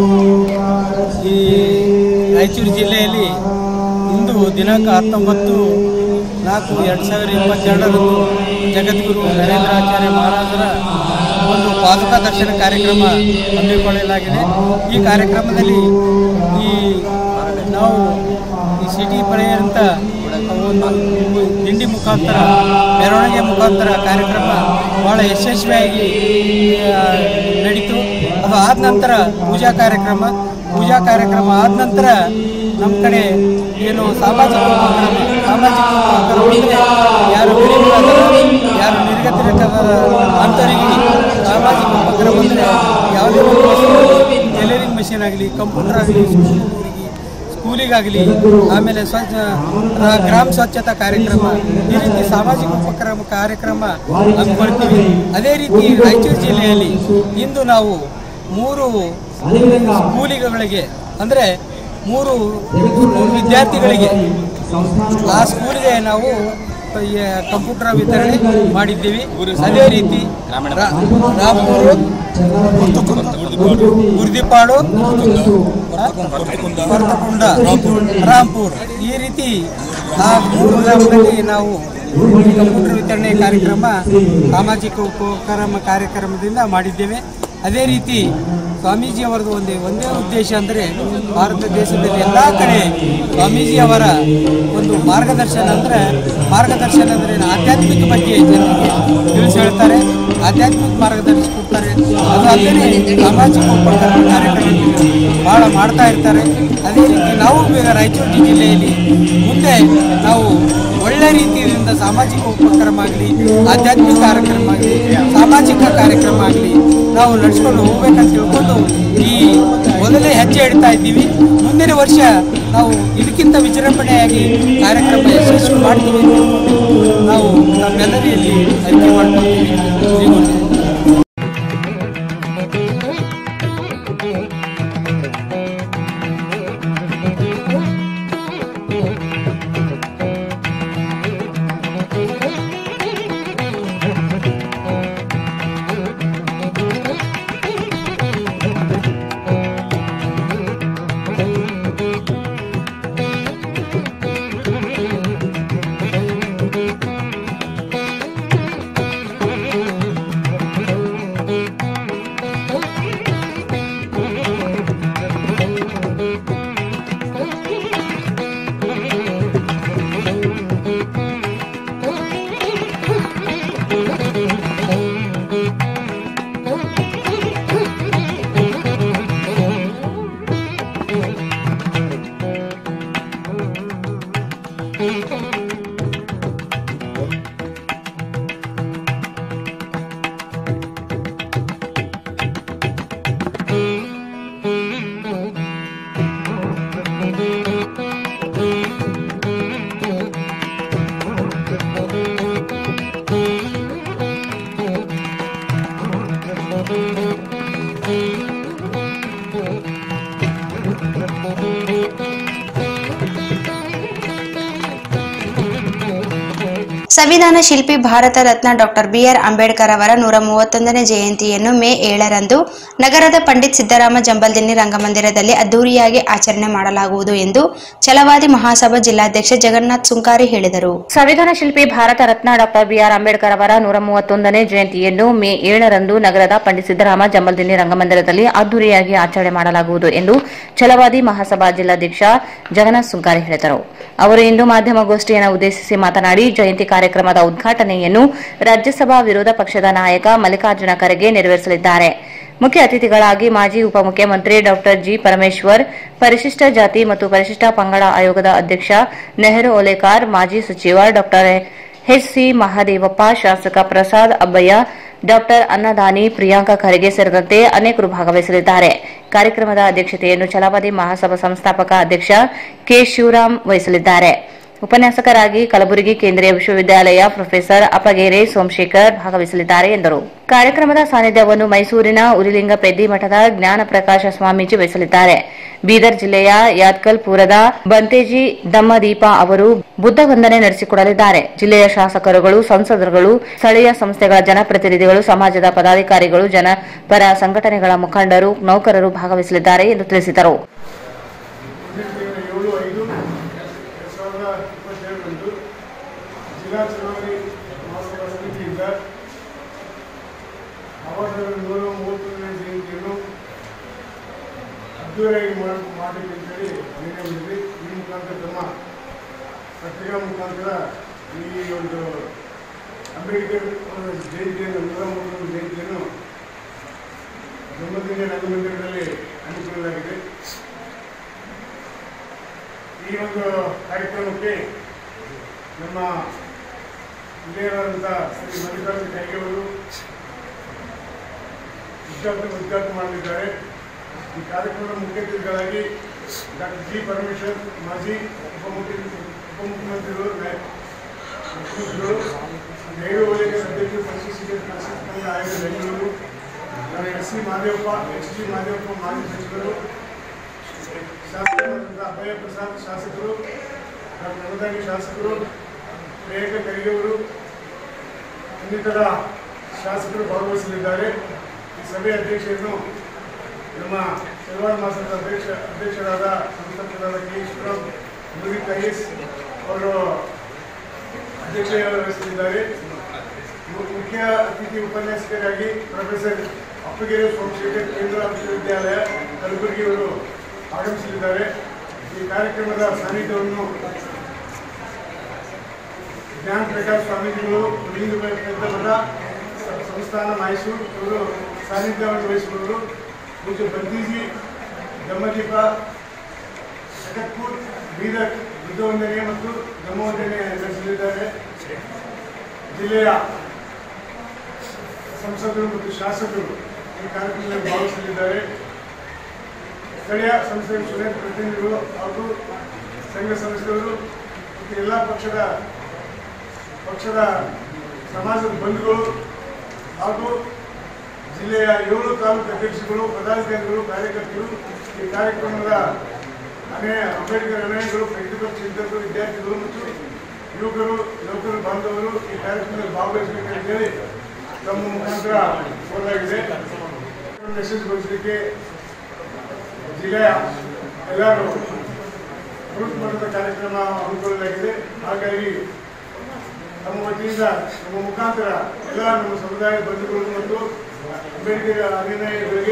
ಈ ರಾಯಚೂರು ಜಿಲ್ಲೆಯಲ್ಲಿ ಇಂದು ದಿನಾಂಕ ಹತ್ತೊಂಬತ್ತು ನಾಲ್ಕು ಎರಡು ಸಾವಿರ ಇಪ್ಪತ್ತೆರಡರಂದು ಜಗದ್ಗುರು ನರೇಂದ್ರಾಚಾರ್ಯ ಮಹಾರಾಜರ ಒಂದು ಪಾದುಕಾ ದರ್ಶನ ಕಾರ್ಯಕ್ರಮ ಹಮ್ಮಿಕೊಳ್ಳಲಾಗಿದೆ ಈ ಕಾರ್ಯಕ್ರಮದಲ್ಲಿ ಈ ನಾವು ಈ ಸಿಟಿ ಪರ್ಯಂತ ಒಂದು ದಿಂಡಿ ಮುಖಾಂತರ ಮೆರವಣಿಗೆ ಮುಖಾಂತರ ಕಾರ್ಯಕ್ರಮ ಭಾಳ ಯಶಸ್ವಿಯಾಗಿ ಆ, ನಡೀತು ಅದು ಆದ ನಂತರ ಪೂಜಾ ಕಾರ್ಯಕ್ರಮ ಪೂಜಾ ಕಾರ್ಯಕ್ರಮ ಆದ ನಂತರ ನಮ್ಮ ಕಡೆ ಏನು ಸಾಮಾಜಿಕ ಉಪಕ್ರಮ ಸಾಮಾಜಿಕ ಉಪಕ್ರಮ ಅಂದರೆ ಯಾರು ಗರೀಬರಾದಾರ ಯಾರು ನಿರ್ಗತಿಕರಾದ ಅಂಥವರಿಗೆ ಸಾಮಾಜಿಕ ಉಪಕ್ರಮ ಅಂದರೆ ಯಾವುದೇ ಒಂದು ವಸ್ತು ಟೈಲರಿಂಗ್ ಮಷೀನ್ ಆಗಲಿ ಕಂಪ್ಯೂಟರ್ ಆಗಲಿ ಸ್ಕೂಲಿಗಾಗಲಿ ಆಮೇಲೆ ಸ್ವಚ್ಛ ರ- ಗ್ರಾಮ ಸ್ವಚ್ಛತಾ ಕಾರ್ಯಕ್ರಮ ಈ ರೀತಿ ಸಾಮಾಜಿಕ ಉಪಕ್ರಮ ಕಾರ್ಯಕ್ರಮ ಹಮ್ಮಿಕೊಳ್ತೀವಿ ಅದೇ ರೀತಿ ರಾಯಚೂರು ಜಿಲ್ಲೆಯಲ್ಲಿ ಇಂದು ನಾವು ಮೂರು ಸ್ಕೂಲಿಗಳಿಗೆ ಅಂದರೆ ಮೂರು ಸ್ಕೂಲ್ ವಿದ್ಯಾರ್ಥಿಗಳಿಗೆ ಆ ಸ್ಕೂಲಿಗೆ ನಾವು ಈ ಕಂಪ್ಯೂಟರ್ ವಿತರಣೆ ಮಾಡಿದ್ದೀವಿ ಅದೇ ರೀತಿ ರಾ- ರಾಮಪುರ ಗುರ್ದಿಪಾಡು ಕೊರ್ತಕೊಂಡ ರಾಂಪುರ್ ಈ ರೀತಿ ಆ ಮೂರು ಗ್ರಾಮದಲ್ಲಿ ನಾವು ಈ ಕಂಪ್ಯೂಟರ್ ವಿತರಣೆ ಕಾರ್ಯಕ್ರಮ ಸಾಮಾಜಿಕ ಉಪಕ್ರಮ ಕಾರ್ಯಕ್ರಮದಿಂದ ಮಾಡಿದ್ದೇವೆ ಅದೇ ರೀತಿ ಸ್ವಾಮೀಜಿಯವರದು ಒಂದೇ ಒಂದೇ ಉದ್ದೇಶ ಅಂದರೆ ಭಾರತ ದೇಶದಲ್ಲಿ ಎಲ್ಲ ಕಡೆ ಸ್ವಾಮೀಜಿಯವರ ಒಂದು ಮಾರ್ಗದರ್ಶನ ಅಂದರೆ ಮಾರ್ಗದರ್ಶನ ಅಂದರೆ ಆಧ್ಯಾತ್ಮಿಕ ಬಗ್ಗೆ ಜನರಿಗೆ ತಿಳಿಸಿ ಹೇಳ್ತಾರೆ ಆಧ್ಯಾತ್ಮಿಕ ಮಾರ್ಗದರ್ಶನ ಕೊಡ್ತಾರೆ ಅದು ಅಲ್ಲದೆ ಸಾಮಾಜಿಕ ಉಪಕ್ರಮ ಕಾರ್ಯಕ್ರಮಗಳು ಭಾಳ ಮಾಡ್ತಾ ಇರ್ತಾರೆ ಅದೇ ರೀತಿ ನಾವು ಈಗ ರಾಯಚೂರು ಜಿಲ್ಲೆಯಲ್ಲಿ ಮುಂದೆ ನಾವು ಒಳ್ಳೆ ರೀತಿಯಿಂದ ಸಾಮಾಜಿಕ ಉಪಕ್ರಮ ಆಗಲಿ ಆಧ್ಯಾತ್ಮಿಕ ಕಾರ್ಯಕ್ರಮ ಆಗಲಿ ಸಾಮಾಜಿಕ ಕಾರ್ಯಕ್ರಮ ಆಗಲಿ ನಾವು ನಡೆಸ್ಕೊಂಡು ಹೋಗ್ಬೇಕಂತ ತಿಳ್ಕೊಂಡು ಈ ಮೊದಲೇ ಹೆಜ್ಜೆ ಇಡ್ತಾ ಇದ್ದೀವಿ ಮುಂದಿನ ವರ್ಷ ನಾವು ಇದಕ್ಕಿಂತ ವಿಜೃಂಭಣೆಯಾಗಿ ಕಾರ್ಯಕ್ರಮ ಯಶಸ್ವಿ ಮಾಡ್ತೀವಿ ಅಂತ ತಿಳ್ಕೊಂಡು ನಾವು ನಮ್ಮೆಲ್ಲರಲ್ಲಿ ಅರಿಕೆ ಮಾಡ್ಕೊಳ್ತೀವಿ ಶ್ರೀಗುರು ಸಂವಿಧಾನ ಶಿಲ್ಪಿ ಭಾರತ ರತ್ನ ಡಾಕ್ಟರ್ ಬಿಆರ್ ಅಂಬೇಡ್ಕರ್ ಅವರ ನೂರ ಮೂವತ್ತೊಂದನೇ ಜಯಂತಿಯನ್ನು ಮೇ ಏಳರಂದು ನಗರದ ಪಂಡಿತ್ ಸಿದ್ದರಾಮ ಜಂಬಲ್ದಿನ್ನಿ ರಂಗಮಂದಿರದಲ್ಲಿ ಅದ್ದೂರಿಯಾಗಿ ಆಚರಣೆ ಮಾಡಲಾಗುವುದು ಎಂದು ಛಲವಾದಿ ಮಹಾಸಭಾ ಜಿಲ್ಲಾಧ್ಯಕ್ಷ ಜಗನ್ನಾಥ್ ಸುಂಕಾರಿ ಹೇಳಿದರು ಸಂವಿಧಾನ ಶಿಲ್ಪಿ ಭಾರತ ರತ್ನ ಡಾಕ್ಟರ್ ಬಿಆರ್ ಅಂಬೇಡ್ಕರ್ ಅವರ ನೂರ ಮೂವತ್ತೊಂದನೇ ಜಯಂತಿಯನ್ನು ಮೇ ಏಳರಂದು ನಗರದ ಪಂಡಿತ್ ಸಿದ್ದರಾಮ ಜಂಬಲ್ದಿನ್ನಿ ರಂಗಮಂದಿರದಲ್ಲಿ ಅದ್ದೂರಿಯಾಗಿ ಆಚರಣೆ ಮಾಡಲಾಗುವುದು ಎಂದು ಛಲವಾದಿ ಮಹಾಸಭಾ ಜಿಲ್ಲಾಧ್ಯಕ್ಷ ಜಗನ್ನಾಥ್ ಸುಂಕಾರಿ ಹೇಳಿದರು ಅವರು ಇಂದು ಮಾಧ್ಯಮಗೋಷ್ಠಿಯನ್ನು ಉದ್ದೇಶಿಸಿ ಮಾತನಾಡಿ ಜಯಂತಿ ಕಾರ್ಯಕ್ರಮದ ಉದ್ಘಾಟನೆಯನ್ನು ರಾಜ್ಯಸಭಾ ವಿರೋಧ ಪಕ್ಷದ ನಾಯಕ ಮಲ್ಲಿಕಾರ್ಜುನ ಖರ್ಗೆ ನೆರವೇರಿಸಲಿದ್ದಾರೆ ಮುಖ್ಯ ಅತಿಥಿಗಳಾಗಿ ಮಾಜಿ ಉಪಮುಖ್ಯಮಂತ್ರಿ ಡಾಕ್ಟರ್ ಜಿ ಪರಮೇಶ್ವರ್ ಪರಿಶಿಷ್ಟ ಜಾತಿ ಮತ್ತು ಪರಿಶಿಷ್ಟ ಪಂಗಡ ಆಯೋಗದ ಅಧ್ಯಕ್ಷ ನೆಹರು ಓಲೇಕಾರ್ ಮಾಜಿ ಸಚಿವ ಡಾಕ್ಟರ್ ಎಚ್ ಸಿ ಮಹಾದೇವಪ್ಪ ಶಾಸಕ ಪ್ರಸಾದ್ ಅಬ್ಬಯ್ಯ ಡಾಕ್ಟರ್ ಅನ್ನದಾನಿ ಪ್ರಿಯಾಂಕಾ ಖರ್ಗೆ ಸೇರಿದಂತೆ ಅನೇಕರು ಭಾಗವಹಿಸಲಿದ್ದಾರೆ ಕಾರ್ಯಕ್ರಮದ ಅಧ್ಯಕ್ಷತೆಯನ್ನು ಛಲವಾದಿ ಮಹಾಸಭಾ ಸಂಸ್ಥಾಪಕ ಅಧ್ಯಕ್ಷ ಕೆ ಶಿವರಾಮ್ ವಹಿಸಲಿದ್ದಾರೆ ಉಪನ್ಯಾಸಕರಾಗಿ ಕಲಬುರಗಿ ಕೇಂದ್ರೀಯ ವಿಶ್ವವಿದ್ಯಾಲಯ ಪ್ರೊಫೆಸರ್ ಅಪಗೇರೆ ಸೋಮಶೇಖರ್ ಭಾಗವಹಿಸಲಿದ್ದಾರೆ ಎಂದರು ಕಾರ್ಯಕ್ರಮದ ಸಾನ್ನಿಧ್ಯವನ್ನು ಮೈಸೂರಿನ ಉರಿಲಿಂಗ ಪೆದ್ದಿ ಮಠದ ಜ್ಞಾನ ಪ್ರಕಾಶ ಸ್ವಾಮೀಜಿ ವಹಿಸಲಿದ್ದಾರೆ ಬೀದರ್ ಜಿಲ್ಲೆಯ ಯಾದ್ಕಲ್ಪುರದ ಬಂತೇಜಿ ದಮ್ಮದೀಪ ಅವರು ಬುದ್ಧ ವಂದನೆ ನಡೆಸಿಕೊಡಲಿದ್ದಾರೆ ಜಿಲ್ಲೆಯ ಶಾಸಕರುಗಳು ಸಂಸದರುಗಳು ಸ್ಥಳೀಯ ಸಂಸ್ಥೆಗಳ ಜನಪ್ರತಿನಿಧಿಗಳು ಸಮಾಜದ ಪದಾಧಿಕಾರಿಗಳು ಜನಪರ ಸಂಘಟನೆಗಳ ಮುಖಂಡರು ನೌಕರರು ಭಾಗವಹಿಸಲಿದ್ದಾರೆ ಎಂದು ತಿಳಿಸಿದರು ಏಳು ಐದು ಎರಡು ಸಾವಿರದ ಇಪ್ಪತ್ತೆರಡರಂದು ಜಿಲ್ಲಾ ಚುನಾವಣೆ ಮಹಾಸಭಾ ಸಮಿತಿಯಿಂದ ಅವರ ನೂರ ಮೂವತ್ತೊಂದನೇ ಜಯಂತಿಯನ್ನು ಅದ್ದೂರಿಯಾಗಿ ಮಾಡಿ ಮಾಡಬೇಕು ಅಂತೇಳಿ ನಿರ್ಣಯ ಮಾಡಿದ್ವಿ ಈ ಮುಖಾಂತರ ತಮ್ಮ ಪತ್ರಿಕಾ ಮುಖಾಂತರ ಈ ಒಂದು ಅಂಬೇಡ್ಕರ್ ಅವರ ಜಯಂತಿಯನ್ನು ನೂರ ಮೂವತ್ತೊಂದು ಜಯಂತಿಯನ್ನು ಜನ್ಮದಿನ ರಂಗಮಂದಿರದಲ್ಲಿ ಹಮ್ಮಿಕೊಳ್ಳಲಾಗಿದೆ ಈ ಒಂದು ಕಾರ್ಯಕ್ರಮಕ್ಕೆ ನಮ್ಮ ಹಿರಿಯರಾದಂಥ ಶ್ರೀ ಮಲ್ಲಿಕಾರ್ಜುನ ಖರ್ಗೆ ಅವರು ಉದ್ಘಾಟನೆ ಉದ್ಘಾಟನೆ ಮಾಡಲಿದ್ದಾರೆ ಈ ಕಾರ್ಯಕ್ರಮದ ಮುಖ್ಯ ಅತಿಥಿಗಳಾಗಿ ಡಾಕ್ಟರ್ ಜಿ ಪರಮೇಶ್ವರ್ ಮಾಜಿ ಉಪಮುಖ್ಯ ಉಪಮುಖ್ಯಮಂತ್ರಿಗಳು ನ್ಯಾಯ- ಮುಖ್ಯಮಂತ್ರಿಗಳು ನೆಹರು ವಲಯದ ಅಧ್ಯಕ್ಷರು ಪರಿಶಿಷ್ಟ ಪರಿಶಿಷ್ಟ ಆಯೋಗ Bengaluru S C Madevappa H D Madevappa ಮಾಜಿ ಸಚಿವರು ಶಾಸಕರಾದಂಥ ಅಭಯ ಪ್ರಸಾದ್ ಶಾಸಕರು ಡಾಕ್ಟರ್ ಅನ್ನದಾನಿ ಶಾಸಕರು ಪ್ರಿಯಾಂಕ ಖರ್ಗೆ ಅವರು ಇನ್ನಿತರ ಶಾಸಕರು ಭಾಗವಹಿಸಲಿದ್ದಾರೆ ಈ ಸಭೆಯ ಅಧ್ಯಕ್ಷೆಯನ್ನು ನಮ್ಮ ಶನಿವಾರ ಮಾಸದ ಅಧ್ಯಕ್ಷ ಅಧ್ಯಕ್ಷರಾದ ಸಂಸದರಾದ K Eshwaram Mudit I S ಅವರು ಅಧ್ಯಕ್ಷತೆ ವಹಿಸಲಿದ್ದಾರೆ ಮು- ಮುಖ್ಯ ಅತಿಥಿ ಉಪನ್ಯಾಸಕರಾಗಿ ಪ್ರೊಫೆಸರ್ ಅಪ್ಪಗೆರೆ ಸೋಮಶೇಖರ್ ಕೇಂದ್ರ ವಿಶ್ವವಿದ್ಯಾಲಯ ಕಲಬುರಗಿಯವರು ಆಗಮಿಸಲಿದ್ದಾರೆ ಈ ಕಾರ್ಯಕ್ರಮದ ಸಾನ್ನಿಧ್ಯವನ್ನು ಜ್ಞಾನ ಪ್ರಕಾಶ್ ಸ್ವಾಮೀಜಿಗಳು ಲಿಂಗ ಮಠ ಸಂಸ್ಥಾನ ಮೈಸೂರು ಇವರು ಸಾನ್ನಿಧ್ಯವನ್ನು ವಹಿಸಿರುವರು ಪೂಜ್ಯ ಬಂದೀಜಿ ದಮ್ಮದೀಪ ಶಕತ್ಪುರ್ ಬೀದರ್ ಬುದ್ಧವಂದನೆ ಮತ್ತು ಧಮ್ಮವಂದನೆ ನಡೆಸಲಿದ್ದಾರೆ ಜಿಲ್ಲೆಯ ಸಂಸದರು ಮತ್ತು ಶಾಸಕರು ಈ ಕಾರ್ಯಕ್ರಮದಲ್ಲಿ ಭಾಗವಹಿಸಲಿದ್ದಾರೆ ಸ್ಥಳೀಯ ಸಂಸ್ಥೆ ಸುರೇಶ್ ಪ್ರತಿನಿಧಿಗಳು ಹಾಗೂ ಸಂಘ ಸಂಸ್ಥೆಗಳು ಮತ್ತು ಎಲ್ಲ ಪಕ್ಷದ ಪಕ್ಷದ ಸಮಾಜದ ಬಂಧುಗಳು ಹಾಗೂ ಜಿಲ್ಲೆಯ ಏಳು ತಾಲೂಕು ಅಧ್ಯಕ್ಷರುಗಳು ಪದಾಧಿಕಾರಿಗಳು ಕಾರ್ಯಕರ್ತರು ಈ ಕಾರ್ಯಕ್ರಮದ ಅನೇ ಅಂಬೇಡ್ಕರ್ ಅನುಯಾಯಿಗಳು ಪ್ರತಿಪಕ್ಷ ಚಿಂತಕರು ವಿದ್ಯಾರ್ಥಿಗಳು ಮತ್ತು ಯುವಕರು ಯುವಕರ ಬಾಂಧವರು ಈ ಕಾರ್ಯಕ್ರಮದಲ್ಲಿ ಭಾಗವಹಿಸಬೇಕಂತ ಹೇಳಿ ತಮ್ಮ ಮುಖಾಂತರ ಕೋರಲಾಗಿದೆ ಯಶಸ್ವಿಗೊಳಿಸಲಿಕ್ಕೆ ಜಿಲ್ಲೆಯ ಎಲ್ಲರೂ ಬೃಹತ್ ಮಟ್ಟದ ಕಾರ್ಯಕ್ರಮ ಹಮ್ಮಿಕೊಳ್ಳಲಾಗಿದೆ ಹಾಗಾಗಿ ನಮ್ಮ ವತಿಯಿಂದ ನಮ್ಮ ಮುಖಾಂತರ ಎಲ್ಲ ನಮ್ಮ ಸಮುದಾಯ ಬಂಧುಗಳು ಮತ್ತು ಅಂಬೇಡ್ಕರ್ ಅನುಯಾಯಿಗಳಿಗೆ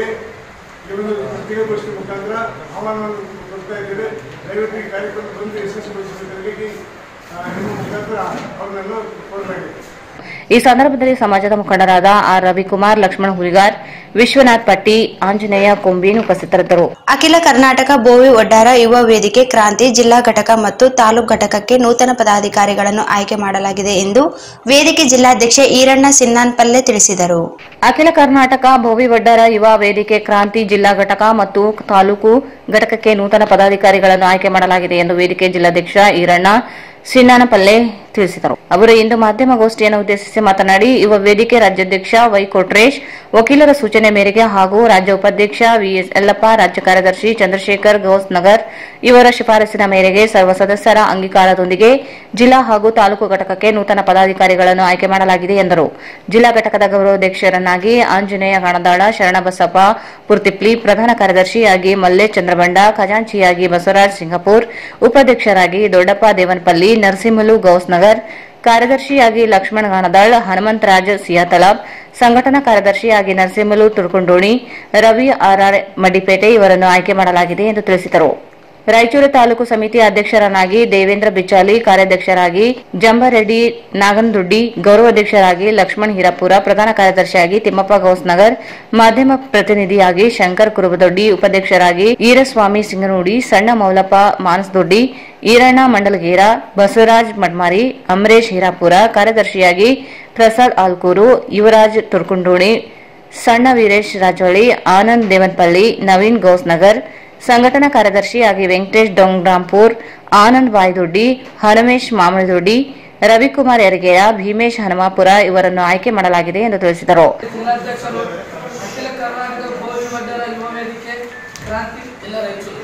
ಈ ಒಂದು ಪತ್ರಿಕಾಗೋಷ್ಠಿ ಮುಖಾಂತರ ಆಹ್ವಾನ ಕೊಡ್ತಾ ಇದ್ದೇವೆ ದಯವಿಟ್ಟು ಈ ಕಾರ್ಯಕ್ರಮ ಬಂದು ಯಶಸ್ವಿಗೊಳಿಸಬೇಕಾಗಿ ಆ, ನಿಮ್ಮ ಮುಖಾಂತರ ಅವ್ರನ್ನೆಲ್ಲ ಕೋರಲಾಗಿದೆ ಈ ಸಂದರ್ಭದಲ್ಲಿ ಸಮಾಜದ ಮುಖಂಡರಾದ ಆರ್ ರವಿಕುಮಾರ್ ಲಕ್ಷ್ಮಣ ಹುಲಿಗಾರ್ ವಿಶ್ವನಾಥ್ ಪಟ್ಟಿ ಆಂಜನೇಯ ಕೊಂಬೀನ್ ಉಪಸ್ಥಿತರಿದ್ದರು ಅಖಿಲ ಕರ್ನಾಟಕ ಬೋವಿ ಒಡ್ಡಾರ ಯುವ ವೇದಿಕೆ ಕ್ರಾಂತಿ ಜಿಲ್ಲಾ ಘಟಕ ಮತ್ತು ತಾಲೂಕು ಘಟಕಕ್ಕೆ ನೂತನ ಪದಾಧಿಕಾರಿಗಳನ್ನು ಆಯ್ಕೆ ಮಾಡಲಾಗಿದೆ ಎಂದು ವೇದಿಕೆ ಜಿಲ್ಲಾಧ್ಯಕ್ಷ ಈರಣ್ಣ ಸಿನ್ನಾನ್ಪಲ್ಲೆ ತಿಳಿಸಿದರು ಅಖಿಲ ಕರ್ನಾಟಕ ಭೋವಿ ವಡ್ಡರ ಯುವ ವೇದಿಕೆ ಕ್ರಾಂತಿ ಜಿಲ್ಲಾ ಘಟಕ ಮತ್ತು ತಾಲೂಕು ಘಟಕಕ್ಕೆ ನೂತನ ಪದಾಧಿಕಾರಿಗಳನ್ನು ಆಯ್ಕೆ ಮಾಡಲಾಗಿದೆ ಎಂದು ವೇದಿಕೆ ಜಿಲ್ಲಾಧ್ಯಕ್ಷ ಈರಣ್ಣ ಸಿನ್ನಾನಪಲ್ಲೆ ತಿಳಿಸಿದರು ಅವರು ಇಂದು ಮಾಧ್ಯಮಗೋಷ್ಠಿಯನ್ನು ಉದ್ದೇಶಿಸಿ ಮಾತನಾಡಿ ಯುವ ವೇದಿಕೆ ರಾಜ್ಯಾಧ್ಯಕ್ಷ ವೈ ಕೊಟ್ರೇಶ್ ವಕೀಲರ ಸೂಚನೆ ಮೇರೆಗೆ ಹಾಗೂ ರಾಜ್ಯ ಉಪಾಧ್ಯಕ್ಷ ವಿಎಸ್ ಯಲ್ಲಪ್ಪ ರಾಜ್ಯ ಕಾರ್ಯದರ್ಶಿ ಚಂದ್ರಶೇಖರ್ ಗೌಸ್ ನಗರ್ ಇವರ ಶಿಫಾರಸಿನ ಮೇರೆಗೆ ಸರ್ವ ಸದಸ್ಯರ ಅಂಗೀಕಾರದೊಂದಿಗೆ ಜಿಲ್ಲಾ ಹಾಗೂ ತಾಲೂಕು ಘಟಕಕ್ಕೆ ನೂತನ ಪದಾಧಿಕಾರಿಗಳನ್ನು ಆಯ್ಕೆ ಮಾಡಲಾಗಿದೆ ಎಂದರು ಜಿಲ್ಲಾ ಘಟಕದ ಗೌರವಾಧ್ಯಕ್ಷರನ್ನಾಗಿ ಆಂಜನೇಯ ಗಣದಾಳ ಶರಣಬಸಪ್ಪ ಪುರ್ತಿಪ್ಲಿ ಪ್ರಧಾನ ಕಾರ್ಯದರ್ಶಿಯಾಗಿ ಮಲ್ಲೇಶ್ ಚಂದ್ರಬಂಡ ಖಜಾಂಚಿಯಾಗಿ ಬಸವರಾಜ್ ಸಿಂಗಪುರ್ ಉಪಾಧ್ಯಕ್ಷರಾಗಿ ದೊಡ್ಡಪ್ಪ ದೇವನಪಲ್ಲಿ ನರಸಿಂಹಲು ಗೌಸ್ನಗರ್ ಕಾರ್ಯದರ್ಶಿಯಾಗಿ ಲಕ್ಷ್ಮಣ್ ಗಾಣದಾಳ್ ಹನುಮಂತರಾಜ್ ಸಿಯಾತಲಾಬ್ ಸಂಘಟನಾ ಕಾರ್ಯದರ್ಶಿಯಾಗಿ ನರಸಿಂಹಲು ತುರ್ಕುಂಡೋಣಿ ರವಿ ಆರ್ಆರ್ ಮಡಿಪೇಟೆ ಇವರನ್ನು ಆಯ್ಕೆ ಮಾಡಲಾಗಿದೆ ಎಂದು ತಿಳಿಸಿದರು ರಾಯಚೂರು ತಾಲೂಕು ಸಮಿತಿ ಅಧ್ಯಕ್ಷರನ್ನಾಗಿ ದೇವೇಂದ್ರ ಬಿಚಾಲಿ ಕಾರ್ಯಾಧ್ಯಕ್ಷರಾಗಿ ಜಂಬರೆಡ್ಡಿ ನಾಗನದೊಡ್ಡಿ ಗೌರವಾಧ್ಯಕ್ಷರಾಗಿ ಲಕ್ಷ್ಮಣ್ ಹಿರಾಪುರ ಪ್ರಧಾನ ಕಾರ್ಯದರ್ಶಿಯಾಗಿ ತಿಮ್ಮಪ್ಪ ಗೌಸ್ನಗರ್ ಮಾಧ್ಯಮ ಪ್ರತಿನಿಧಿಯಾಗಿ ಶಂಕರ್ ಕುರುಬದೊಡ್ಡಿ ಉಪಾಧ್ಯಕ್ಷರಾಗಿ ಈರಸ್ವಾಮಿ ಸಿಂಗನೂಡಿ ಸಣ್ಣ ಮೌಲಪ್ಪ ಮಾನಸದೊಡ್ಡಿ ಈರಣ್ಣ ಮಂಡಲಗೇರ ಬಸವರಾಜ್ ಮಡ್ಮಾರಿ ಅಮರೇಶ್ ಹಿರಾಪುರ ಕಾರ್ಯದರ್ಶಿಯಾಗಿ ಪ್ರಸಾದ್ ಆಲ್ಕೂರು ಯುವರಾಜ್ ತುರ್ಕುಂಡೋಣಿ ಸಣ್ಣ ವೀರೇಶ್ ರಾಜೋಳಿ ಆನಂದ್ ದೇವನ್ಪಲ್ಲಿ ನವೀನ್ ಗೌಸ್ನಗರ್ ಸಂಘಟನಾ ಕಾರ್ಯದರ್ಶಿಯಾಗಿ ವೆಂಕಟೇಶ್ ಡೊಂಗ್ರಾಂಪುರ್ ಆನಂದ್ ಬಾಯ್ದೊಡ್ಡಿ ಹನುಮೇಶ್ ಮಾಮಳದೊಡ್ಡಿ ರವಿಕುಮಾರ್ ಯರಗೆಯ ಭೀಮೇಶ್ ಹನುಮಾಪುರ ಇವರನ್ನು ಆಯ್ಕೆ ಮಾಡಲಾಗಿದೆ ಎಂದು ತಿಳಿಸಿದರು ಜಿಲ್ಲಾಧ್ಯಕ್ಷರು ಅಖಿಲ ಕರ್ನಾಟಕ ಬೋವಿ ಮಡ್ಡರ ಯುವ ವೇದಿಕೆ ಕ್ರಾಂತಿ ಎಲ್ಲ ರಾಯಚೂರು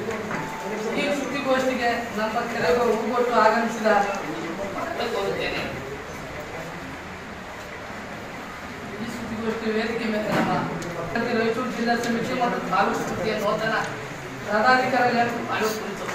ಈ ಸುದ್ದಿಗೋಷ್ಠಿಗೆ ನಮ್ಮ ಕೆರೆಗೆ ಹೂಗೊಟ್ಟು ಆಗಮಿಸಿದ ಕೋರುತ್ತೇನೆ ಈ ಸುದ್ದಿಗೋಷ್ಠಿ ವೇದಿಕೆ ಮೇಲೆ ನಮ್ಮ ರಾಯಚೂರು ಜಿಲ್ಲಾ ಸಮಿತಿ ಮತ್ತು ತಾಲೂಕು ಸಮಿತಿಯ ನೂತನ ಪದಾಧಿಕಾರಿಗಳನ್ನು ಮಾಡುವ ಕುರಿತು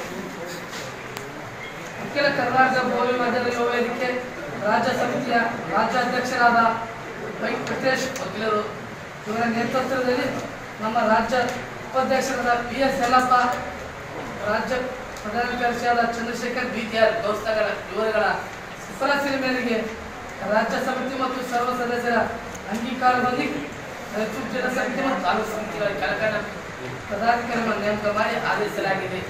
ಅಖಿಲ ಕರ್ನಾಟಕ ಬೋವಿ ಮಡ್ಡರ ಯುವ ವೇದಿಕೆ ರಾಜ್ಯ ಸಮಿತಿಯ ರಾಜ್ಯಾಧ್ಯಕ್ಷರಾದ ವೈ ಪ್ರತೇಶ್ ವಕೀಲರು ಇವರ ನೇತೃತ್ವದಲ್ಲಿ ನಮ್ಮ ರಾಜ್ಯ ಉಪಾಧ್ಯಕ್ಷರಾದ ಪಿ ಎಸ್ ಯಲ್ಲಪ್ಪ ರಾಜ್ಯ ಪ್ರಧಾನ ಕಾರ್ಯದರ್ಶಿಯಾದ ಚಂದ್ರಶೇಖರ್ ಬಿ ಟಿ ಆರ್ ಗೌಸ್ತಗರ ಇವರುಗಳ ಶಿಫಾರಸಿನ ಮೇರೆಗೆ ರಾಜ್ಯ ಸಮಿತಿ ಮತ್ತು ಸರ್ವ ಸದಸ್ಯರ ಅಂಗೀಕಾರದೊಂದಿಗೆ ರಾಯಚೂರು ಜಿಲ್ಲಾ ಸಮಿತಿ ಮತ್ತು ತಾಲೂಕು ಸಮಿತಿಗಳ ಕೆಳಗಣ ಪದಾಧಿಕಾರಿಗಳನ್ನು ನೇಮಕ ಮಾಡಿ ಆದೇಶಿಸಲಾಗಿದೆ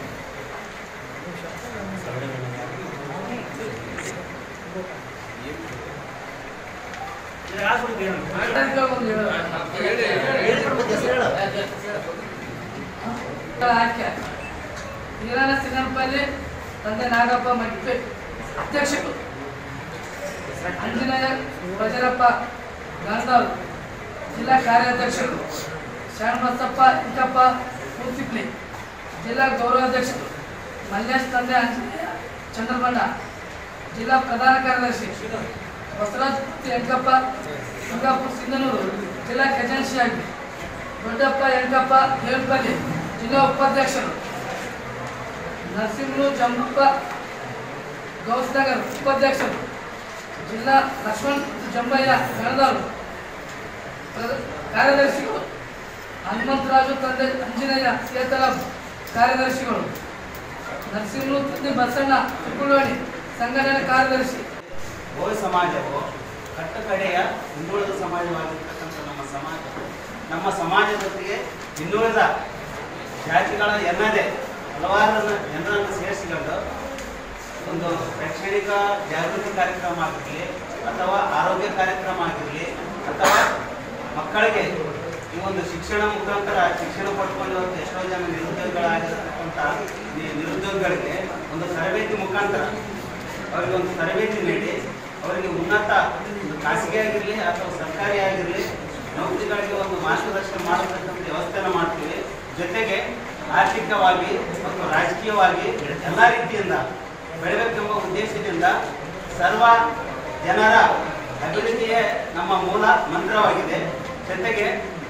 ಆಯ್ಕೆ ಈರಣ್ಣ ಸಿಂಗನಪಲ್ಲಿ ತಂದೆ ನಾಗಪ್ಪ ಮಡಿಪೆ ಅಧ್ಯಕ್ಷರು ಅಂಜನೇಯ ಬಜರಪ್ಪ ಗಂಧಾವ್ ಜಿಲ್ಲಾ ಕಾರ್ಯಾಧ್ಯಕ್ಷರು ಶರಣಬಸಪ್ಪ ಇಂಕಪ್ಪ ಮೂರ್ತಿಪ್ಲಿ ಜಿಲ್ಲಾ ಗೌರವಾಧ್ಯಕ್ಷರು ಮಲ್ಲೇಶ್ ತಂದೆ ಅಂಜನೇಯ ಚಂದ್ರಬಣ್ಣ ಜಿಲ್ಲಾ ಪ್ರಧಾನ ಕಾರ್ಯದರ್ಶಿ ಬಸವರಾಜ್ ಯಂಕಪ್ಪ ಸಿಂಗಾಪುರ ಸಿಂಧನೂರು ಜಿಲ್ಲಾ ಖಜಾನ್ಸಿಯಾಗಿ ದೊಡ್ಡಪ್ಪ ಯಂಕಪ್ಪ ದೇವಪಲ್ಲಿ ಜಿಲ್ಲಾ ಉಪಾಧ್ಯಕ್ಷರು ನರಸಿಂಹರು ಜಂಬಪ್ಪ ಗೌಸ್ನಗರ್ ಉಪಾಧ್ಯಕ್ಷರು ಜಿಲ್ಲಾ ಲಕ್ಷ್ಮಣ್ ಜಂಬಯ್ಯ ಗಣದವರು ಪ್ರದ- ಕಾರ್ಯದರ್ಶಿಗಳು ಹನುಮಂತರಾಜು ತಂದೆ ಅಂಜನೇಯ ಸೇತಲ ಕಾರ್ಯದರ್ಶಿಗಳು ನರಸಿಂಹರು ತಂದೆ ಬಸಣ್ಣ ತುಕ್ಕುಳೋಣಿ ಸಂಘಟನೆ ಕಾರ್ಯದರ್ಶಿ ಬೋವಿ ಸಮಾಜವು ಕಟ್ಟಕಡೆಯ ಹಿಂದುಳಿದ ಸಮಾಜವಾಗಿರ್ತಕ್ಕಂಥ ನಮ್ಮ ಸಮಾಜ ನಮ್ಮ ಸಮಾಜದೊಂದಿಗೆ ಹಿಂದುಳಿದ ಜಾತಿಗಳ ಎನ್ನದೇ ಹಲವಾರು ಜನರನ್ನು ಸೇರಿಸಿಕೊಂಡು ಒಂದು ಶೈಕ್ಷಣಿಕ ಜಾಗೃತಿ ಕಾರ್ಯಕ್ರಮ ಆಗಿರಲಿ ಅಥವಾ ಆರೋಗ್ಯ ಕಾರ್ಯಕ್ರಮ ಆಗಿರಲಿ ಅಥವಾ ಮಕ್ಕಳಿಗೆ ಈ ಒಂದು ಶಿಕ್ಷಣ ಮುಖಾಂತರ ಶಿಕ್ಷಣ ಪಡ್ಕೊಂಡಿರುವಂಥ ಎಷ್ಟೋ ಜನ ನಿರುದ್ಯೋಗಿಗಳಾಗಿರ್ತಕ್ಕಂಥ ಈ ನಿರುದ್ಯೋಗಿಗಳಿಗೆ ಒಂದು ತರಬೇತಿ ಮುಖಾಂತರ ಅವರಿಗೆ ಒಂದು ತರಬೇತಿ ನೀಡಿ ಅವರಿಗೆ ಉನ್ನತ ಒಂದು ಖಾಸಗಿ ಆಗಿರಲಿ ಅಥವಾ ಸರ್ಕಾರಿ ಆಗಿರಲಿ ನೌಕರಿಗಳಿಗೆ ಒಂದು ಮಾರ್ಗದರ್ಶನ ಮಾಡತಕ್ಕಂಥ ವ್ಯವಸ್ಥೆನ ಮಾಡ್ತೀವಿ ಜೊತೆಗೆ ಆರ್ಥಿಕವಾಗಿ ಮತ್ತು ರಾಜಕೀಯವಾಗಿ ಎಲ್ಲ ರೀತಿಯಿಂದ ಬೆಳೆಬೇಕೆಂಬ ಉದ್ದೇಶದಿಂದ ಸರ್ವ ಜನರ ಅಭಿವೃದ್ಧಿಯೇ ನಮ್ಮ ಮೂಲ ಮಂತ್ರವಾಗಿದೆ ಜೊತೆಗೆ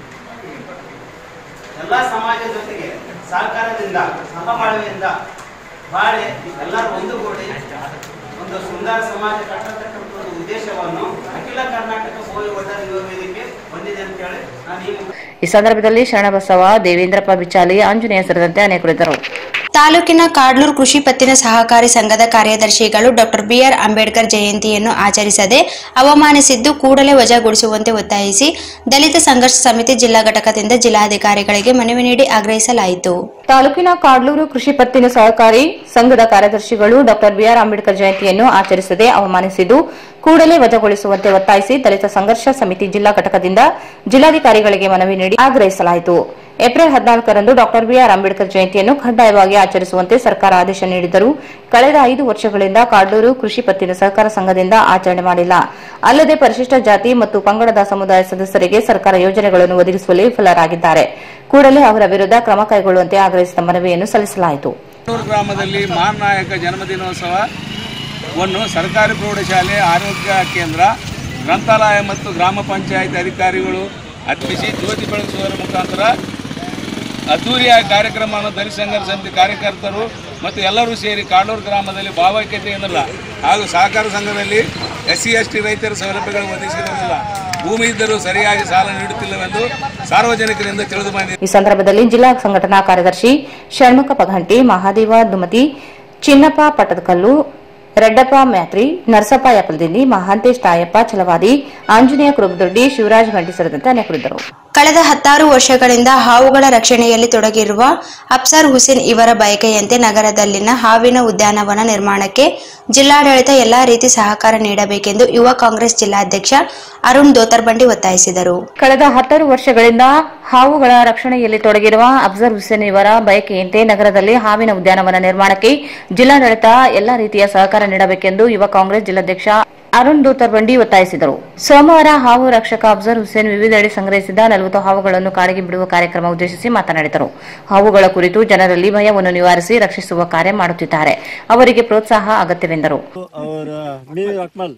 ಎಲ್ಲ ಸಮಾಜ ಜೊತೆಗೆ ಸಹಕಾರದಿಂದ ಸಹಬಾಳ್ವೆಯಿಂದ ಬಾಳೆ ಎಲ್ಲರೂ ಒಂದುಗೂಡಿ ಒಂದು ಸುಂದರ ಸಮಾಜ ಕಟ್ಟತಕ್ಕಂಥ ಒಂದು ಉದ್ದೇಶವನ್ನು ಅಖಿಲ ಕರ್ನಾಟಕ ಗೋವಿ ಒಟ್ಟಾರೆ ಯುವ ವೇದಿಕೆ ಹೊಂದಿದೆ ಅಂತ ಹೇಳಿ ನಾನು ಈ ಮುಖ- ಈ ಸಂದರ್ಭದಲ್ಲಿ ಶರಣಬಸವ ದೇವೇಂದ್ರಪ್ಪ ಬಿಚಾಲಿ ಆಂಜನೇಯ ಸೇರಿದಂತೆ ಅನೇಕರಿದ್ದರು ತಾಲೂಕಿನ ಕಾಡ್ಲೂರು ಕೃಷಿ ಪತ್ತಿನ ಸಹಕಾರಿ ಸಂಘದ ಕಾರ್ಯದರ್ಶಿಗಳು ಡಾಕ್ಟರ್ ಬಿಆರ್ ಅಂಬೇಡ್ಕರ್ ಜಯಂತಿಯನ್ನು ಆಚರಿಸದೆ ಅವಮಾನಿಸಿದ್ದು ಕೂಡಲೇ ವಜಾಗೊಳಿಸುವಂತೆ ಒತ್ತಾಯಿಸಿ ದಲಿತ ಸಂಘರ್ಷ ಸಮಿತಿ ಜಿಲ್ಲಾ ಘಟಕದಿಂದ ಜಿಲ್ಲಾಧಿಕಾರಿಗಳಿಗೆ ಮನವಿ ನೀಡಿ ಆಗ್ರಹಿಸಲಾಯಿತು ತಾಲೂಕಿನ ಕಾಡ್ಲೂರು ಕೃಷಿ ಪತ್ತಿನ ಸಹಕಾರಿ ಸಂಘದ ಕಾರ್ಯದರ್ಶಿಗಳು ಡಾಕ್ಟರ್ ಬಿಆರ್ ಅಂಬೇಡ್ಕರ್ ಜಯಂತಿಯನ್ನು ಆಚರಿಸದೆ ಅವಮಾನಿಸಿದ್ದು ಕೂಡಲೇ ವಜಾಗೊಳಿಸುವಂತೆ ಒತ್ತಾಯಿಸಿ ದಲಿತ ಸಂಘರ್ಷ ಸಮಿತಿ ಜಿಲ್ಲಾ ಘಟಕದಿಂದ ಜಿಲ್ಲಾಧಿಕಾರಿಗಳಿಗೆ ಮನವಿ ನೀಡಿ ಆಗ್ರಹಿಸಲಾಯಿತು ಏಪ್ರಿಲ್ ಹದಿನಾಲ್ಕರಂದು ಡಾಕ್ಟರ್ ಬಿಆರ್ ಅಂಬೇಡ್ಕರ್ ಜಯಂತಿಯನ್ನು ಕಡ್ಡಾಯವಾಗಿ ಆಚರಿಸುವಂತೆ ಸರ್ಕಾರ ಆದೇಶ ನೀಡಿದರೂ ಕಳೆದ ಐದು ವರ್ಷಗಳಿಂದ ಕಾಡ್ಲೂರು ಕೃಷಿ ಪತ್ತಿನ ಸಹಕಾರ ಸಂಘದಿಂದ ಆಚರಣೆ ಮಾಡಿಲ್ಲ ಅಲ್ಲದೆ ಪರಿಶಿಷ್ಟ ಜಾತಿ ಮತ್ತು ಪಂಗಡದ ಸಮುದಾಯ ಸದಸ್ಯರಿಗೆ ಸರ್ಕಾರ ಯೋಜನೆಗಳನ್ನು ಒದಗಿಸುವಲ್ಲಿ ವಿಫಲರಾಗಿದ್ದಾರೆ ಕೂಡಲೇ ಅವರ ವಿರುದ್ಧ ಕ್ರಮ ಕೈಗೊಳ್ಳುವಂತೆ ಆಗ್ರಹಿಸಿದ ಮನವಿಯನ್ನು ಸಲ್ಲಿಸಲಾಯಿತು ಕಣ್ಣೂರು ಗ್ರಾಮದಲ್ಲಿ ಮಹಾನ್ ನಾಯಕ ಜನ್ಮದಿನೋತ್ಸವವನ್ನು ಸರ್ಕಾರಿ ಪ್ರೌಢಶಾಲೆ ಆರೋಗ್ಯ ಕೇಂದ್ರ ಗ್ರಂಥಾಲಯ ಮತ್ತು ಗ್ರಾಮ ಪಂಚಾಯತ್ ಅಧಿಕಾರಿಗಳು ಅರ್ಪಿಸಿ ಜ್ಯೋತಿ ಬೆಳೆಸುವುದರ ಮುಖಾಂತರ ಅದ್ದೂರಿಯಾಗಿ ಕಾರ್ಯಕ್ರಮವನ್ನು ದಲಿತ ಸಂಘರ್ಷ ಸಮಿತಿ ಕಾರ್ಯಕರ್ತರು ಮತ್ತು ಎಲ್ಲರೂ ಸೇರಿ ಕಾಡೂರು ಗ್ರಾಮದಲ್ಲಿ ಭಾವೈಕ್ಯತೆಯಿಂದಲ್ಲ ಹಾಗೂ ಸಹಕಾರ ಸಂಘದಲ್ಲಿ ಎಸ್ ಸಿ ಎಸ್ ಟಿ ರೈತರ ಸೌಲಭ್ಯಗಳು ಒದಗಿಸಿರುವುದಿಲ್ಲ ಭೂಮಿ ಇದ್ದರೂ ಸರಿಯಾಗಿ ಸಾಲ ನೀಡುತ್ತಿಲ್ಲವೆಂದು ಸಾರ್ವಜನಿಕರಿಂದ ತಿಳಿದು ಬಂದಿದೆ ಈ ಸಂದರ್ಭದಲ್ಲಿ ಜಿಲ್ಲಾ ಸಂಘಟನಾ ಕಾರ್ಯದರ್ಶಿ ಷಣ್ಮುಖ ಪಘಂಟಿ ಮಹಾದೇವ ದುಮತಿ ಚಿನ್ನಪ್ಪ ಪಟ್ಟದಕಲ್ಲು ರೆಡ್ಡಪ್ಪ ಮ್ಯಾತ್ರಿ ನರಸಪ್ಪ ಯಪಲದಿಂದಿ ಮಹಾಂತೇಶ್ ತಾಯಪ್ಪ ಛಲವಾದಿ ಆಂಜನೇಯ ಕುರುಬದೊಡ್ಡಿ ಶಿವರಾಜ್ ಗಂಟಿ ಸೇರಿದಂತೆ ಅನೇಕರಿದ್ದರು ಕಳೆದ ಹತ್ತಾರು ವರ್ಷಗಳಿಂದ ಹಾವುಗಳ ರಕ್ಷಣೆಯಲ್ಲಿ ತೊಡಗಿರುವ ಅಫ್ಸರ್ ಹುಸೇನ್ ಇವರ ಬಯಕೆಯಂತೆ ನಗರದಲ್ಲಿನ ಹಾವಿನ ಉದ್ಯಾನವನ ನಿರ್ಮಾಣಕ್ಕೆ ಜಿಲ್ಲಾಡಳಿತ ಎಲ್ಲಾ ರೀತಿ ಸಹಕಾರ ನೀಡಬೇಕೆಂದು ಯುವ ಕಾಂಗ್ರೆಸ್ ಜಿಲ್ಲಾಧ್ಯಕ್ಷ ಅರುಣ್ ದೋತರ್ಬಂಡಿ ಒತ್ತಾಯಿಸಿದರು ಕಳೆದ ಹತ್ತಾರು ವರ್ಷಗಳಿಂದ ಹಾವುಗಳ ರಕ್ಷಣೆಯಲ್ಲಿ ತೊಡಗಿರುವ ಅಫ್ಜರ್ ಹುಸೇನ್ ಇವರ ಬಯಕೆಯಂತೆ ನಗರದಲ್ಲಿ ಹಾವಿನ ಉದ್ಯಾನವನ ನಿರ್ಮಾಣಕ್ಕೆ ಜಿಲ್ಲಾಡಳಿತ ಎಲ್ಲಾ ರೀತಿಯ ಸಹಕಾರ ನೀಡಬೇಕೆಂದು ಯುವ ಕಾಂಗ್ರೆಸ್ ಜಿಲ್ಲಾಧ್ಯಕ್ಷ ಅರುಣ್ ದೂತರ್ಬಂಡಿ ಒತ್ತಾಯಿಸಿದರು ಸೋಮವಾರ ಹಾವು ರಕ್ಷಕ ಅಫ್ಜರ್ ಹುಸೇನ್ ವಿವಿಧೆಡೆ ಸಂಗ್ರಹಿಸಿದ ನಲವತ್ತು ಹಾವುಗಳನ್ನು ಕಾಡಿಗೆ ಬಿಡುವ ಕಾರ್ಯಕ್ರಮ ಉದ್ದೇಶಿಸಿ ಮಾತನಾಡಿದರು ಹಾವುಗಳ ಕುರಿತು ಜನರಲ್ಲಿ ಭಯವನ್ನು ನಿವಾರಿಸಿ ರಕ್ಷಿಸುವ ಕಾರ್ಯ ಮಾಡುತ್ತಿದ್ದಾರೆ ಅವರಿಗೆ ಪ್ರೋತ್ಸಾಹ ಅಗತ್ಯವೆಂದರು और मीर अकमल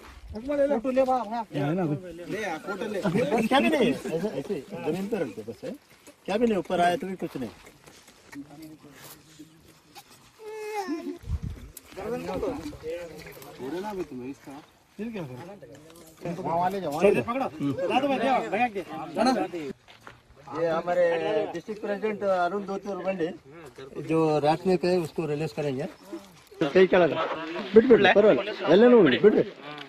क्या भी नहीं ऐसे ऐसे जमीन पे रख दो बस है क्या भी नहीं ऊपर आया तो भी कुछ नहीं छोड़ना भी तुम्हें इसका फिर क्या फिर वहाँ ले जाओ वहाँ ले जाओ ये हमारे डिस्ट्रिक्ट प्रेसिडेंट अरुण दोती और बंडे जो राजनीति है उसको रिलीज करेंगे ಕೈ ಕೆಳಗ ಬಿಟ್ಬಿಡ್ಲಿ ಪರವಾಗಿಲ್ಲ ಎಲ್ಲ ನೋಡಿ ಬಿಡ್ರಿ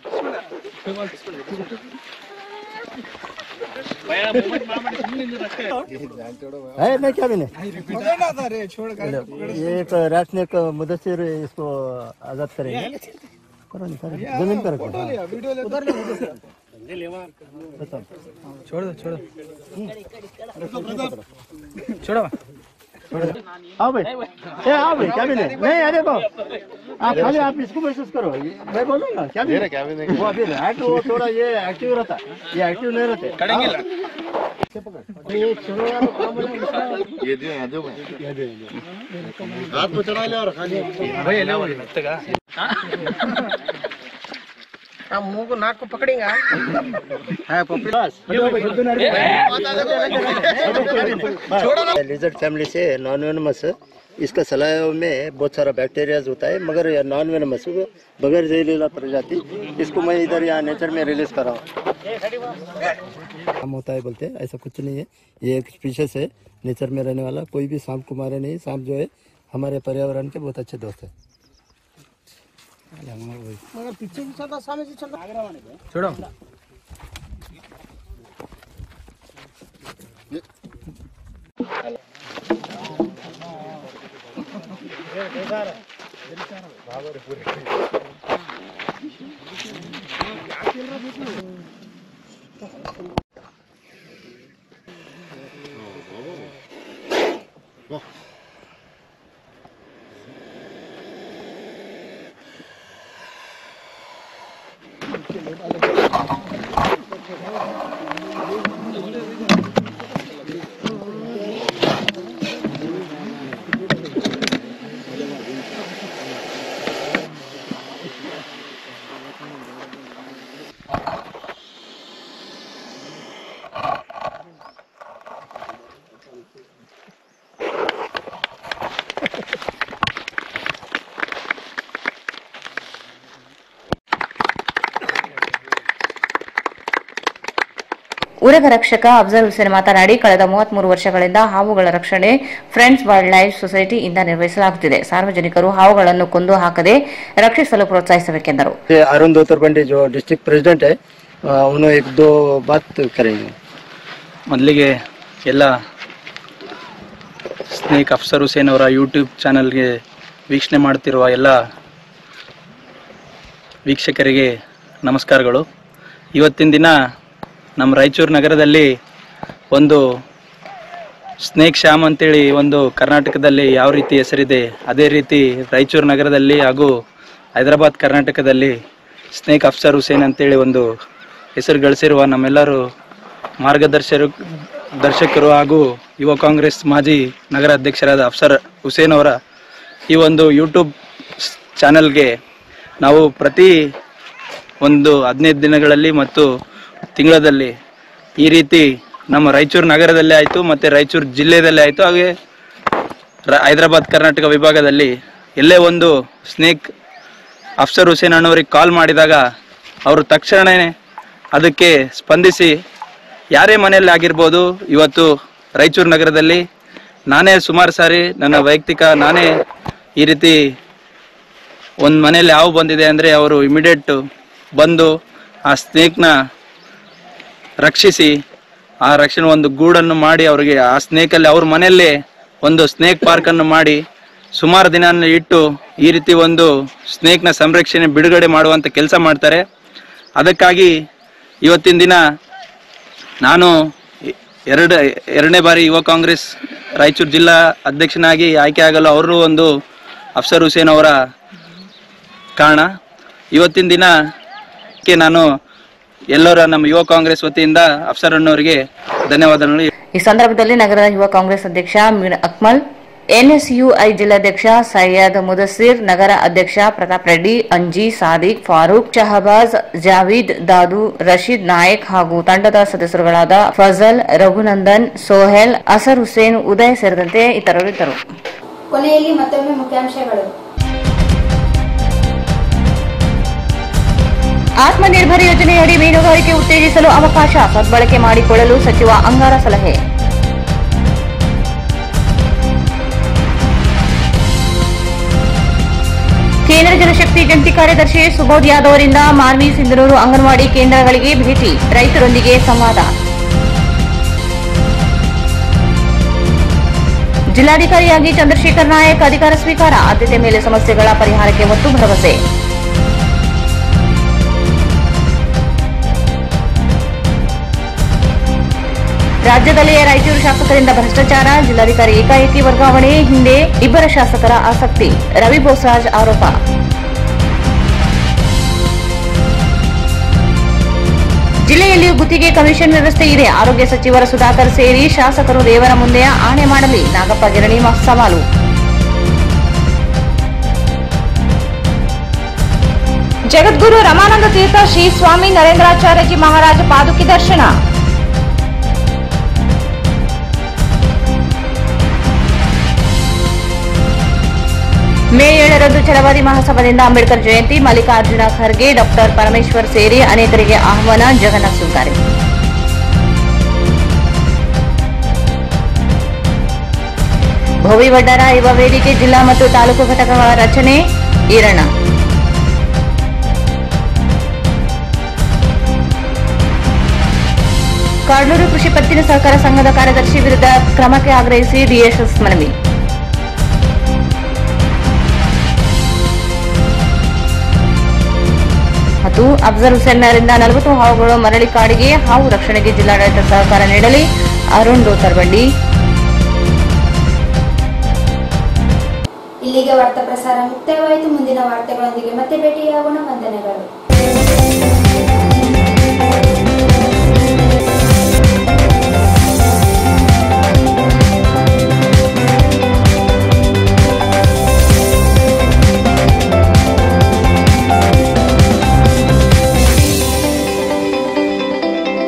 है नहीं क्या भी नहीं ये एक राजनीतिक मुदस्सिर इसको आजाद करेंगे करो नहीं करो जमीन पर रखो बताओ छोड़ दो छोड़ छोड़ो आओ भाई ए आओ भाई क्या भी नहीं नहीं अरे को आप खाली आप इसको महसूस करो ये- मैं बोलूंगा क्या भी क्या भी नहीं वो अभी एक्टिव वो थोड़ा ये एक्टिव रहता ये एक्टिव नहीं रहते करेंगे आओ। ये छोड़ो यार, काम बोले इसका- ये दो ये दो ये दो, ये दो। हाथ में चढ़ा ले और खाली भाई ले लगता ಮೂಗು ನಾಲ್ಕು ಪಕಡಿಂಗ लिजर्ट फैमिली से नॉन वेनमस इसका सलाह में बहुत सारा बैक्टीरियाज होता है मगर यह नॉन वेनमस बगैर जहरीला प्रजाति इसको मैं इधर यहाँ नेचर में रिलीज कर रहा हूँ हम होता है बोलते हैं ऐसा कुछ नहीं है ये एक स्पीशीज है नेचर में रहने वाला कोई भी सांप को मारे नहीं सांप जो है हमारे पर्यावरण के बहुत अच्छे दोस्त है मगर पीछे भी चलता सामने से चलता छोड़ो ಉರಗ ರಕ್ಷಕ ಅಫ್ಜಲ್ ಹುಸೇನ್ ಮಾತನಾಡಿ ಕಳೆದ ಮೂವತ್ಮೂರು ವರ್ಷಗಳಿಂದ ಹಾವುಗಳ ರಕ್ಷಣೆ ಫ್ರೆಂಡ್ಸ್ ವೈಲ್ಡ್ ಲೈಫ್ ಸೊಸೈಟಿಯಿಂದ ನಿರ್ವಹಿಸಲಾಗುತ್ತಿದೆ ಸಾರ್ವಜನಿಕರು ಹಾವುಗಳನ್ನು ಕೊಂದು ಹಾಕದೆ ರಕ್ಷಿಸಲು ಪ್ರೋತ್ಸಾಹಿಸಬೇಕೆಂದರು ये अरुण धोतरबंडी जो डिस्ट्रिक्ट प्रेसिडेंट है अ, उन्होंने एक दो बात करेंगे ಮೊದಲಿಗೆ ಎಲ್ಲ ಸ್ನೇಕ್ ಅಫ್ಸರ್ ಹುಸೇನ್ ಅವರ ಯೂಟ್ಯೂಬ್ ಚಾನಲ್ಗೆ ವೀಕ್ಷಣೆ ಮಾಡ್ತಿರುವ ಎಲ್ಲ ವೀಕ್ಷಕರಿಗೆ ನಮಸ್ಕಾರಗಳು ಇವತ್ತಿನ ದಿನ ನಮ್ಮ ರಾಯಚೂರು ನಗರದಲ್ಲಿ ಒಂದು ಸ್ನೇಕ್ ಶ್ಯಾಮ್ ಅಂತೇಳಿ ಒಂದು ಕರ್ನಾಟಕದಲ್ಲಿ ಯಾವ ರೀತಿ ಹೆಸರಿದೆ ಅದೇ ರೀತಿ ರಾಯಚೂರು ನಗರದಲ್ಲಿ ಹಾಗೂ ಹೈದರಾಬಾದ್ ಕರ್ನಾಟಕದಲ್ಲಿ ಸ್ನೇಕ್ ಅಫ್ಸರ್ ಹುಸೇನ್ ಅಂತೇಳಿ ಒಂದು ಹೆಸರು ಗಳಿಸಿರುವ ನಮ್ಮೆಲ್ಲರೂ ಮಾರ್ಗದರ್ಶರು ದರ್ಶಕರು ಹಾಗೂ ಯುವ ಕಾಂಗ್ರೆಸ್ ಮಾಜಿ ನಗರ ಅಧ್ಯಕ್ಷರಾದ ಅಫ್ಸರ್ ಹುಸೇನ್ ಅವರ ಈ ಒಂದು ಯೂಟ್ಯೂಬ್ ಚಾನಲ್ಗೆ ನಾವು ಪ್ರತಿ ಒಂದು ಹದಿನೈದು ದಿನಗಳಲ್ಲಿ ಮತ್ತು ತಿಂಗಳಲ್ಲಿ ಈ ರೀತಿ ನಮ್ಮ ರಾಯಚೂರು ನಗರದಲ್ಲೇ ಆಯಿತು ಮತ್ತು ರಾಯಚೂರು ಜಿಲ್ಲೆಯಲ್ಲೇ ಆಯಿತು ಹಾಗೆ ರ- ಹೈದರಾಬಾದ್ ಕರ್ನಾಟಕ ವಿಭಾಗದಲ್ಲಿ ಎಲ್ಲೇ ಒಂದು ಸ್ನೇಕ್ ಅಫ್ಸರ್ ಹುಸೇನ್ ಅಣ್ಣವ್ರಿಗೆ ಕಾಲ್ ಮಾಡಿದಾಗ ಅವರು ತಕ್ಷಣವೇ ಅದಕ್ಕೆ ಸ್ಪಂದಿಸಿ ಯಾರೇ ಮನೆಯಲ್ಲಿ ಆಗಿರ್ಬೋದು ಇವತ್ತು ರಾಯಚೂರು ನಗರದಲ್ಲಿ ನಾನೇ ಸುಮಾರು ಸಾರಿ ನನ್ನ ವೈಯಕ್ತಿಕ ನಾನೇ ಈ ರೀತಿ ಒಂದು ಮನೇಲಿ ಹಾವು ಬಂದಿದೆ ಅಂದರೆ ಅವರು ಇಮಿಡಿಯೇಟ್ ಬಂದು ಆ ಸ್ನೇಕ್ನ ರಕ್ಷಿಸಿ ಆ ರಕ್ಷಣೆ ಒಂದು ಗೂಡನ್ನು ಮಾಡಿ ಅವರಿಗೆ ಆ ಸ್ನೇಕಲ್ಲಿ ಅವ್ರ ಮನೆಯಲ್ಲೇ ಒಂದು ಸ್ನೇಕ್ ಪಾರ್ಕನ್ನು ಮಾಡಿ ಸುಮಾರು ದಿನ ಇಟ್ಟು ಈ ರೀತಿ ಒಂದು ಸ್ನೇಕ್ನ ಸಂರಕ್ಷಣೆ ಬಿಡುಗಡೆ ಮಾಡುವಂಥ ಕೆಲಸ ಮಾಡ್ತಾರೆ ಅದಕ್ಕಾಗಿ ಇವತ್ತಿನ ದಿನ ನಾನು ಎರಡು ಎರಡನೇ ಬಾರಿ ಯುವ ಕಾಂಗ್ರೆಸ್ ರಾಯಚೂರು ಜಿಲ್ಲಾ ಅಧ್ಯಕ್ಷನಾಗಿ ಆಯ್ಕೆ ಆಗಲು ಅವರು ಒಂದು ಅಫ್ಸರ್ ಹುಸೇನ್ ಅವರ ಕಾರಣ ಇವತ್ತಿನ ದಿನಕ್ಕೆ ನಾನು ಎಲ್ಲರ ನಮ್ಮ ಯುವ ಕಾಂಗ್ರೆಸ್ ವತಿಯಿಂದ ಅಫ್ಸರ್ ಅಣ್ಣವರಿಗೆ ಧನ್ಯವಾದಗಳು ಈ ಸಂದರ್ಭದಲ್ಲಿ ನಗರದ ಯುವ ಕಾಂಗ್ರೆಸ್ ಅಧ್ಯಕ್ಷ ಮೀರ್ ಅಕ್ಮಲ್ ಎನ್ಎಸ್ಯುಐ ಜಿಲ್ಲಾಧ್ಯಕ್ಷ ಸೈಯದ್ ಮುದಸ್ಸಿರ್ ನಗರ ಅಧ್ಯಕ್ಷ ಪ್ರತಾಪ್ ರೆಡ್ಡಿ ಅಂಜಿ ಸಾದಿಕ್ ಫಾರೂಕ್ ಶಹಬಾಜ್ ಜಾವೀದ್ ದಾದು ರಶೀದ್ ನಾಯಕ್ ಹಾಗೂ ತಂಡದ ಸದಸ್ಯರುಗಳಾದ ಫಜಲ್ ರಘುನಂದನ್ ಸೋಹೆಲ್ ಅಸರ್ ಹುಸೇನ್ ಉದಯ್ ಸೇರಿದಂತೆ ಇತರರು ಇದ್ದರು ಕೊನೆಯಲ್ಲಿ ಮತ್ತೊಮ್ಮೆ ಮುಖ್ಯಾಂಶಗಳು ಆತ್ಮನಿರ್ಭರ ಯೋಜನೆಯಡಿ ಮೀನುಗಾರಿಕೆ ಉತ್ತೇಜಿಸಲು ಅವಕಾಶ ಸದ್ಬಳಕೆ ಮಾಡಿಕೊಳ್ಳಲು ಸಚಿವ ಅಂಗಾರ ಸಲಹೆ ಕೇಂದ್ರ ಜಲಶಕ್ತಿ ಜಂಟಿ ಕಾರ್ಯದರ್ಶಿ ಸುಬೋಧ್ ಯಾದವ್ ಅವರಿಂದ ಮಾರ್ವಿ ಸಿಂಧನೂರು ಅಂಗನವಾಡಿ ಕೇಂದ್ರಗಳಿಗೆ ಭೇಟಿ ರೈತರೊಂದಿಗೆ ಸಂವಾದ ಜಿಲ್ಲಾಧಿಕಾರಿಯಾಗಿ ಚಂದ್ರಶೇಖರ್ ನಾಯಕ್ ಅಧಿಕಾರ ಸ್ವೀಕಾರ ಆದ್ಯತೆ ಮೇಲೆ ಸಮಸ್ಯೆಗಳ ಪರಿಹಾರಕ್ಕೆ ಒತ್ತು ಭರವಸೆ ರಾಜ್ಯದಲ್ಲಿಯೇ ರಾಯಚೂರು ಶಾಸಕರಿಂದ ಭ್ರಷ್ಟಾಚಾರ ಜಿಲ್ಲಾಧಿಕಾರಿ ಏಕಾಏಕಿ ವರ್ಗಾವಣೆ ಹಿಂದೆ ಇಬ್ಬರ ಶಾಸಕರ ಆಸಕ್ತಿ ರವಿ ಬೋಸರಾಜ್ ಆರೋಪ ಜಿಲ್ಲೆಯಲ್ಲಿಯೂ ಗುತ್ತಿಗೆ ಕಮಿಷನ್ ವ್ಯವಸ್ಥೆ ಇದೆ ಆರೋಗ್ಯ ಸಚಿವರ ಸುಧಾಕರ್ ಸೇರಿ ಶಾಸಕರು ದೇವರ ಮುಂದೆ ಆಣೆ ಮಾಡಲಿ ನಾಗಪ್ಪ ಗಿರಣಿ ಸವಾಲು ಜಗದ್ಗುರು ರಮಾನಂದ ತೀರ್ಥ ಶ್ರೀ ಸ್ವಾಮಿ ನರೇಂದ್ರಾಚಾರ್ಯಜಿ ಮಹಾರಾಜ ಪಾದುಕಿ ದರ್ಶನ ಮೇ ಏಳರಂದು ಛಲವಾದಿ ಮಹಾಸಭಾದಿಂದ ಅಂಬೇಡ್ಕರ್ ಜಯಂತಿ ಮಲ್ಲಿಕಾರ್ಜುನ ಖರ್ಗೆ ಡಾಕ್ಟರ್ ಪರಮೇಶ್ವರ್ ಸೇರಿ ಅನೇಕರಿಗೆ ಆಹ್ವಾನ ಜಗನ್ನಾಥ್ ಸುಂಕಾರಿ ಭೋವಿ ವಡ್ಡರ ಯುವ ವೇದಿಕೆ ಜಿಲ್ಲಾ ಮತ್ತು ತಾಲೂಕು ಘಟಕಗಳ ರಚನೆ ಈರಣ್ಣ ಕಾಡ್ಲೂರು ಕೃಷಿ ಪತ್ತಿನ ಸಹಕಾರ ಸಂಘದ ಕಾರ್ಯದರ್ಶಿ ವಿರುದ್ಧ ಕ್ರಮಕ್ಕೆ ಆಗ್ರಹಿಸಿ ಡಿಎಸ್ಎಸ್ ಮನವಿ ಮತ್ತು ಅಫ್ಜಲ್ ಹುಸೇನ್ನರಿಂದ ನಲವತ್ತು ಹಾವುಗಳು ಮರಳಿ ಕಾಡಿಗೆ ಹಾವು ರಕ್ಷಣೆಗೆ ಜಿಲ್ಲಾಡಳಿತ ಸಹಕಾರ ನೀಡಲಿ ಅರುಣ್ ಡೋತರ್ಬಂಡಿ ಇಲ್ಲಿಗೆ ವಾರ್ತಾ ಪ್ರಸಾರ ಮುಕ್ತಾಯವಾಯಿತು ಮುಂದಿನ ವಾರ್ತೆಗಳೊಂದಿಗೆ ಮತ್ತೆ ಭೇಟಿಯಾಗೋಣ ವಂದನೆಗಳು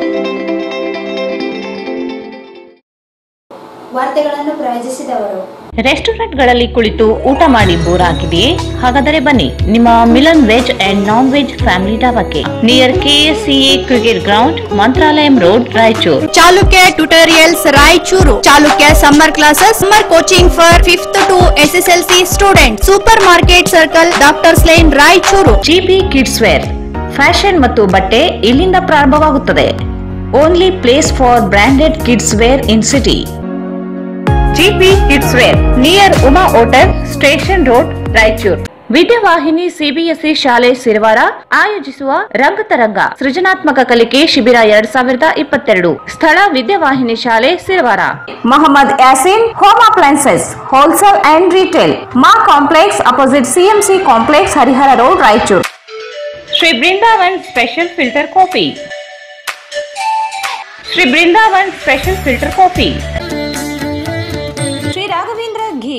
ವಾರ್ತೆಗಳನ್ನು ಪ್ರಾಯೋಜಿಸಿದವರು ರೆಸ್ಟೋರೆಂಟ್ಗಳಲ್ಲಿ ಕುಳಿತು ಊಟ ಮಾಡಿ ಬೋರ್ ಆಗಿದೆಯೇ ಹಾಗಾದರೆ ಬನ್ನಿ ನಿಮ್ಮ Milan veg and non veg family ಡಾಬಾಕ್ಕೆ near KSCA cricket ground Mantralayam road Raichur Chalukya tutorials Raichur Chalukya summer classes summer coaching for fifth to SSLC student super market circle doctors line Raichur GP kids wear fashion ಮತ್ತು ಬಟ್ಟೆ ಇಲ್ಲಿಂದ ಪ್ರಾರಂಭವಾಗುತ್ತದೆ only place for branded kids wear in city GP kids wear near Uma hotel station road Raichur Vidyavahini CBSE ಶಾಲೆ ಸಿರವಾರ ಆಯೋಜಿಸುವ ರಂಗತರಂಗ ಸೃಜನಾತ್ಮಕ ಕಲಿಕೆ ಶಿಬಿರ ಎರಡ್ ಸಾವಿರದ ಇಪ್ಪತ್ತೆರಡು ಸ್ಥಳ ವಿದ್ಯಾವಾಹಿನಿ ಶಾಲೆ Sirwar Mohammed Yasin home appliances wholesale and retail ಮಾ complex opposite CMC complex Harihara road Raichur Shri Brindavan special filter coffee Shri Brindavan special filter coffee Shri Raghavendra ghee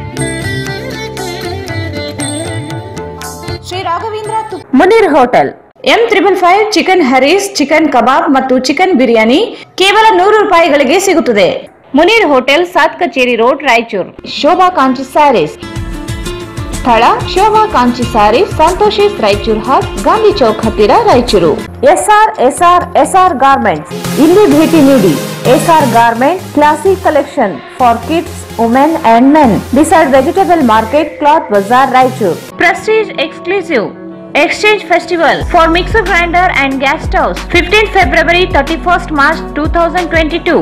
Shri Raghavendra ತುಪ್ಪ Muneer hotel M triple five chicken ಹರೀಸ್ chicken kebab ಮತ್ತು ಚಿಕನ್ ಬಿರಿಯಾನಿ ಕೇವಲ ನೂರು ರೂಪಾಯಿಗಳಿಗೆ ಸಿಗುತ್ತದೆ ಮುನೀರ್ ಹೋಟೆಲ್ ಸಾತ್ ಕಚೇರಿ ರೋಡ್ ರಾಯಚೂರು ಶೋಭಾ ಕಾಂಚಿ ಸ್ಯಾರೀಸ್ ಸ್ಥಳ ಶೋಭಾ ಕಾಂಚಿ ಸ್ಯಾರೀಸ್ ಸಂತೋಷಿಸ್ ರಾಯಚೂರು ಹಾಟ್ ಗಾಂಧಿ ಚೌಕ್ ಹತ್ತಿರ Raichur SR SR SR garments ಇಲ್ಲಿ ಭೇಟಿ ನೀಡಿ SR garment classic collection for kids women and men beside vegetable market cloth Bazaar Raichur Prestige Exclusive Exchange Festival for Mixer Grinder and Gas Stoves 15th February 31st March 2022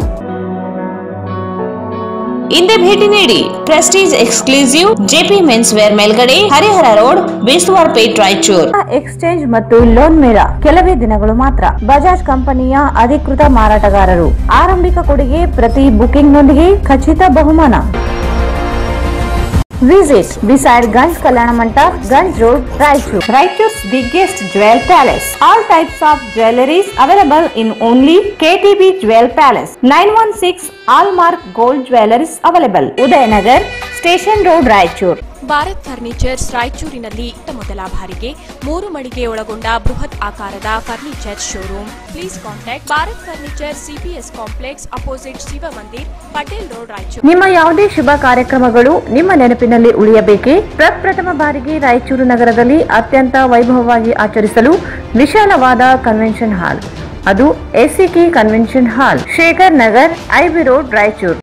ಹಿಂದೆ ಭೇಟಿ ನೀಡಿ Prestige exclusive JP men's wear ಮೇಲ್ಗಡೆ Harihara road Beswar Pet Raichur exchange ಮತ್ತು loan ಮೇಳ ಕೆಲವೇ ದಿನಗಳು ಮಾತ್ರ ಬಜಾಜ್ ಕಂಪನಿಯ ಅಧಿಕೃತ ಮಾರಾಟಗಾರರು ಆರಂಭಿಕ ಕೊಡುಗೆ ಪ್ರತಿ ಬುಕಿಂಗ್ನೊಂದಿಗೆ ಖಚಿತ ಬಹುಮಾನ visit beside Ganj Kalyana Mantapa Ganj road Raichur Raichur's biggest jewel palace all types of jewelleries available in only KTB jewel palace nine one six hallmark gold jewelleries available Udayanagar station road Raichur Bharat furnitures ರಾಯಚೂರಿನಲ್ಲಿ ಇತ್ತ ಮೊದಲ ಬಾರಿಗೆ ಮೂರು ಮಳಿಗೆ ಒಳಗೊಂಡ ಬೃಹತ್ ಆಕಾರದ furniture showroom please contact Bharat furniture CPS complex opposite Shiva Mandir Patel road Raichur ನಿಮ್ಮ ಯಾವುದೇ ಶುಭ ಕಾರ್ಯಕ್ರಮಗಳು ನಿಮ್ಮ ನೆನಪಿನಲ್ಲಿ ಉಳಿಯಬೇಕೇ ಪ್ರಪ್ರಥಮ ಬಾರಿಗೆ ರಾಯಚೂರು ನಗರದಲ್ಲಿ ಅತ್ಯಂತ ವೈಭವವಾಗಿ ಆಚರಿಸಲು ವಿಶಾಲವಾದ ಕನ್ವೆನ್ಷನ್ ಹಾಲ್ ಅದು ACK convention hall Shekhar Nagar IB road Raichur